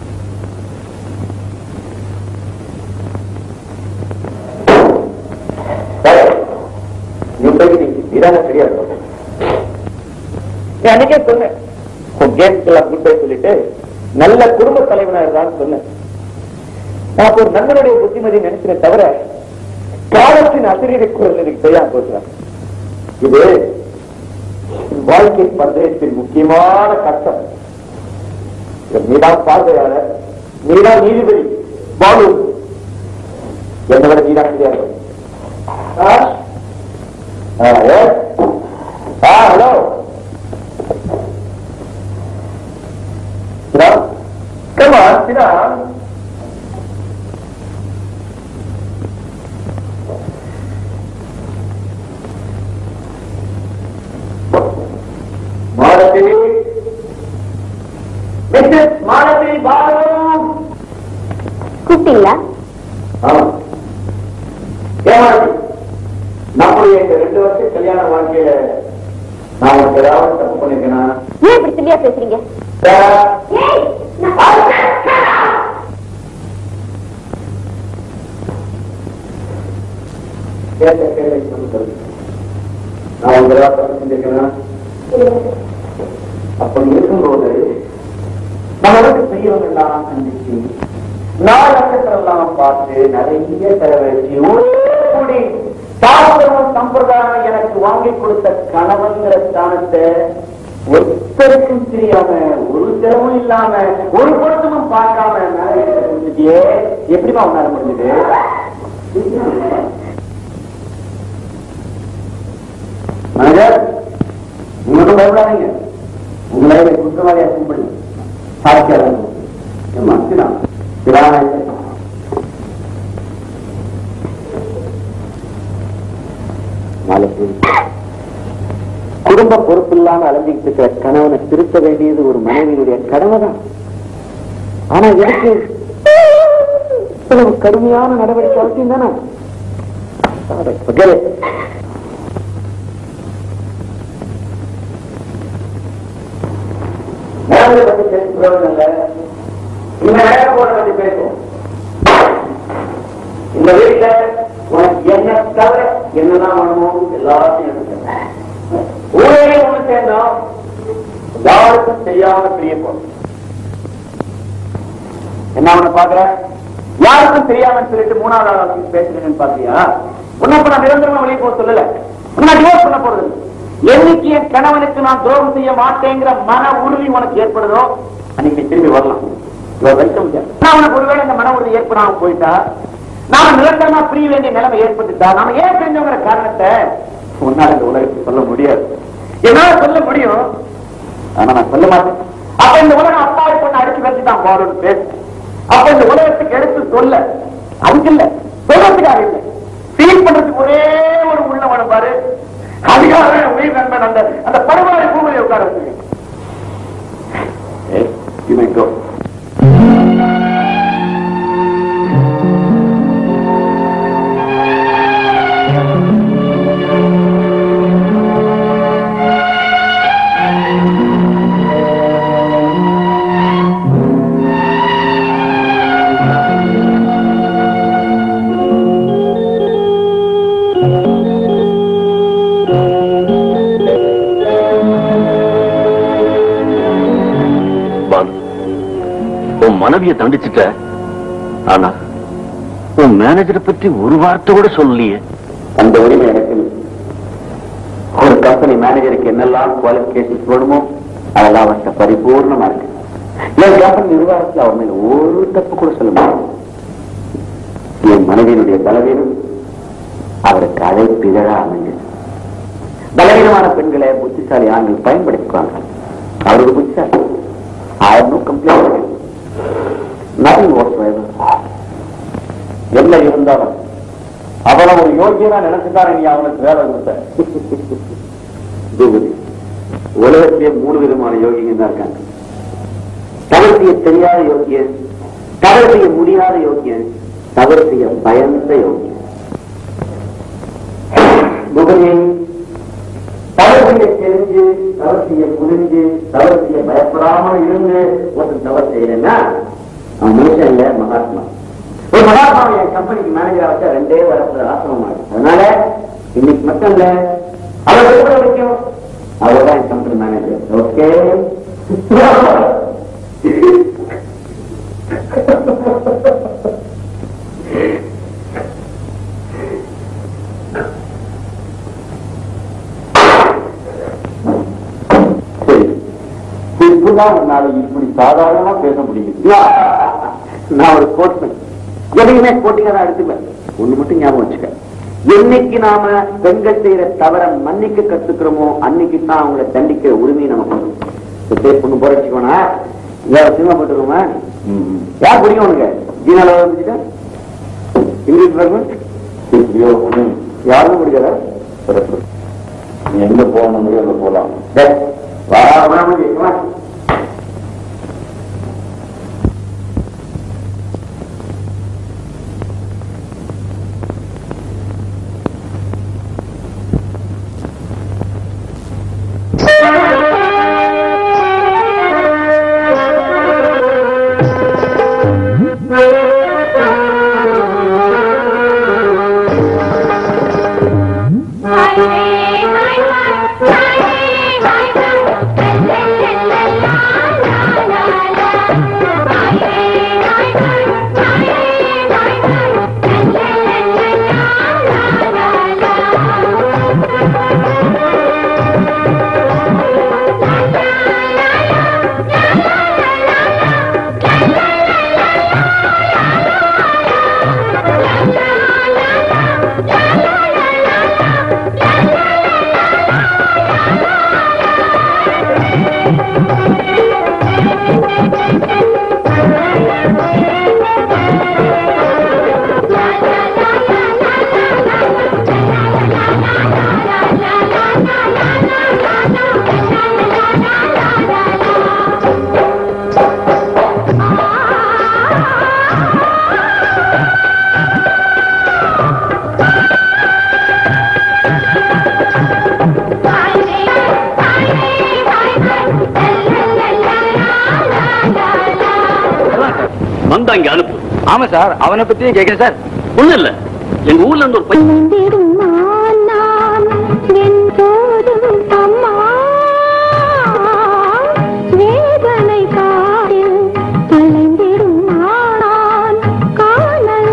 டேய், நீ போய் இதான சரியா இருக்கும் நீ அன்னைக்கே சொன்னேன் உன் கேம்ஸ் எல்லாம் குட் பை சொல்லிட்டு நல்ல குடும்ப தலைவனா இருந்தான்னு சொன்னேன் நான் அப்போ ஒரு நண்பனுடைய புத்திமதி நினைக்கிறேன் தவிர காலத்தின் அசிரியரை குரல் எனக்கு தெரியாம போச்சுதான் இது என் வாழ்க்கை பந்தயத்தின் முக்கியமான கட்டம் இதை நீதான் பார்வையாளர் நீதான் நீதிபதி பாலு என்னை விட நீதான் தெரியாது hello Come on, sit down. Malathi Mrs Malathi Balu கூப்பிட்டீங்களா ஆமா ஏமாதி நம்முடைய இந்த ரெண்டு வருஷம் கல்யாண வாழ்க்கையில நான் உனக்கு ஏதாவது தப்பு பண்ணிருக்கேனா ஏன் இப்படி சில்லியா பேசுறீங்க கேட்ட கேள்வி சொல்லு நான் உங்க ஏதாவது தப்பு செஞ்சிருக்கேனா அப்படி இருக்கும்போது நம்மளுக்கு பெரியவங்கெல்லாம் சந்திச்சு நாடகத்தெல்லாம் பார்த்து நிறைய செலவழிச்சு ஒரு கூடி சாஸ்திரம் சம்பிரதாயம் எனக்கு வாங்கி கொடுத்த கணவன்கிற ஸ்தானத்தை ஒருத்தருக்கும் தெரியாம ஒரு செலவும் இல்லாம ஒரு பொருத்தமும் பார்க்காம மேலே முடிஞ்சுட்டியே எப்படிமா உன்னால முடிஞ்சது மனிதர் உங்களுக்கு பயப்படாதீங்க உங்களை குற்றவாளியா கும்பிடு சாட்சியாக ஏமா சிதான் சிதான நாளைக்கு குடும்ப பொறுப்பு இல்லாம அலைஞ்சிக்கிட்டு இருக்கிற கணவனை திருத்த வேண்டியது ஒரு மனைவியுடைய கடமை தான் ஆனா எனக்கு இவ்வளவு கடுமையான நடவடிக்கை அவசியம் தானே அட, forget it. நேரத்தை பத்தி பேசுறோம் இல்ல இந்த நேரம் போட பத்தி பேசுவோம் இந்த வீட்டுல உனக்கு என்ன தவிர என்னதான் வேணுமோ எல்லாத்தையும் எடுத்துக்க ஊரே ஒண்ணு சேர்ந்தோம் யாருக்கும் தெரியாம பிரிய போறோம் என்ன அவனை பாக்குற யாருக்கும் தெரியாம சொல்லிட்டு மூணாவது ஆளாக்கு பேசுறேன்னு பாத்தியா உன்னை இப்ப நான் நிரந்தரமா வெளியே போக சொல்லல உன்னை டிவோர்ஸ் பண்ண போறது இல்ல. என்னைக்கு என் கணவனுக்கு நான் துரோகம் செய்ய மாட்டேங்கிற மன உறுதி உனக்கு ஏற்படுதோ அன்னைக்கு நீ திரும்பி வரலாம் இவ வெல்கம் நான் உனக்கு ஒருவேளை இந்த மன உறுதி ஏற்படாம போயிட்டா நாம நிரந்தரமா பிரிய வேண்டிய நிலைமை ஏற்பட்டுட்டா நாம ஏன் பிரிஞ்சோங்கிற காரணத்தை உன்னால இந்த உலகத்துக்கு சொல்ல முடியாது என்னால சொல்ல முடியும் ஆனா நான் சொல்ல மாட்டேன் அப்ப இந்த உலகம் அப்பாவை பொண்ணு அடிச்சு வச்சு தான் போறோம்னு பேசு அப்ப இந்த உலகத்துக்கு எடுத்து சொல்ல அதுக்கு இல்ல சொல்றதுக்காக இல்லை ஃபீல் பண்றதுக்கு ஒரே ஒரு உள்ள வேணும் பாரு அதுக்காக என் உயிர் நண்பன் அந்த அந்த பரவாயில்ல பூமியை உட்கார வச்சுருக்கேன் You may go. பாலு உன் மனைவியை தண்டிச்சிட்ட ஆனா உன் மேனேஜரை பற்றி ஒரு வார்த்தை கூட சொல்லலையே அந்த உரிமை எனக்கு இல்லை. ஒரு கம்பெனி மேனேஜருக்கு என்னெல்லாம் குவாலிபிகேஷன்ஸ் வேணுமோ அதெல்லாம் அவர்கிட்ட பரிபூர்ணமா இருக்கு என் கம்பெனி நிர்வாகத்தில் அவர் மேல ஒரு தப்பு கூட சொல்ல முடியாது என் மனைவியினுடைய பலவீனம் அவருக்கு அழைப்பிதழ அமைஞ்சது பலவீனமான பெண்களை புத்திசாலி ஆண்கள் பயன்படுத்திக்குவாங்க அவருக்கு புத்திசாலி I have no complaint. Nothing whatsoever. என்ன இருந்தாலும் அவனை ஒரு யோகியனா நினைச்சுதான் நீ அவனுக்கு வேலை கொடுத்த பூபதி உலகத்திலே மூணு விதமான யோகிங்க தான் இருக்காங்க தவறு செய்ய தெரியாத யோகியன் தவறு செய்ய முடியாத யோகியன் தவறு செய்ய பயந்த யோகியன் பூபதி தவறு செய்ய தெரிஞ்சு தவறு செய்ய புரிஞ்சு தவறு செய்ய பயப்படாமல் இருந்து ஒருத்தன் தவறு செய்யலன்னா அவன் மனுஷன் இல்ல மகாத்மா ஒரு மகாத்மா என் கம்பெனிக்கு மேனேஜரா வச்சா ரெண்டே வரத்துல ஆசிரமம் ஆகும் அதனால இன்னைக்கு மட்டும் இல்ல அவர் எப்படி வரைக்கும் அவர் தான் என் கம்பெனி மேனேஜர் ஓகே சரி இப்பதான் உன்னால இப்படி சாதாரணமா பேச முடியும் நான் ஒரு ஸ்போர்ட்ஸ்மேன் எதையுமே ஸ்போர்ட்டிங்கா தான் எடுத்துப்பேன் ஒண்ணு மட்டும் ஞாபகம் வச்சுக்க என்னைக்கு நாம பெண்கள் செய்யற தவற மன்னிக்க கத்துக்கிறோமோ அன்னைக்கு தான் அவங்கள தண்டிக்கிற உரிமையை நமக்கு வரும் பேர் பொண்ணு போற வச்சுக்கோனா யார் சினிமா போட்டுருவோமா யார் பிடிக்கும் உனக்கு தீனால வந்துச்சுட்டா இங்கிலீஷ் வருமா இப்படியோ ம். யாருக்கும் பிடிக்காதா சிறப்பு நீ எங்க போகணும் அங்க போலாம் டேய், வா, வா, வா, வா. மந்தா இங்க அனுப்பு ஆமா சார் அவனை பத்தியும் கேட்கிறேன் சார் ஒண்ணு இல்ல எங்க ஊர்ல இருந்து ஒரு பையன் அலைந்திடும் நான் வென்றோடும் அம்மா வேதனை காதில் அலைந்திடும் நான் காணல்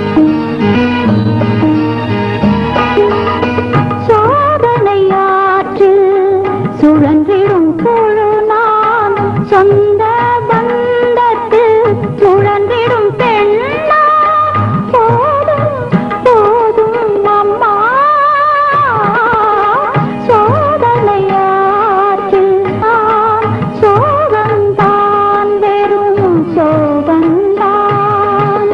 சோதனையாற்று சுழன்றிடும் புழு நான் சொந்த பந்தத்து சுழன்றிடும் பெண்ணா போதும் போதும் அம்மா சோதனையாற்று நான் சோகந்தான் வெறும் சோகந்தான்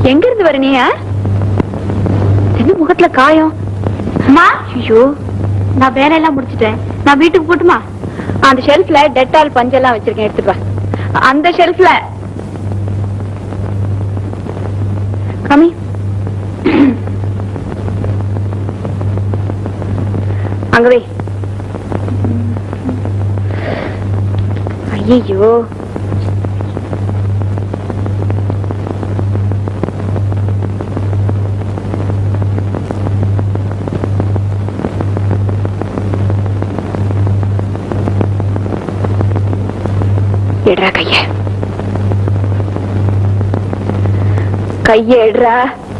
எங்க இருந்து வர நீயா என்ன முகத்துல காயம் அம்மா ஐயோ நான் வேலையெல்லாம் முடிச்சிட்டேன் நான் வீட்டுக்கு போட்டுமா அந்த ஷெல்ஃப்ல டெட்டால் பஞ்செல்லாம் வச்சிருக்கேன் எடுத்துட்டு வா அந்த ஷெல்ஃப்ல கம்மி அங்க வை ஐயோ எடுறா கைய கைய எடுறா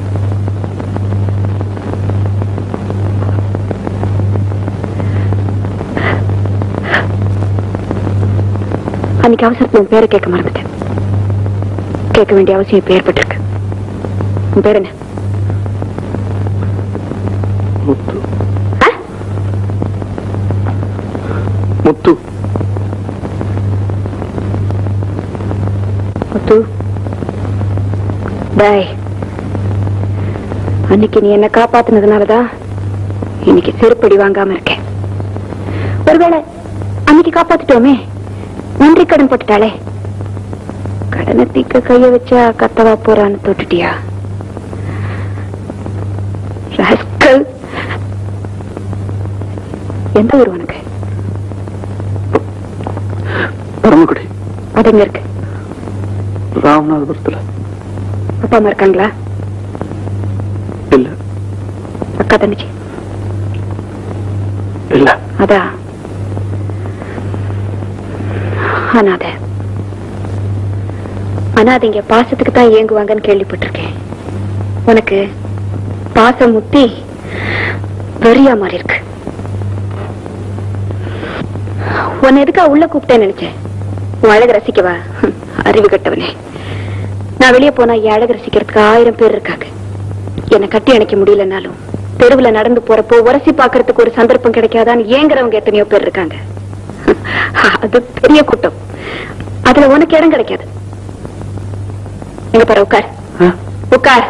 அன்னைக்கு அவசரத்துல உன் பேரை கேட்க மறந்துட்டேன் கேட்க வேண்டிய அவசியம் இப்ப ஏற்பட்டிருக்கு உன் பேர் என்ன முத்து ஆ? முத்து முத்து பாய் அன்னைக்கு நீ என்ன காப்பாத்துனதுனாலதான் இன்னைக்கு செருப்படி வாங்காம இருக்கேன் ஒருவேளை அன்னைக்கு காப்பாத்திட்டோமே நன்றி கடன் போட்டுட்டாளே கடனை தீக்க கைய வச்சா கத்தவா போறான்னு தொட்டுட்டியா rascal. எந்த ஊர் உனக்கு பரமக்குடி அது எங்க இருக்கு ராமநாதபுரத்துல அப்பா அம்மா இருக்காங்களா இல்ல அக்கா தங்கச்சி இல்ல அதான் அனாதை அனாதைங்க பாசத்துக்கு தான் ஏங்குவாங்கன்னு கேள்விப்பட்டிருக்கேன் உனக்கு பாசம் முத்தி வெறியா மாறி இருக்கு உன்னை எதுக்கா உள்ள கூப்பிட்டேன்னு நினைச்சேன் உன் அழகு ரசிக்கவா ஹம், அறிவு கட்டவனே நான் வெளியே போனா என் அழகு ரசிக்கிறதுக்கு ஆயிரம் பேர் இருக்காங்க என்னை கட்டி அணைக்க முடியலனாலும் தெருவுல நடந்து போறப்போ உரசி பாக்குறதுக்கு ஒரு சந்தர்ப்பம் கிடைக்காதான்னு ஏங்குறவங்க எத்தனையோ பேர் இருக்காங்க அது பெரிய கூட்டம் அதுல உனக்கு இடம் கிடைக்காது எங்க பாரு உட்கார் ஆ? உட்கார்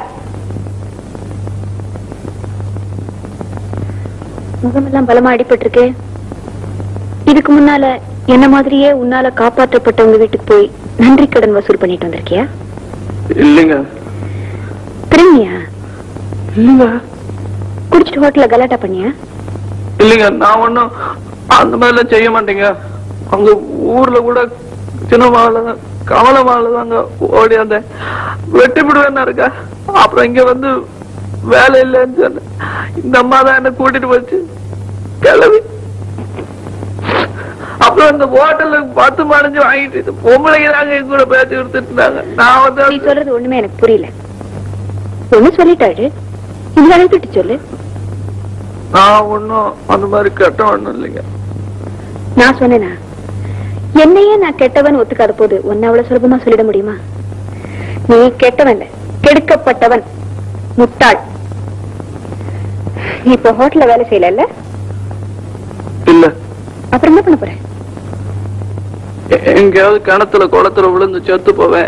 முகமெல்லாம் பலமா அடிபட்டிருக்கு இதுக்கு முன்னால என்ன மாதிரியே உன்னால காப்பாற்றப்பட்டவங்க வீட்டுக்கு போய் நன்றி கடன் வசூல் பண்ணிட்டு வந்திருக்கியா இல்லைங்க திரும்பியா இல்லைங்க குடிச்சிட்டு ஹோட்டல்ல கலாட்டா பண்ணியா இல்லைங்க நான் ஒண்ணும் அந்த மாதிரிலாம் செய்ய மாட்டேங்க அங்க ஊர்ல கூட சின்ன மாவுல தான் கமல மாவுல தாங்க ஓடி வந்தேன் வெட்டி விடுவேன்னா இருக்கா அப்புறம் இங்க வந்து வேலை இல்லைன்னு சொன்னேன் இந்த அம்மா தான் என்ன கூட்டிட்டு போச்சு கிளவி அப்புறம் இந்த ஹோட்டல்ல பத்து மடிஞ்சு வாங்கிட்டு இது பொம்பளைங்க தாங்க என் கூட பேச்சு கொடுத்துட்டு இருந்தாங்க நான் நீ வந்து சொல்றது ஒண்ணுமே எனக்கு புரியல ஒண்ணு சொல்லிட்டாரு இது அழைத்துட்டு சொல்லு நான் ஒண்ணும் அந்த மாதிரி கெட்ட ஒண்ணும் இல்லைங்க நான் சொன்னேனா என்னையே நான் கெட்டவன் ஒத்துக்காத போது உன்னை அவ்வளவு சுலபமா சொல்லிட முடியுமா நீ கெட்டவன் இல்ல, கெடுக்கப்பட்டவன் முட்டாள் நீ இப்ப ஹோட்டல்ல வேலை செய்யல இல்ல அப்புறம் என்ன பண்ண போற எ- எங்கேயாவது கிணத்துல குளத்துல விழுந்து செத்து போவேன்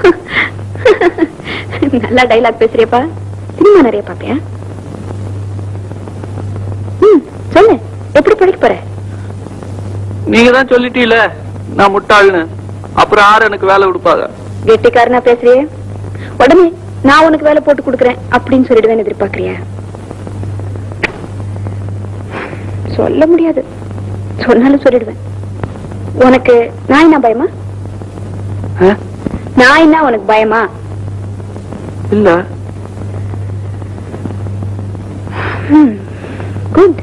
நல்லா டைலாக் பேசுறியப்பா சினிமா நிறைய பாப்பியா ம் சொல்லு எப்படி படிக்க போற நீங்க தான் சொல்லிட்டீல நான் முட்டாள்னு அப்புறம் யாரு எனக்கு வேலை கொடுப்பாங்க கெட்டிக்காரனா பேசுறியே உடனே நான் உனக்கு வேலை போட்டு கொடுக்குறேன் அப்படின்னு சொல்லிடுவேன் எதிர்பார்க்கறியா சொல்ல முடியாது சொன்னாலும் சொல்லிடுவேன் உனக்கு நான் என்ன பயமா ஆ? நான் என்ன உனக்கு பயமா இல்ல குட்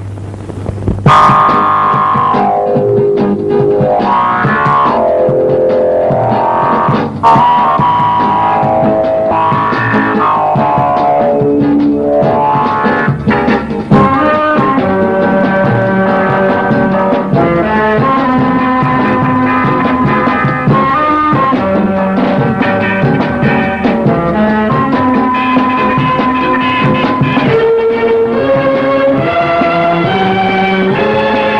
ஆ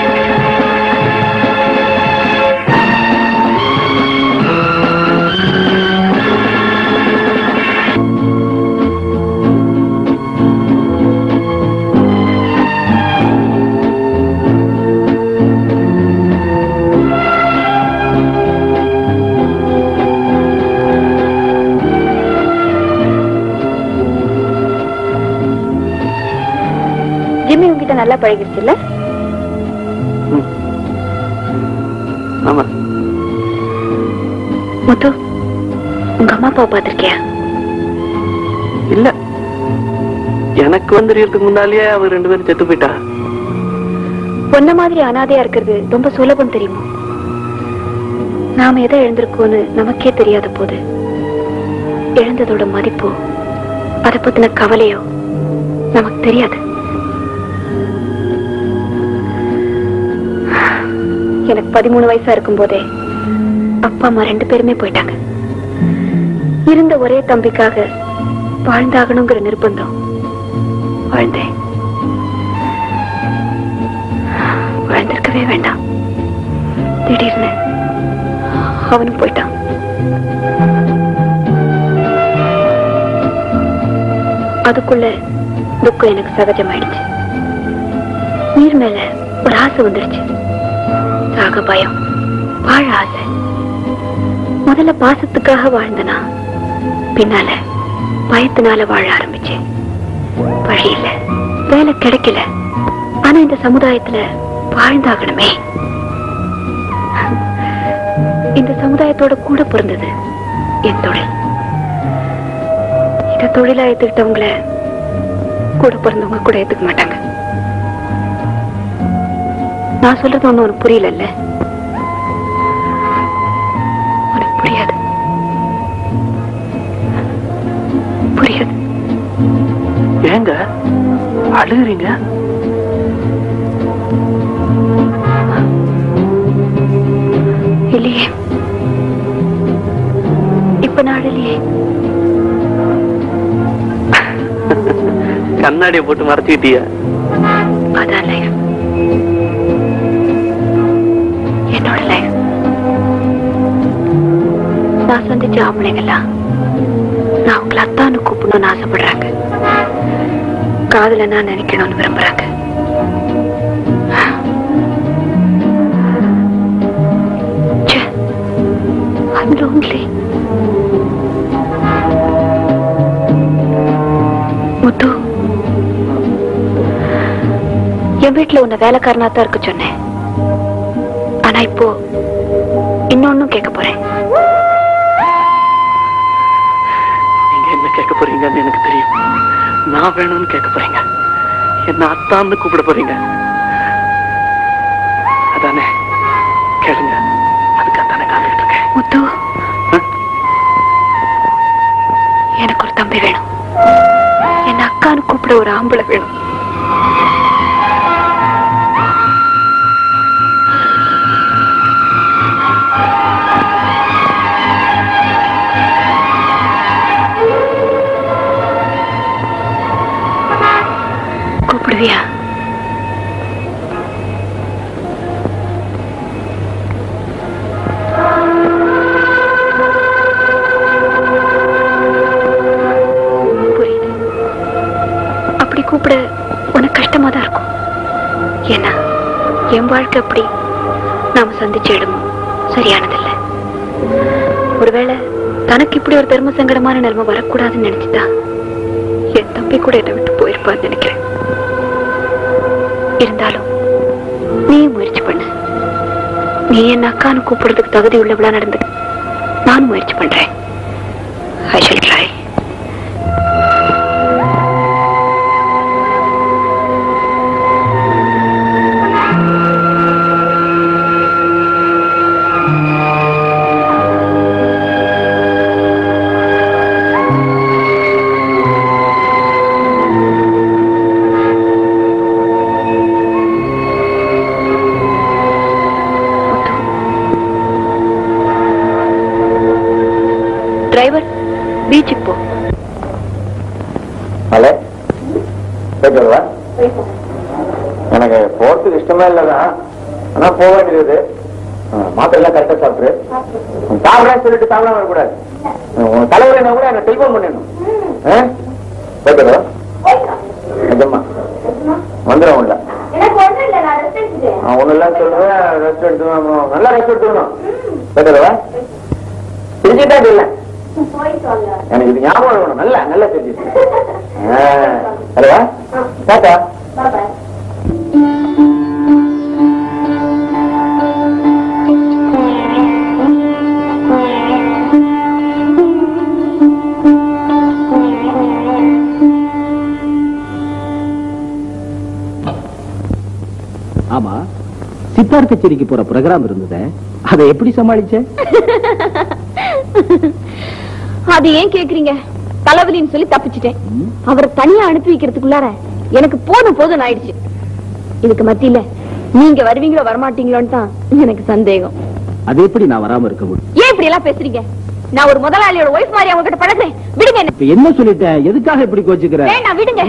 கிட்ட நல்லா பழகிடுச்சு இல்ல ஆமா முத்து உங்க அம்மா அப்பா பாத்திருக்கியா இல்ல எனக்கு வந்துடுறதுக்கு முன்னாலேயே அவர் ரெண்டு பேரும் செத்து போயிட்டா பொண்ண மாதிரி அனாதையா இருக்கிறது ரொம்ப சுலபம் தெரியுமா நாம எதை எழுந்திருக்கோன்னு நமக்கே தெரியாத போது எழுந்ததோட மதிப்போ அதை பத்தின கவலையோ நமக்கு தெரியாது எனக்கு பதிமூணு வயசா இருக்கும் போதே அப்பா அம்மா ரெண்டு பேருமே போயிட்டாங்க இருந்த ஒரே தம்பிக்காக வாழ்ந்தாகணுங்கிற நிர்பந்தம் வாழ்ந்தேன் வாழ்ந்திருக்கவே வேண்டாம் திடீர்னு அவனும் போயிட்டான் அதுக்குள்ள துக்கம் எனக்கு சகஜமாயிடுச்சு நீர் மேல ஒரு ஆசை வந்துடுச்சு சாக பயம் வாழ ஆசை முதல்ல பாசத்துக்காக வாழ்ந்தனா பின்னால பயத்தினால வாழ ஆரம்பிச்சேன் வழி இல்ல வேலை கிடைக்கல ஆனா இந்த சமுதாயத்துல வாழ்ந்தாகணுமே இந்த சமுதாயத்தோட கூட பிறந்தது என் தொழில் இத தொழிலா ஏத்துக்கிட்டவங்கள கூட பிறந்தவங்க கூட ஏத்துக்க மாட்டாங்க நான் சொல்றது ஒண்ணு உனக்கு புரியல உனக்கு புரியாது புரியாது ஏங்க அழுகுறீங்க இல்லையே இப்ப நாள் இல்லையே கண்ணாடியை போட்டு மறைச்சுக்கிட்டிய அதான் லைஃப் என்னோட லைஃப் நான் சந்திச்ச ஆம்பளைங்கெல்லாம் நான் உங்களை அத்தான்னு கூப்பிடணும்னு ஆசைப்படுறாங்க காதல நான் நினைக்கணும்னு விரும்புறாங்க ச்சே, I'm lonely. முத்து என் வீட்டுல உன்னை வேலைக்காரனா தான் இருக்க சொன்னேன் ஆனா இப்போ இன்னொன்னும் கேட்க போறேன் நீங்க என்ன கேட்க போறீங்கன்னு எனக்கு தெரியும் நான் வேணும்னு கேட்க போறீங்க என்ன அத்தான்னு கூப்பிட போறீங்க அதானே கேளுங்க அதுக்காகத்தானே காத்துக்கிட்டு இருக்கேன் முத்து ஆ? எனக்கு ஒரு தம்பி வேணும் என்ன அக்கான்னு கூப்பிட ஒரு ஆம்பளை வேணும் கூப்பிடுவியா புரியுது அப்படி கூப்பிட உனக்கு கஷ்டமா தான் இருக்கும் ஏன்னா என் வாழ்க்கை அப்படி நாம சந்திச்ச இடமும் சரியானதில்லை ஒருவேளை தனக்கு இப்படி ஒரு தர்ம சங்கடமான நிலைமை வரக்கூடாதுன்னு நினைச்சுதான் என் தம்பி கூட என்னை விட்டு போயிருப்பான்னு நினைக்கிறேன் இருந்தாலும் நீ முயற்சி பண்ணு நீ என் அக்கான்னு கூப்பிடுறதுக்கு தகுதி உள்ளவளா நடந்து நான் முயற்சி பண்றேன் ஐ ஷல் ட்ரை டிரைவர் பீச்சுக்கு போ ஹலோ கேட்கலவா எனக்கு போறதுக்கு இஷ்டமே இல்லதான் ஆனா போக வேண்டியது மாத்திரை எல்லாம் கரெக்டா சாப்பிட்டு சாப்பிடலாம் சொல்லிட்டு சாப்பிடாம வரக்கூடாது உன் தலைவர் என்ன கூட எனக்கு டெலிபோன் பண்ணிடணும் கேட்கலவா நிஜமா வந்துடும் உள்ள ஒண்ணு இல்லைன்னு சொல்லுவேன் ரெஸ்ட் எடுத்துக்கணும் அப்புறம் நல்லா ரெஸ்ட் எடுத்துக்கணும் கேட்கலவா தெரிஞ்சுட்டா இல்லை எனக்கு இது ஞாபகம் இருக்கணும் நல்லா நல்லா தெரிஞ்சுட்டு ஹலோ டாட்டா சித்தார் கச்சேரிக்கு போற ப்ரோக்ராம் இருந்தது அதை எப்படி சமாளிச்ச அது ஏன் கேக்குறீங்க தலைவலின்னு சொல்லி தப்பிச்சிட்டேன் அவரை தனியா அனுப்பி வைக்கிறதுக்குள்ளார எனக்கு போதும் போதும் ஆயிடுச்சு இதுக்கு மத்தியில நீங்க வருவீங்களோ வரமாட்டீங்களோன்னு தான் எனக்கு சந்தேகம் அது எப்படி நான் வராம இருக்க முடியும் ஏன் இப்படி எல்லாம் பேசுறீங்க நான் ஒரு முதலாளியோட ஒய்ஃப் மாதிரி அவங்க கிட்ட பழகுறேன் விடுங்க என்ன இப்ப என்ன சொல்லிட்டேன் எதுக்காக இப்படி கோச்சுக்கிற வேண்டாம் விடுங்க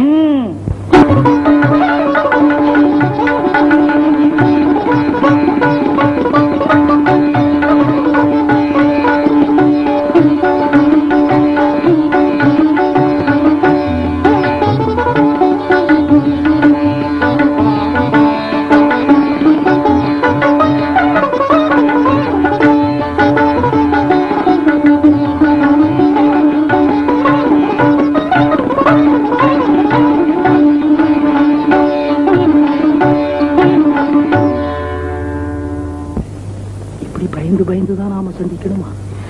இப்படி பயந்து பயந்து தான் நாம சந்திக்கணுமா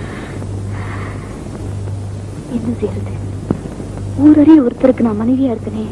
என்ன செய்யறது ஊரறிய ஒருத்தருக்கு நான் மனைவியா இருக்கனே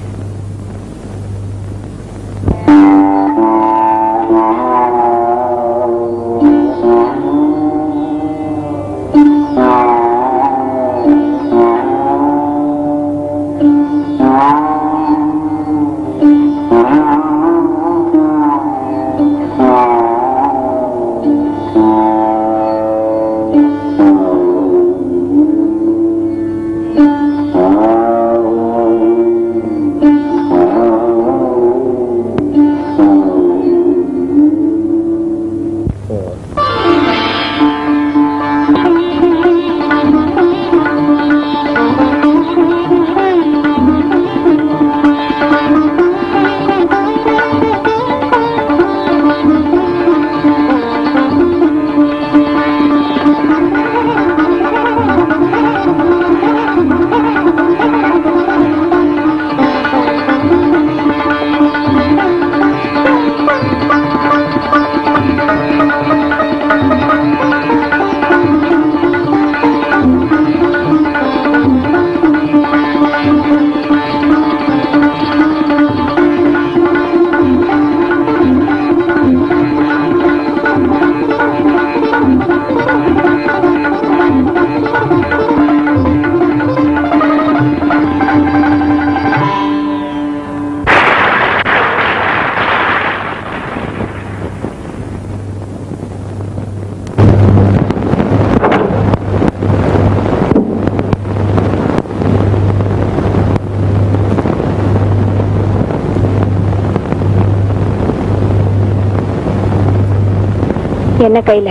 என்ன கையில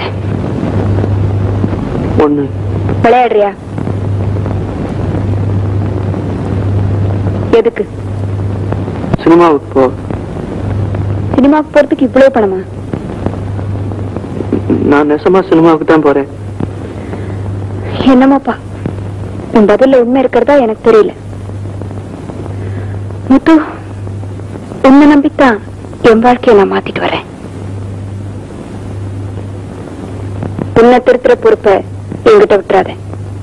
ஒண்ணு விளையாடுறியா எதுக்கு சினிமாவுக்கு போ சினிமாவுக்கு போறதுக்கு இவ்வளவு பணமா நான் நெசமா சினிமாவுக்கு தான் போறேன் என்னமாப்பா உன் பதில்ல உண்மை இருக்கிறதா எனக்கு தெரியல முத்து உன்னை நம்பித்தான் என் வாழ்க்கையை நான் மாத்திட்டு வரேன் உன்னை திருத்துற பொறுப்பை என்கிட்ட விட்டுறாத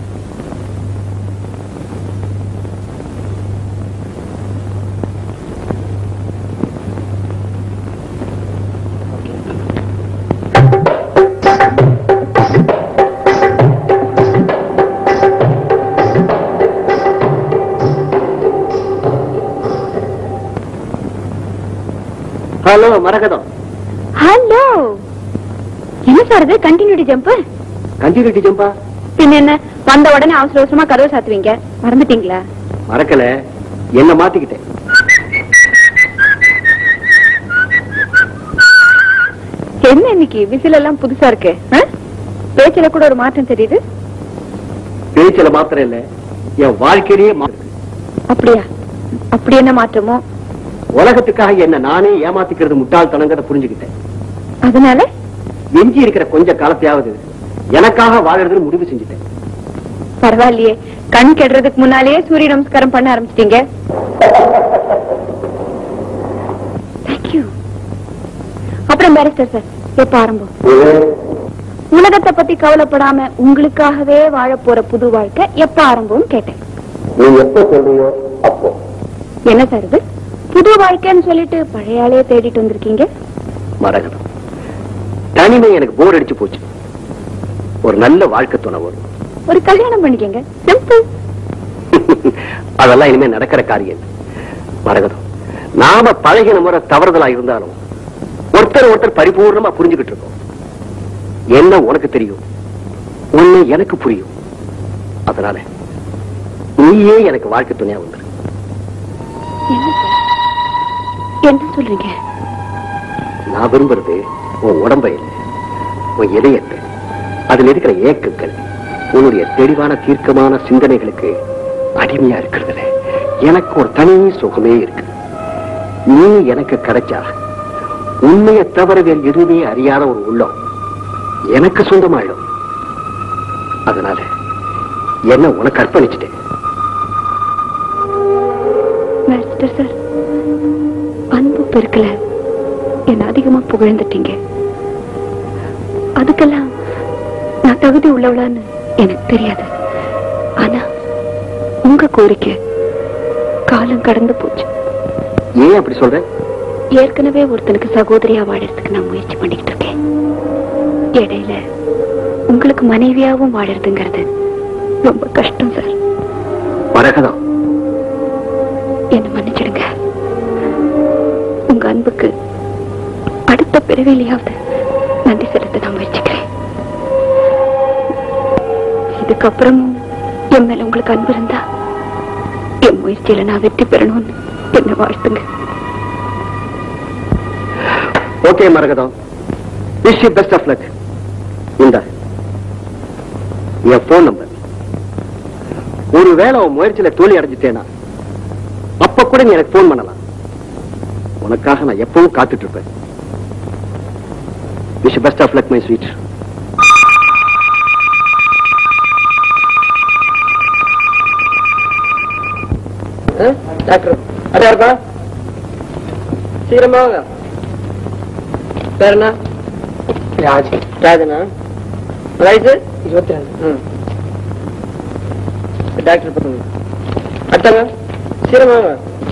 ஹலோ மரகதம் ஹலோ என்ன சார் இது கண்டினியூட்டி ஜம்ப் கண்டினியூட்டி ஜம்பா பின்ன என்ன வந்த உடனே அவசர அவசரமா கதவை சாத்துவீங்க மறந்துட்டீங்களா மறக்கல என்ன மாத்திக்கிட்டேன் என்ன இன்னைக்கு விசில் எல்லாம் புதுசா இருக்கு ஆ? பேச்சுல கூட ஒரு மாற்றம் தெரியுது பேச்சில மாத்திரம் இல்ல என் வாழ்க்கையிலேயே மாறுது அப்படியா அப்படி என்ன மாற்றமோ உலகத்துக்காக என்ன நானே ஏமாத்திக்கிறது முட்டாள்தனங்கிறத புரிஞ்சுக்கிட்டேன் அதனால எஞ்சி இருக்கிற கொஞ்ச காலத்தையாவது எனக்காக வாழறதுன்னு முடிவு செஞ்சுட்டேன் பரவாயில்லையே கண் கெடுறதுக்கு முன்னாலேயே சூரிய நமஸ்காரம் பண்ண ஆரம்பிச்சிட்டீங்க தேங்க்யூ அப்புறம் பேரிஸ்டர் சார் எப்ப ஆரம்பம் உலகத்தை பத்தி கவலைப்படாம உங்களுக்காகவே வாழ போற புது வாழ்க்கை எப்ப ஆரம்பம் கேட்டேன் நீ எப்ப சொல்றியோ அப்போ என்ன சார் இது புது வாழ்க்கைன்னு சொல்லிட்டு பழைய ஆளையே தேடிட்டு வந்திருக்கீங்க மரகதம் தனிமை எனக்கு போர் அடிச்சு போச்சு ஒரு நல்ல வாழ்க்கை துணை வரும் ஒரு கல்யாணம் பண்ணிக்கங்க சிம்பிள் அதெல்லாம் இனிமே நடக்கிற காரியம் இல்ல. மரகதம் நாம பழகின முறை தவறுதலா இருந்தாலும் ஒருத்தர் ஒருத்தர் பரிபூர்ணமா புரிஞ்சுக்கிட்டு இருக்கோம் என்ன உனக்கு தெரியும் ஒண்ணு எனக்கு புரியும் அதனால நீயே எனக்கு வாழ்க்கை துணையா வந்துரு என்ன சார்? என்ன சொல்றீங்க நான் விரும்புறது உன் உடம்ப இல்லை உன் இதயத்தை அதுல இருக்கிற ஏக்கங்கள் உன்னுடைய தெளிவான தீர்க்கமான சிந்தனைகளுக்கு அடிமையா இருக்கிறதுல எனக்கு ஒரு தனி சுகமே இருக்கு நீ எனக்கு கிடைச்சா உண்மையை தவிர வேறு எதுவுமே அறியாத ஒரு உள்ளம் எனக்கு சொந்தமாயிடும் அதனால என்ன உனக்கு அர்ப்பணிச்சுட்டேன் மிஸ்டர் சார் அன்பு பெருக்கல என்ன அதிகமா புகழ்ந்துட்டீங்க அதுக்கெல்லாம் நான் தகுதி உள்ளவளான்னு எனக்கு தெரியாது ஆனா உங்க கோரிக்கை காலம் கடந்து போச்சு ஏன் அப்படி சொல்ற ஏற்கனவே ஒருத்தனுக்கு சகோதரியா வாழறதுக்கு நான் முயற்சி பண்ணிக்கிட்டு இருக்கேன் இடையில உங்களுக்கு மனைவியாவும் வாழறதுங்கிறது ரொம்ப கஷ்டம் சார் மரகதம் என்ன மன்னிச்சிடுங்க உங்க அன்புக்கு அடுத்த பிறவிலையாவது நன்றி செலுத்த நான் முயற்சிக்கிறேன் இதுக்கப்புறமும் என் மேல உங்களுக்கு அன்பு இருந்தா என் முயற்சியில நான் வெற்றி பெறணும்னு என்ன வாழ்த்துங்க okay Maragatham wish you best of luck இந்த என் போன் நம்பர் ஒருவேளை உன் முயற்சியில தோல்வி அடைஞ்சிட்டேனா அப்ப கூட நீ எனக்கு போன் பண்ணலாம் உனக்காக நான் எப்பவும் காத்துட்டு இருப்பேன் wish best of luck my sweet doctor அதான் இருக்கா சீக்கிரமா வாங்க பேர் என்ன ராஜ் ராஜனா வயசு இருபத்தி ரெண்டு டாக்டர் பண்ணுங்க அடுத்தங்க சீக்கிரமா வாங்க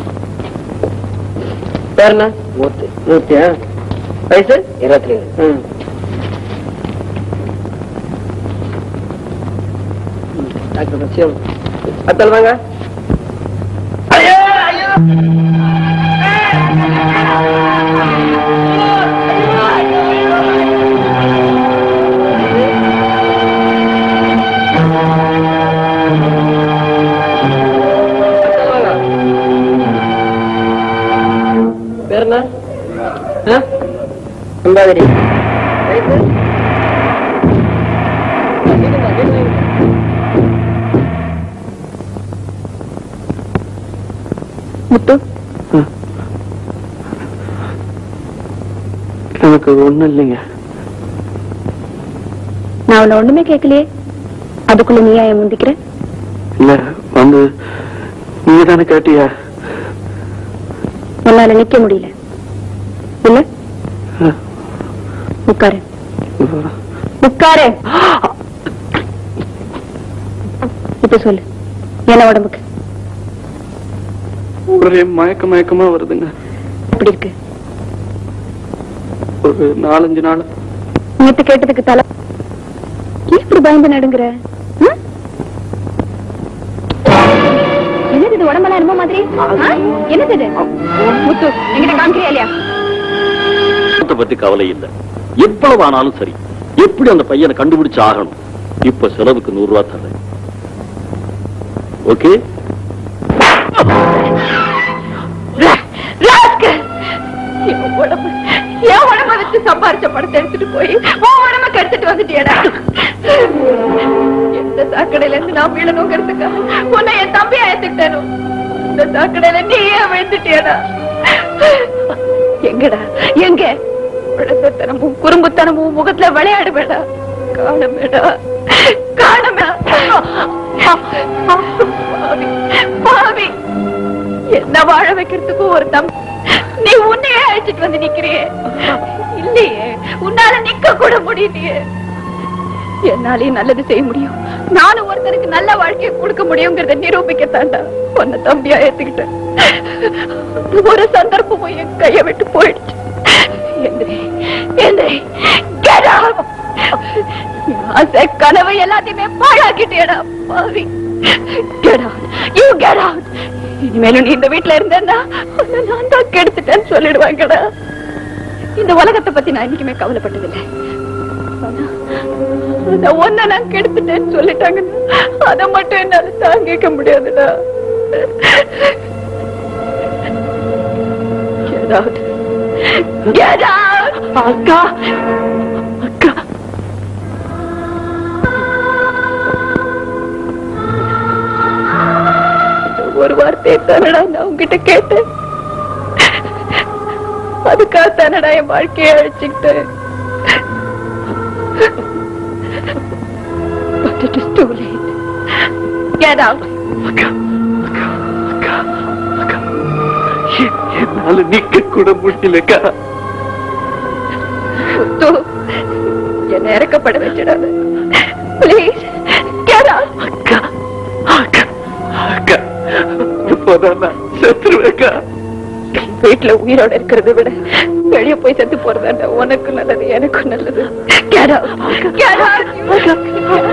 பேர் என்ன மூர்த்தி மூர்த்தியா வயசு இருபத்தி ரெண்டு ம் டாக்டர் சீக்கிரம் அடுத்தால் வாங்க பேர் என்ன ஆ? அம்பாதிரி வயசு? வீடுங்க, வீடுங்க. முத்து எனக்கு ஒண்ணும் இல்லைங்க நான் உன்னை ஒண்ணுமே கேட்கலையே அதுக்குள்ள நீயா என் முந்திக்கிற இல்ல வந்து நீங்க தானே கேட்டியா உன்னால நிக்க முடியல இல்ல ஆ. உட்காரு உட்காரு இப்ப சொல்லு என்ன உடம்புக்கு ஒரே மயக்க மயக்கமா வருதுங்க எப்படி இருக்கு ஒரு நாலஞ்சு நாள் நேத்து கேட்டதுக்கு தலை ஏன் இப்படி பயந்து நடுங்குற ம்? என்னது இது உடம்பெல்லாம் என்னமோ மாதிரி ஆ? என்னது இது முத்து என்கிட்ட காமிக்கிறியா இல்லையா பணத்தை பத்தி கவலை இல்லை எவ்வளவு ஆனாலும் சரி எப்படி அந்த பையனை கண்டுபிடிச்சு ஆகணும் இப்ப செலவுக்கு நூறு ரூபாய் தரேன் ஓகே ராஸ்கல்! என் உடம்பு என் உடம்ப வச்சு சம்பாரிச்ச பணத்தை எடுத்துட்டு போய் உன் உடம்ப கெடுத்துட்டு வந்துட்டியடா எந்த சாக்கடையில இருந்து நான் மீளணுங்கிறதுக்காக உன்னை என் தம்பியா ஏத்துக்கிட்டேனோ இந்த சாக்கடையில நீ ஏன் விழுந்துட்டியடா எங்கடா எங்க குழந்தைத்தனமும் குறும்புத்தனமும் முகத்துல விளையாடுவேடா காணமேடா காணமே பாவி பாவி என்ன வாழ வைக்கிறதுக்கு ஒரு தம் நீ உன்னையே அழைச்சிட்டு வந்து நிக்கிறியே இல்லையே உன்னால நிக்க கூட முடியலையே என்னாலையும் நல்லது செய்ய முடியும் நானும் ஒருத்தருக்கு நல்ல வாழ்க்கையை கொடுக்க முடியுங்கிறத நிரூபிக்கத்தாண்டா உன்னை தம்பியா ஏத்துக்கிட்டேன் ஒரு சந்தர்ப்பமும் என் கையை விட்டு போயிடுச்சு எந்திரி எந்திரி Get out! ஆசை கனவு எல்லாத்தையுமே பாழாக்கிட்டேடா பாவி Get out! You get out! இனிமேலும் நீ இந்த வீட்டுல இருந்தேன்னா உன்னை நான் தான் கெடுத்துட்டேன்னு சொல்லிடுவாங்கடா இந்த உலகத்தை பத்தி நான் என்னைக்குமே கவலைப்பட்டதில்லை ஆனா, அந்த ஒன்ன நான் கெடுத்துட்டேன்னு சொல்லிட்டாங்க அதை மட்டும் என்னால தாங்கிக்க முடியாதுடா Get out! Get out! அக்கா அக்கா ஒரு வார்த்தையை தானடா நான் உங்ககிட்ட கேட்டேன் அதுக்காக தானடா என் வாழ்க்கையை அழிச்சுக்கிட்டேன் But it is too late. Get out. என்னால நிக்க கூட முடியலக்கா முத்து, என்னை இறக்கப்பட வச்சிடாத ப்ளீஸ் get out. அக்கா அக்கா அக்கா இப்போதான் நான் செத்துருவேக்கா வீட்டுல உயிரோட இருக்கிறத விட வெளிய போய் செத்து போறதாண்டா உனக்கும் நல்லது எனக்கும் நல்லது Get out. Get out.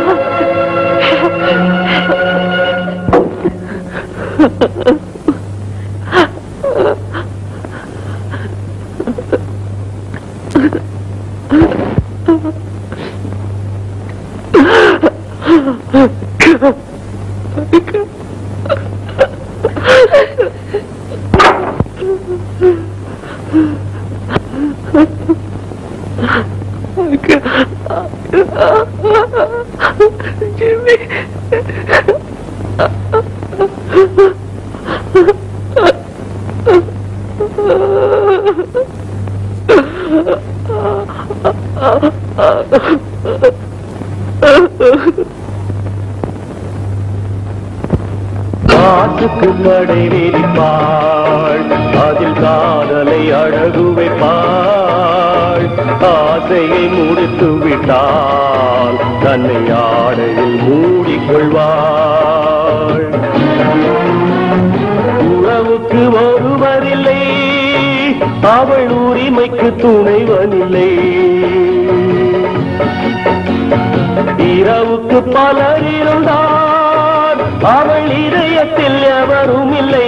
காற்றுக்கு கடை விரிப்பாள் அதில் காதலை அழகு வைப்பாள் ஆசையை முடித்து விட்டாள் தன்னை ஆடையில் மூடிக்கொள்வாள் உறவுக்கு ஒருவரில்லை அவள் உரிமைக்கு துணைவனில்லை இரவுக்கு பலர் இருந்தார் அவள் இதயத்தில் எவரும் இல்லை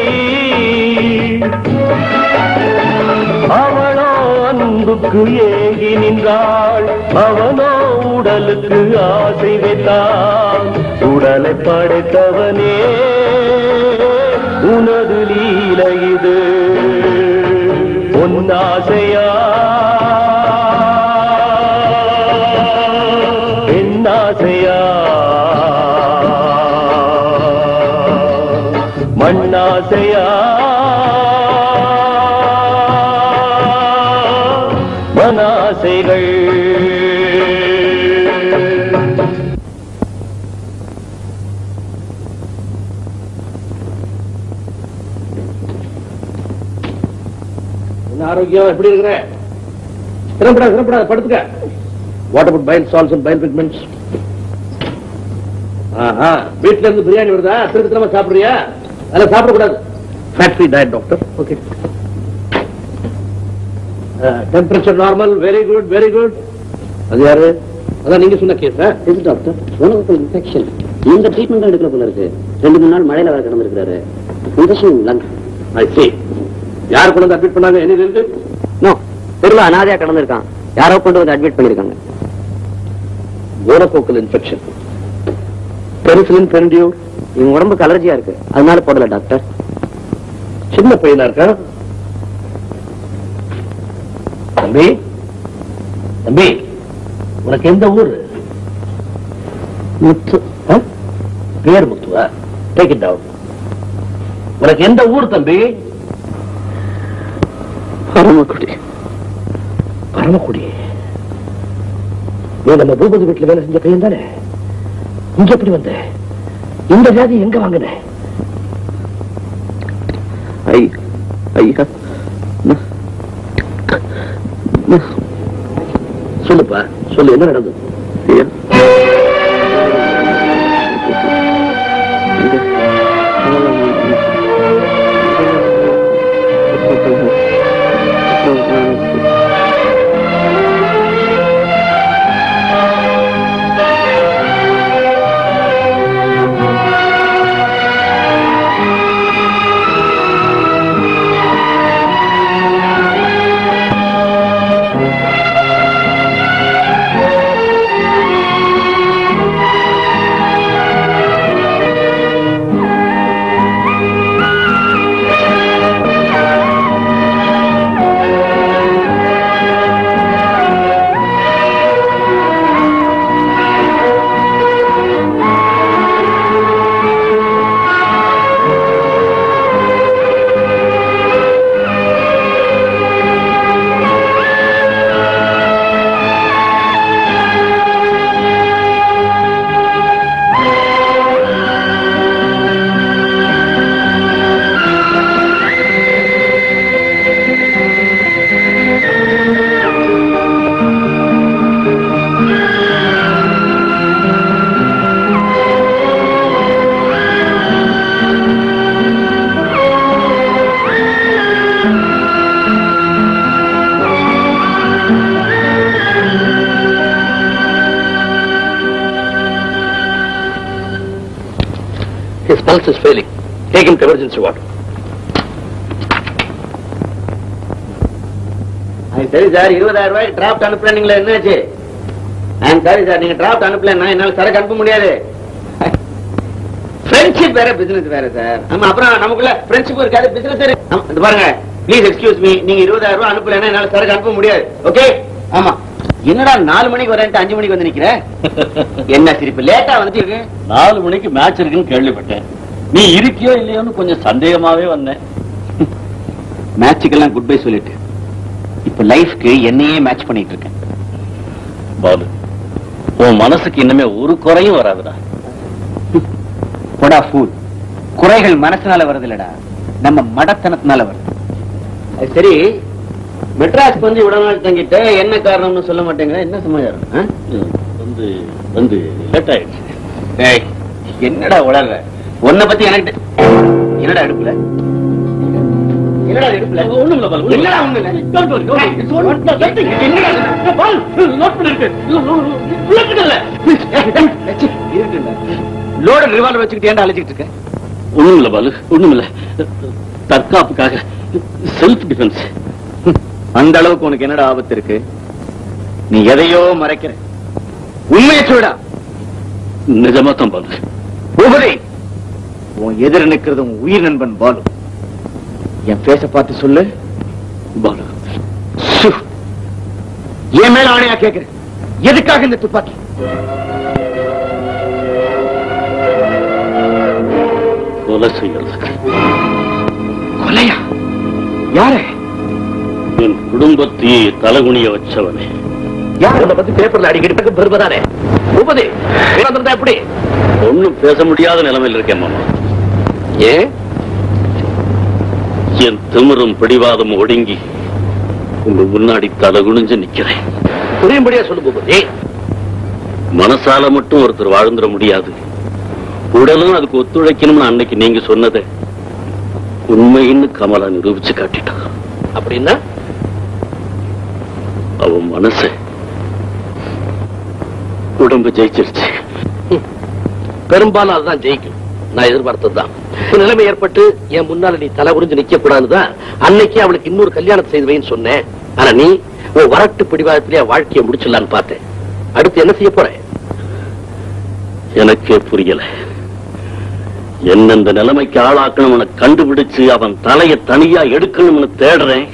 அவளோ அன்புக்கு ஏங்கி நின்றாள் அவனோ உடலுக்கு ஆசை வைத்தான் உடலை படைத்தவனே உனது லீல இது பொன்னாசையா பெண்ணாசையா மண்ணாசையா மனாசைகள் ஆரோக்கியம் எப்படி இருக்கிற சிரமப்படாத சிரமப்படாத படுத்துக்க what about bile salts and bile pigments ஆஹா வீட்ல இருந்து பிரியாணி வருதா திரும்ப திரும்ப சாப்பிடுறியா அதெல்லாம் சாப்பிடக்கூடாது factory diet doctor okay temperature normal very good very good அது யாரு அதான் நீங்க சொன்ன கேஸ் இது டாக்டர் உணவுக்குள் இன்ஃபெக்ஷன் இந்த ட்ரீட்மெண்ட் எடுக்கல போல இருக்கு ரெண்டு மூணு நாள் மழையில வர கிடந்திருக்கிறாரு இன்ஃபெக்ஷன் லங் ஐ see யார் கொண்டு வந்து அட்மிட் பண்ணாங்க என்ன இருக்கு நோ தெருவ அனாதையா கிடந்திருக்கான் யாரோ கொண்டு வந்து அட்மிட் பண்ணிருக்காங்க ஓரப்போக்கல் இன்ஃபெக்ஷன் பெருசிலின் பெருண்டியூர் இவங்க உடம்புக்கு அலர்ஜியா இருக்கு அதனால போடல டாக்டர் சின்ன பையனா இருக்கா தம்பி தம்பி உனக்கு எந்த ஊர் முத்து ஆ? பேர் முத்துவா டேக் இட் டவுன் உனக்கு எந்த ஊர் தம்பி பரமக்குடி பரமக்குடி நீ நம்ம பூபதி வீட்டுல வேலை செஞ்ச பையன் தானே இங்க எப்படி வந்த இந்த ஜாதி எங்க வாங்கின ஐயா சொல்லுப்பா சொல்லு என்ன நடந்தது His pulse is failing. Take him to emergency ward. சரி சார் இருபதாயிரம் ரூபாய் டிராப்ட் அனுப்புறீங்களா என்னாச்சு சரி சார் நீங்க டிராப்ட் அனுப்பலன்னா என்னால சரக்கு அனுப்ப முடியாது ஃப்ரெண்ட்ஷிப் வேற பிசினஸ் வேற சார் ஆமா அப்புறம் நமக்குள்ள ஃப்ரெண்ட்ஷிப் இருக்காது பிசினஸ் இது பாருங்க ப்ளீஸ் எக்ஸ்கியூஸ் மீ நீங்க இருபதாயிரம் ரூபாய் அனுப்பலன்னா என்னால சரக்கு அனுப்ப முடியாது ஓகே ஆமா என்னடா நாலு மணிக்கு வரேன்ட்டு அஞ்சு மணிக்கு வந்து நிக்கிற என்ன சிரிப்பு லேட்டா வந்துட்டு இருக்கு நாலு மணிக்கு மேட்ச் இருக்குன்னு கேள்விப்பட்டேன் நீ இருக்கியோ இல்லையோன்னு கொஞ்சம் சந்தேகமாவே வந்தேன் மேட்சுக்கெல்லாம் குட் பை சொல்லிட்டு இப்ப லைஃப்க்கு என்னையே மேட்ச் பண்ணிட்டு இருக்கேன் பாலு உன் மனசுக்கு இன்னுமே ஒரு குறையும் வராதுடா போடா ஃபூல் குறைகள் மனசுனால வருது இல்லடா நம்ம மடத்தனத்தினால வருது அது சரி மெட்ராஸ்க்கு வந்து இவ்வளவு நாள் தங்கிட்ட என்ன காரணம்னு சொல்ல மாட்டேங்கிற என்ன சமாச்சாரம் ஆ? வந்து வந்து லேட் ஆயிடுச்சு டேய், என்னடா உளர்ற உன்னை பத்தி எனக்கு தெ- என்னடா அடுப்புல என்னடா அடுப்புல ஒண்ணும் இல்ல பாலு என்னடா ஒண்ணும் இல்ல? Don't worry, don't worry. It's one- nothing. என்னடா இது? பாலு, note பண்ணிருக்கு. விளக்குதல்ல. லோட ரிவால்வர் வச்சுக்கிட்டு ஏன்டா அழைச்சிட்டு இருக்க ஒண்ணும் இல்ல பாலு ஒண்ணும் இல்ல தற்காப்புக்காக செல்ஃப் டிஃபென்ஸ் அந்த அளவுக்கு உனக்கு என்னடா ஆபத்து இருக்கு நீ எதையோ மறைக்கிற உண்மையை சொல்டா நிஜமா தான் பாலு பூபதி உன் எதிர நிக்கிறது உன் உயிர் நண்பன் பாலு என் பேச பார்த்து சொல்லு பாலு சு. என் மேல ஆணையா கேக்குறேன் எதுக்காக இந்த துப்பாக்கி கொலை செய்யறதுக்கு கொலையா யாரு என் குடும்பத்தையே தலகுனிய வச்சவனே யாரு அதை பத்தி பேப்பர்ல அடிக்கடி பெருமதானே உபதி எப்படி ஒண்ணும் பேச முடியாத நிலைமையில் இருக்கேன் மாமா ஏன் என் திமிரும் பிடிவாதம் ஒடுங்கி உங்க முன்னாடி தலை குனிஞ்சு நிக்கிறேன் புரியும்படியா சொல்லு பூபதி மனசால மட்டும் ஒருத்தர் வாழ்ந்துட முடியாது உடலும் அதுக்கு ஒத்துழைக்கணும்னு அன்னைக்கு நீங்க சொன்னதை உண்மைன்னு கமலா நிரூபிச்சு காட்டிட்டான் அப்படின்னா அவன் மனசு உடம்பு ஜெயிச்சிருச்சு பெரும்பாலும் அதுதான் ஜெயிக்கும் நான் எதிர்பார்த்ததுதான் ஒரு நிலைமை ஏற்பட்டு என் முன்னால நீ தலை உறிஞ்சு நிக்க கூடாதுதான் அன்னைக்கு அவளுக்கு இன்னொரு கல்யாணம் செய்து வைன்னு சொன்னேன் ஆனா நீ உன் வரட்டு பிடிவாதத்திலே வாழ்க்கையை முடிச்சிடலான்னு பார்த்தேன் அடுத்து என்ன செய்ய போற எனக்கே புரியல என்ன இந்த நிலைமைக்கு ஆளாக்கணும்னு கண்டுபிடிச்சு அவன் தலையை தனியா எடுக்கணும்னு தேடுறேன்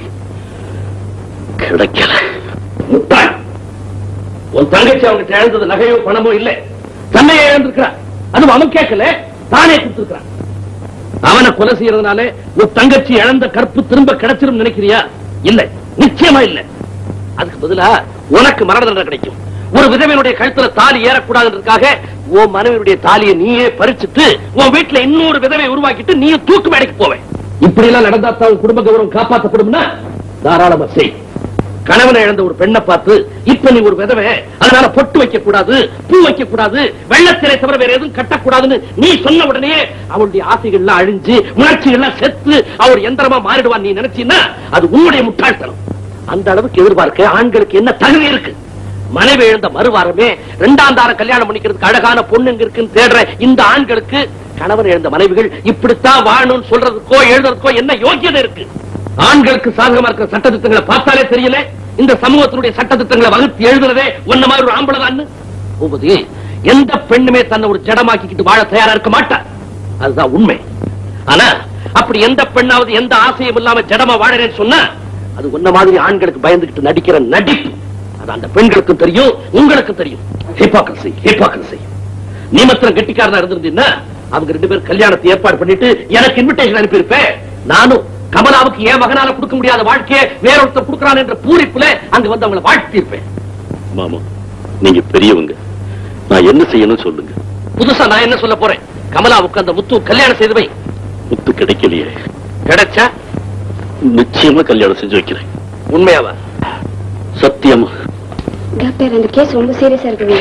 கிடைக்கல முட்டாள் உன் தங்கச்சி அவனுக்கு இழந்தது நகையோ பணமோ இல்ல தன்னையே இழந்திருக்கிறான் அதுவும் அவன் கேட்கல தானே கொடுத்திருக்கிறான் அவனை கொலை செய்யறதுனால உன் தங்கச்சி இழந்த கற்பு திரும்ப கிடைச்சிரும் நினைக்கிறியா இல்ல நிச்சயமா இல்ல அதுக்கு பதிலா உனக்கு மரண தண்டனை கிடைக்கும் ஒரு விதவையினுடைய கழுத்துல தாலி ஏறக்கூடாதுன்றதுக்காக உன் மனைவியுடைய தாலியை நீயே பறிச்சுட்டு உன் வீட்டுல இன்னொரு விதவை உருவாக்கிட்டு நீயும் தூக்கு மேடைக்கு போவேன் இப்படி எல்லாம் நடந்தா தான் உன் குடும்ப கௌரவம் காப்பாற்றப்படும்னா தாராளமா செய் கணவனை இழந்த ஒரு பெண்ணை பார்த்து இப்ப நீ ஒரு விதவை அதனால பொட்டு வைக்க கூடாது பூ வைக்க கூடாது வெள்ளத்திரை தவிர வேற எதுவும் கட்டக்கூடாதுன்னு நீ சொன்ன உடனே அவளுடைய ஆசைகள்லாம் அழிஞ்சு உணர்ச்சிகள்லாம் செத்து அவர் எந்திரமா மாறிடுவான் நீ நினைச்சீன்னா அது உன்னுடைய முட்டாள்தனம் அந்த அளவுக்கு எதிர்பார்க்க ஆண்களுக்கு என்ன தகுதி இருக்கு மனைவி இழந்த மறுவாரமே இரண்டாம் தாரம் கல்யாணம் பண்ணிக்கிறதுக்கு அழகான பொண்ணுங்க இருக்குன்னு தேடுற இந்த ஆண்களுக்கு கணவன் இழந்த மனைவிகள் இப்படித்தான் வாழணும்னு சொல்றதுக்கோ எழுதுறதுக்கோ என்ன யோகியதை இருக்கு ஆண்களுக்கு சாதகமா இருக்கிற சட்டத்திட்டங்களை பார்த்தாலே தெரியல இந்த சமூகத்தினுடைய சட்டத்திட்டங்களை வகுத்து எழுதுறதே ஒன்ன மாதிரி ஒரு ஆம்பளை பூபதி எந்த பெண்ணுமே தன்னை ஒரு ஜடமாக்கிக்கிட்டு வாழ தயாரா இருக்க மாட்டா அதுதான் உண்மை ஆனா அப்படி எந்த பெண்ணாவது எந்த ஆசையும் இல்லாம ஜடமா வாழறேன்னு சொன்னா அது உன்ன மாதிரி ஆண்களுக்கு பயந்துகிட்டு நடிக்கிற நடிப்பு அது அந்த பெண்களுக்கும் தெரியும் உங்களுக்கும் தெரியும் ஹிப்பாக்ரசி ஹிப்பாக்ரசி நீ மாத்திரம் கெட்டிக்காரனா இருந்திருந்தீங்கன்னா அவங்க ரெண்டு பேரும் கல்யாணத்தை ஏற்பாடு பண்ணிட்டு எனக்கு இன்விடேஷன் அனுப்பியிருப்பேன் நானும் கமலாவுக்கு என் மகனால கொடுக்க முடியாத வாழ்க்கையை வேறொருத்தர் கொடுக்கறான் என்ற பூரிப்புல அங்க வந்து அவங்களை வாழ்த்தியிருப்பேன் மாமா நீங்க பெரியவங்க நான் என்ன செய்யணும் சொல்லுங்க புதுசா நான் என்ன சொல்ல போறேன் கமலாவுக்கு அந்த முத்து கல்யாணம் செய்து வை முத்து கிடைக்கலையே கிடைச்சா நிச்சயமா கல்யாணம் செஞ்சு வைக்கிறேன் உண்மையாவா சத்தியமா டாக்டர் அந்த கேஸ் ரொம்ப சீரியஸா இருக்குங்க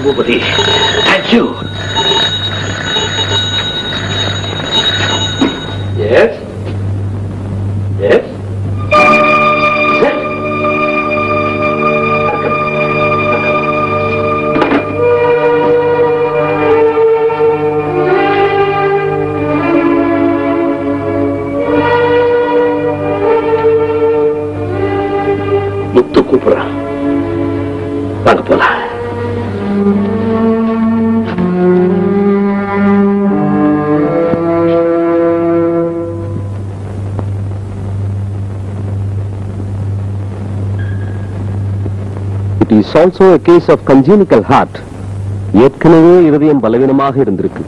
Bhoopathi thank you yes yes Muthu கூப்பிடுறான் வாங்க போலாம் it is also a case of congenital heart ஏற்கனவே இருதயம் பலவீனமாக இருந்திருக்கு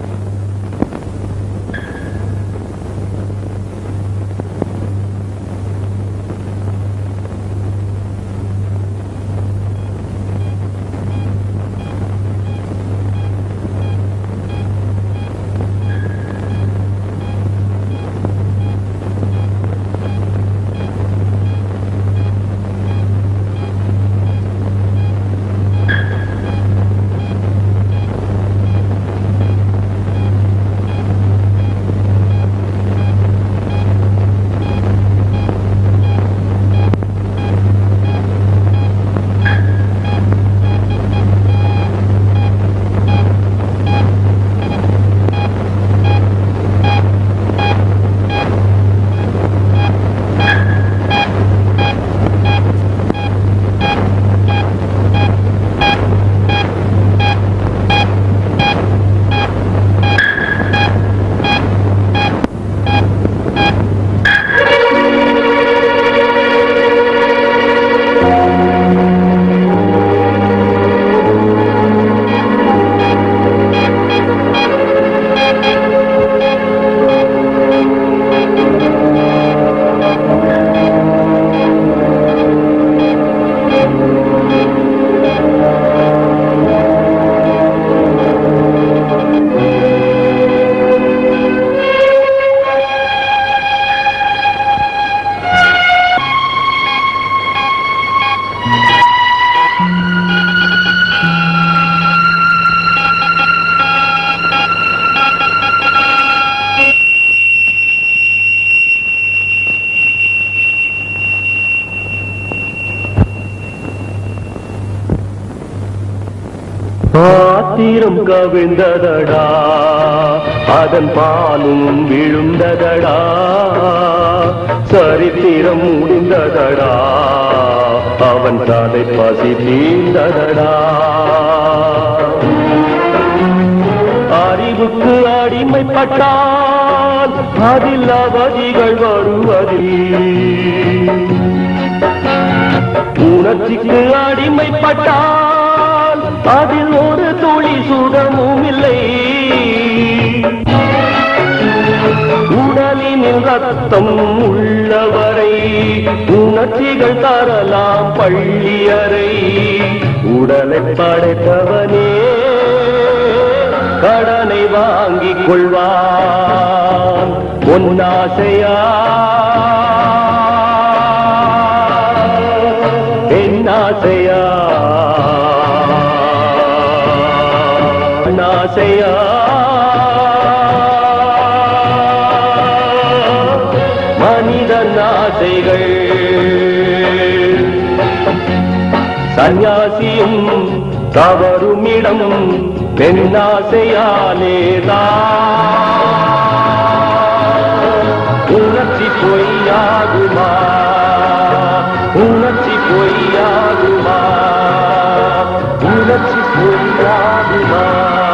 பாத்திரம் கவிழ்ந்ததடா அதன் பாலும் விழுந்ததடா சரித்திரம் முடிந்ததடா அவன் தலை பசி தீர்ந்ததடா அறிவுக்கு அடிமைப்பட்டால் அதில் அவதிகள் வருவதில் உணர்ச்சிக்கு அடிமைப்பட்டால் அதில் ஒரு துளி சுகமும் இல்லை உடலினில் ரத்தம் உள்ளவரை உணர்ச்சிகள் தரலாம் பள்ளியறை உடலை படைத்தவனே கடனை வாங்கிக் கொள்வான் பொன்னாசையா என்னாசையா நாசையா மனித நாசைகள் சந்நியாசியும் தவறுமிடம் பெண்ணாசையாலேதான் உணர்ச்சி பொய்யாகுமா உணர்ச்சி பொய்யாகுமா உணர்ச்சி பொய்யாகுமா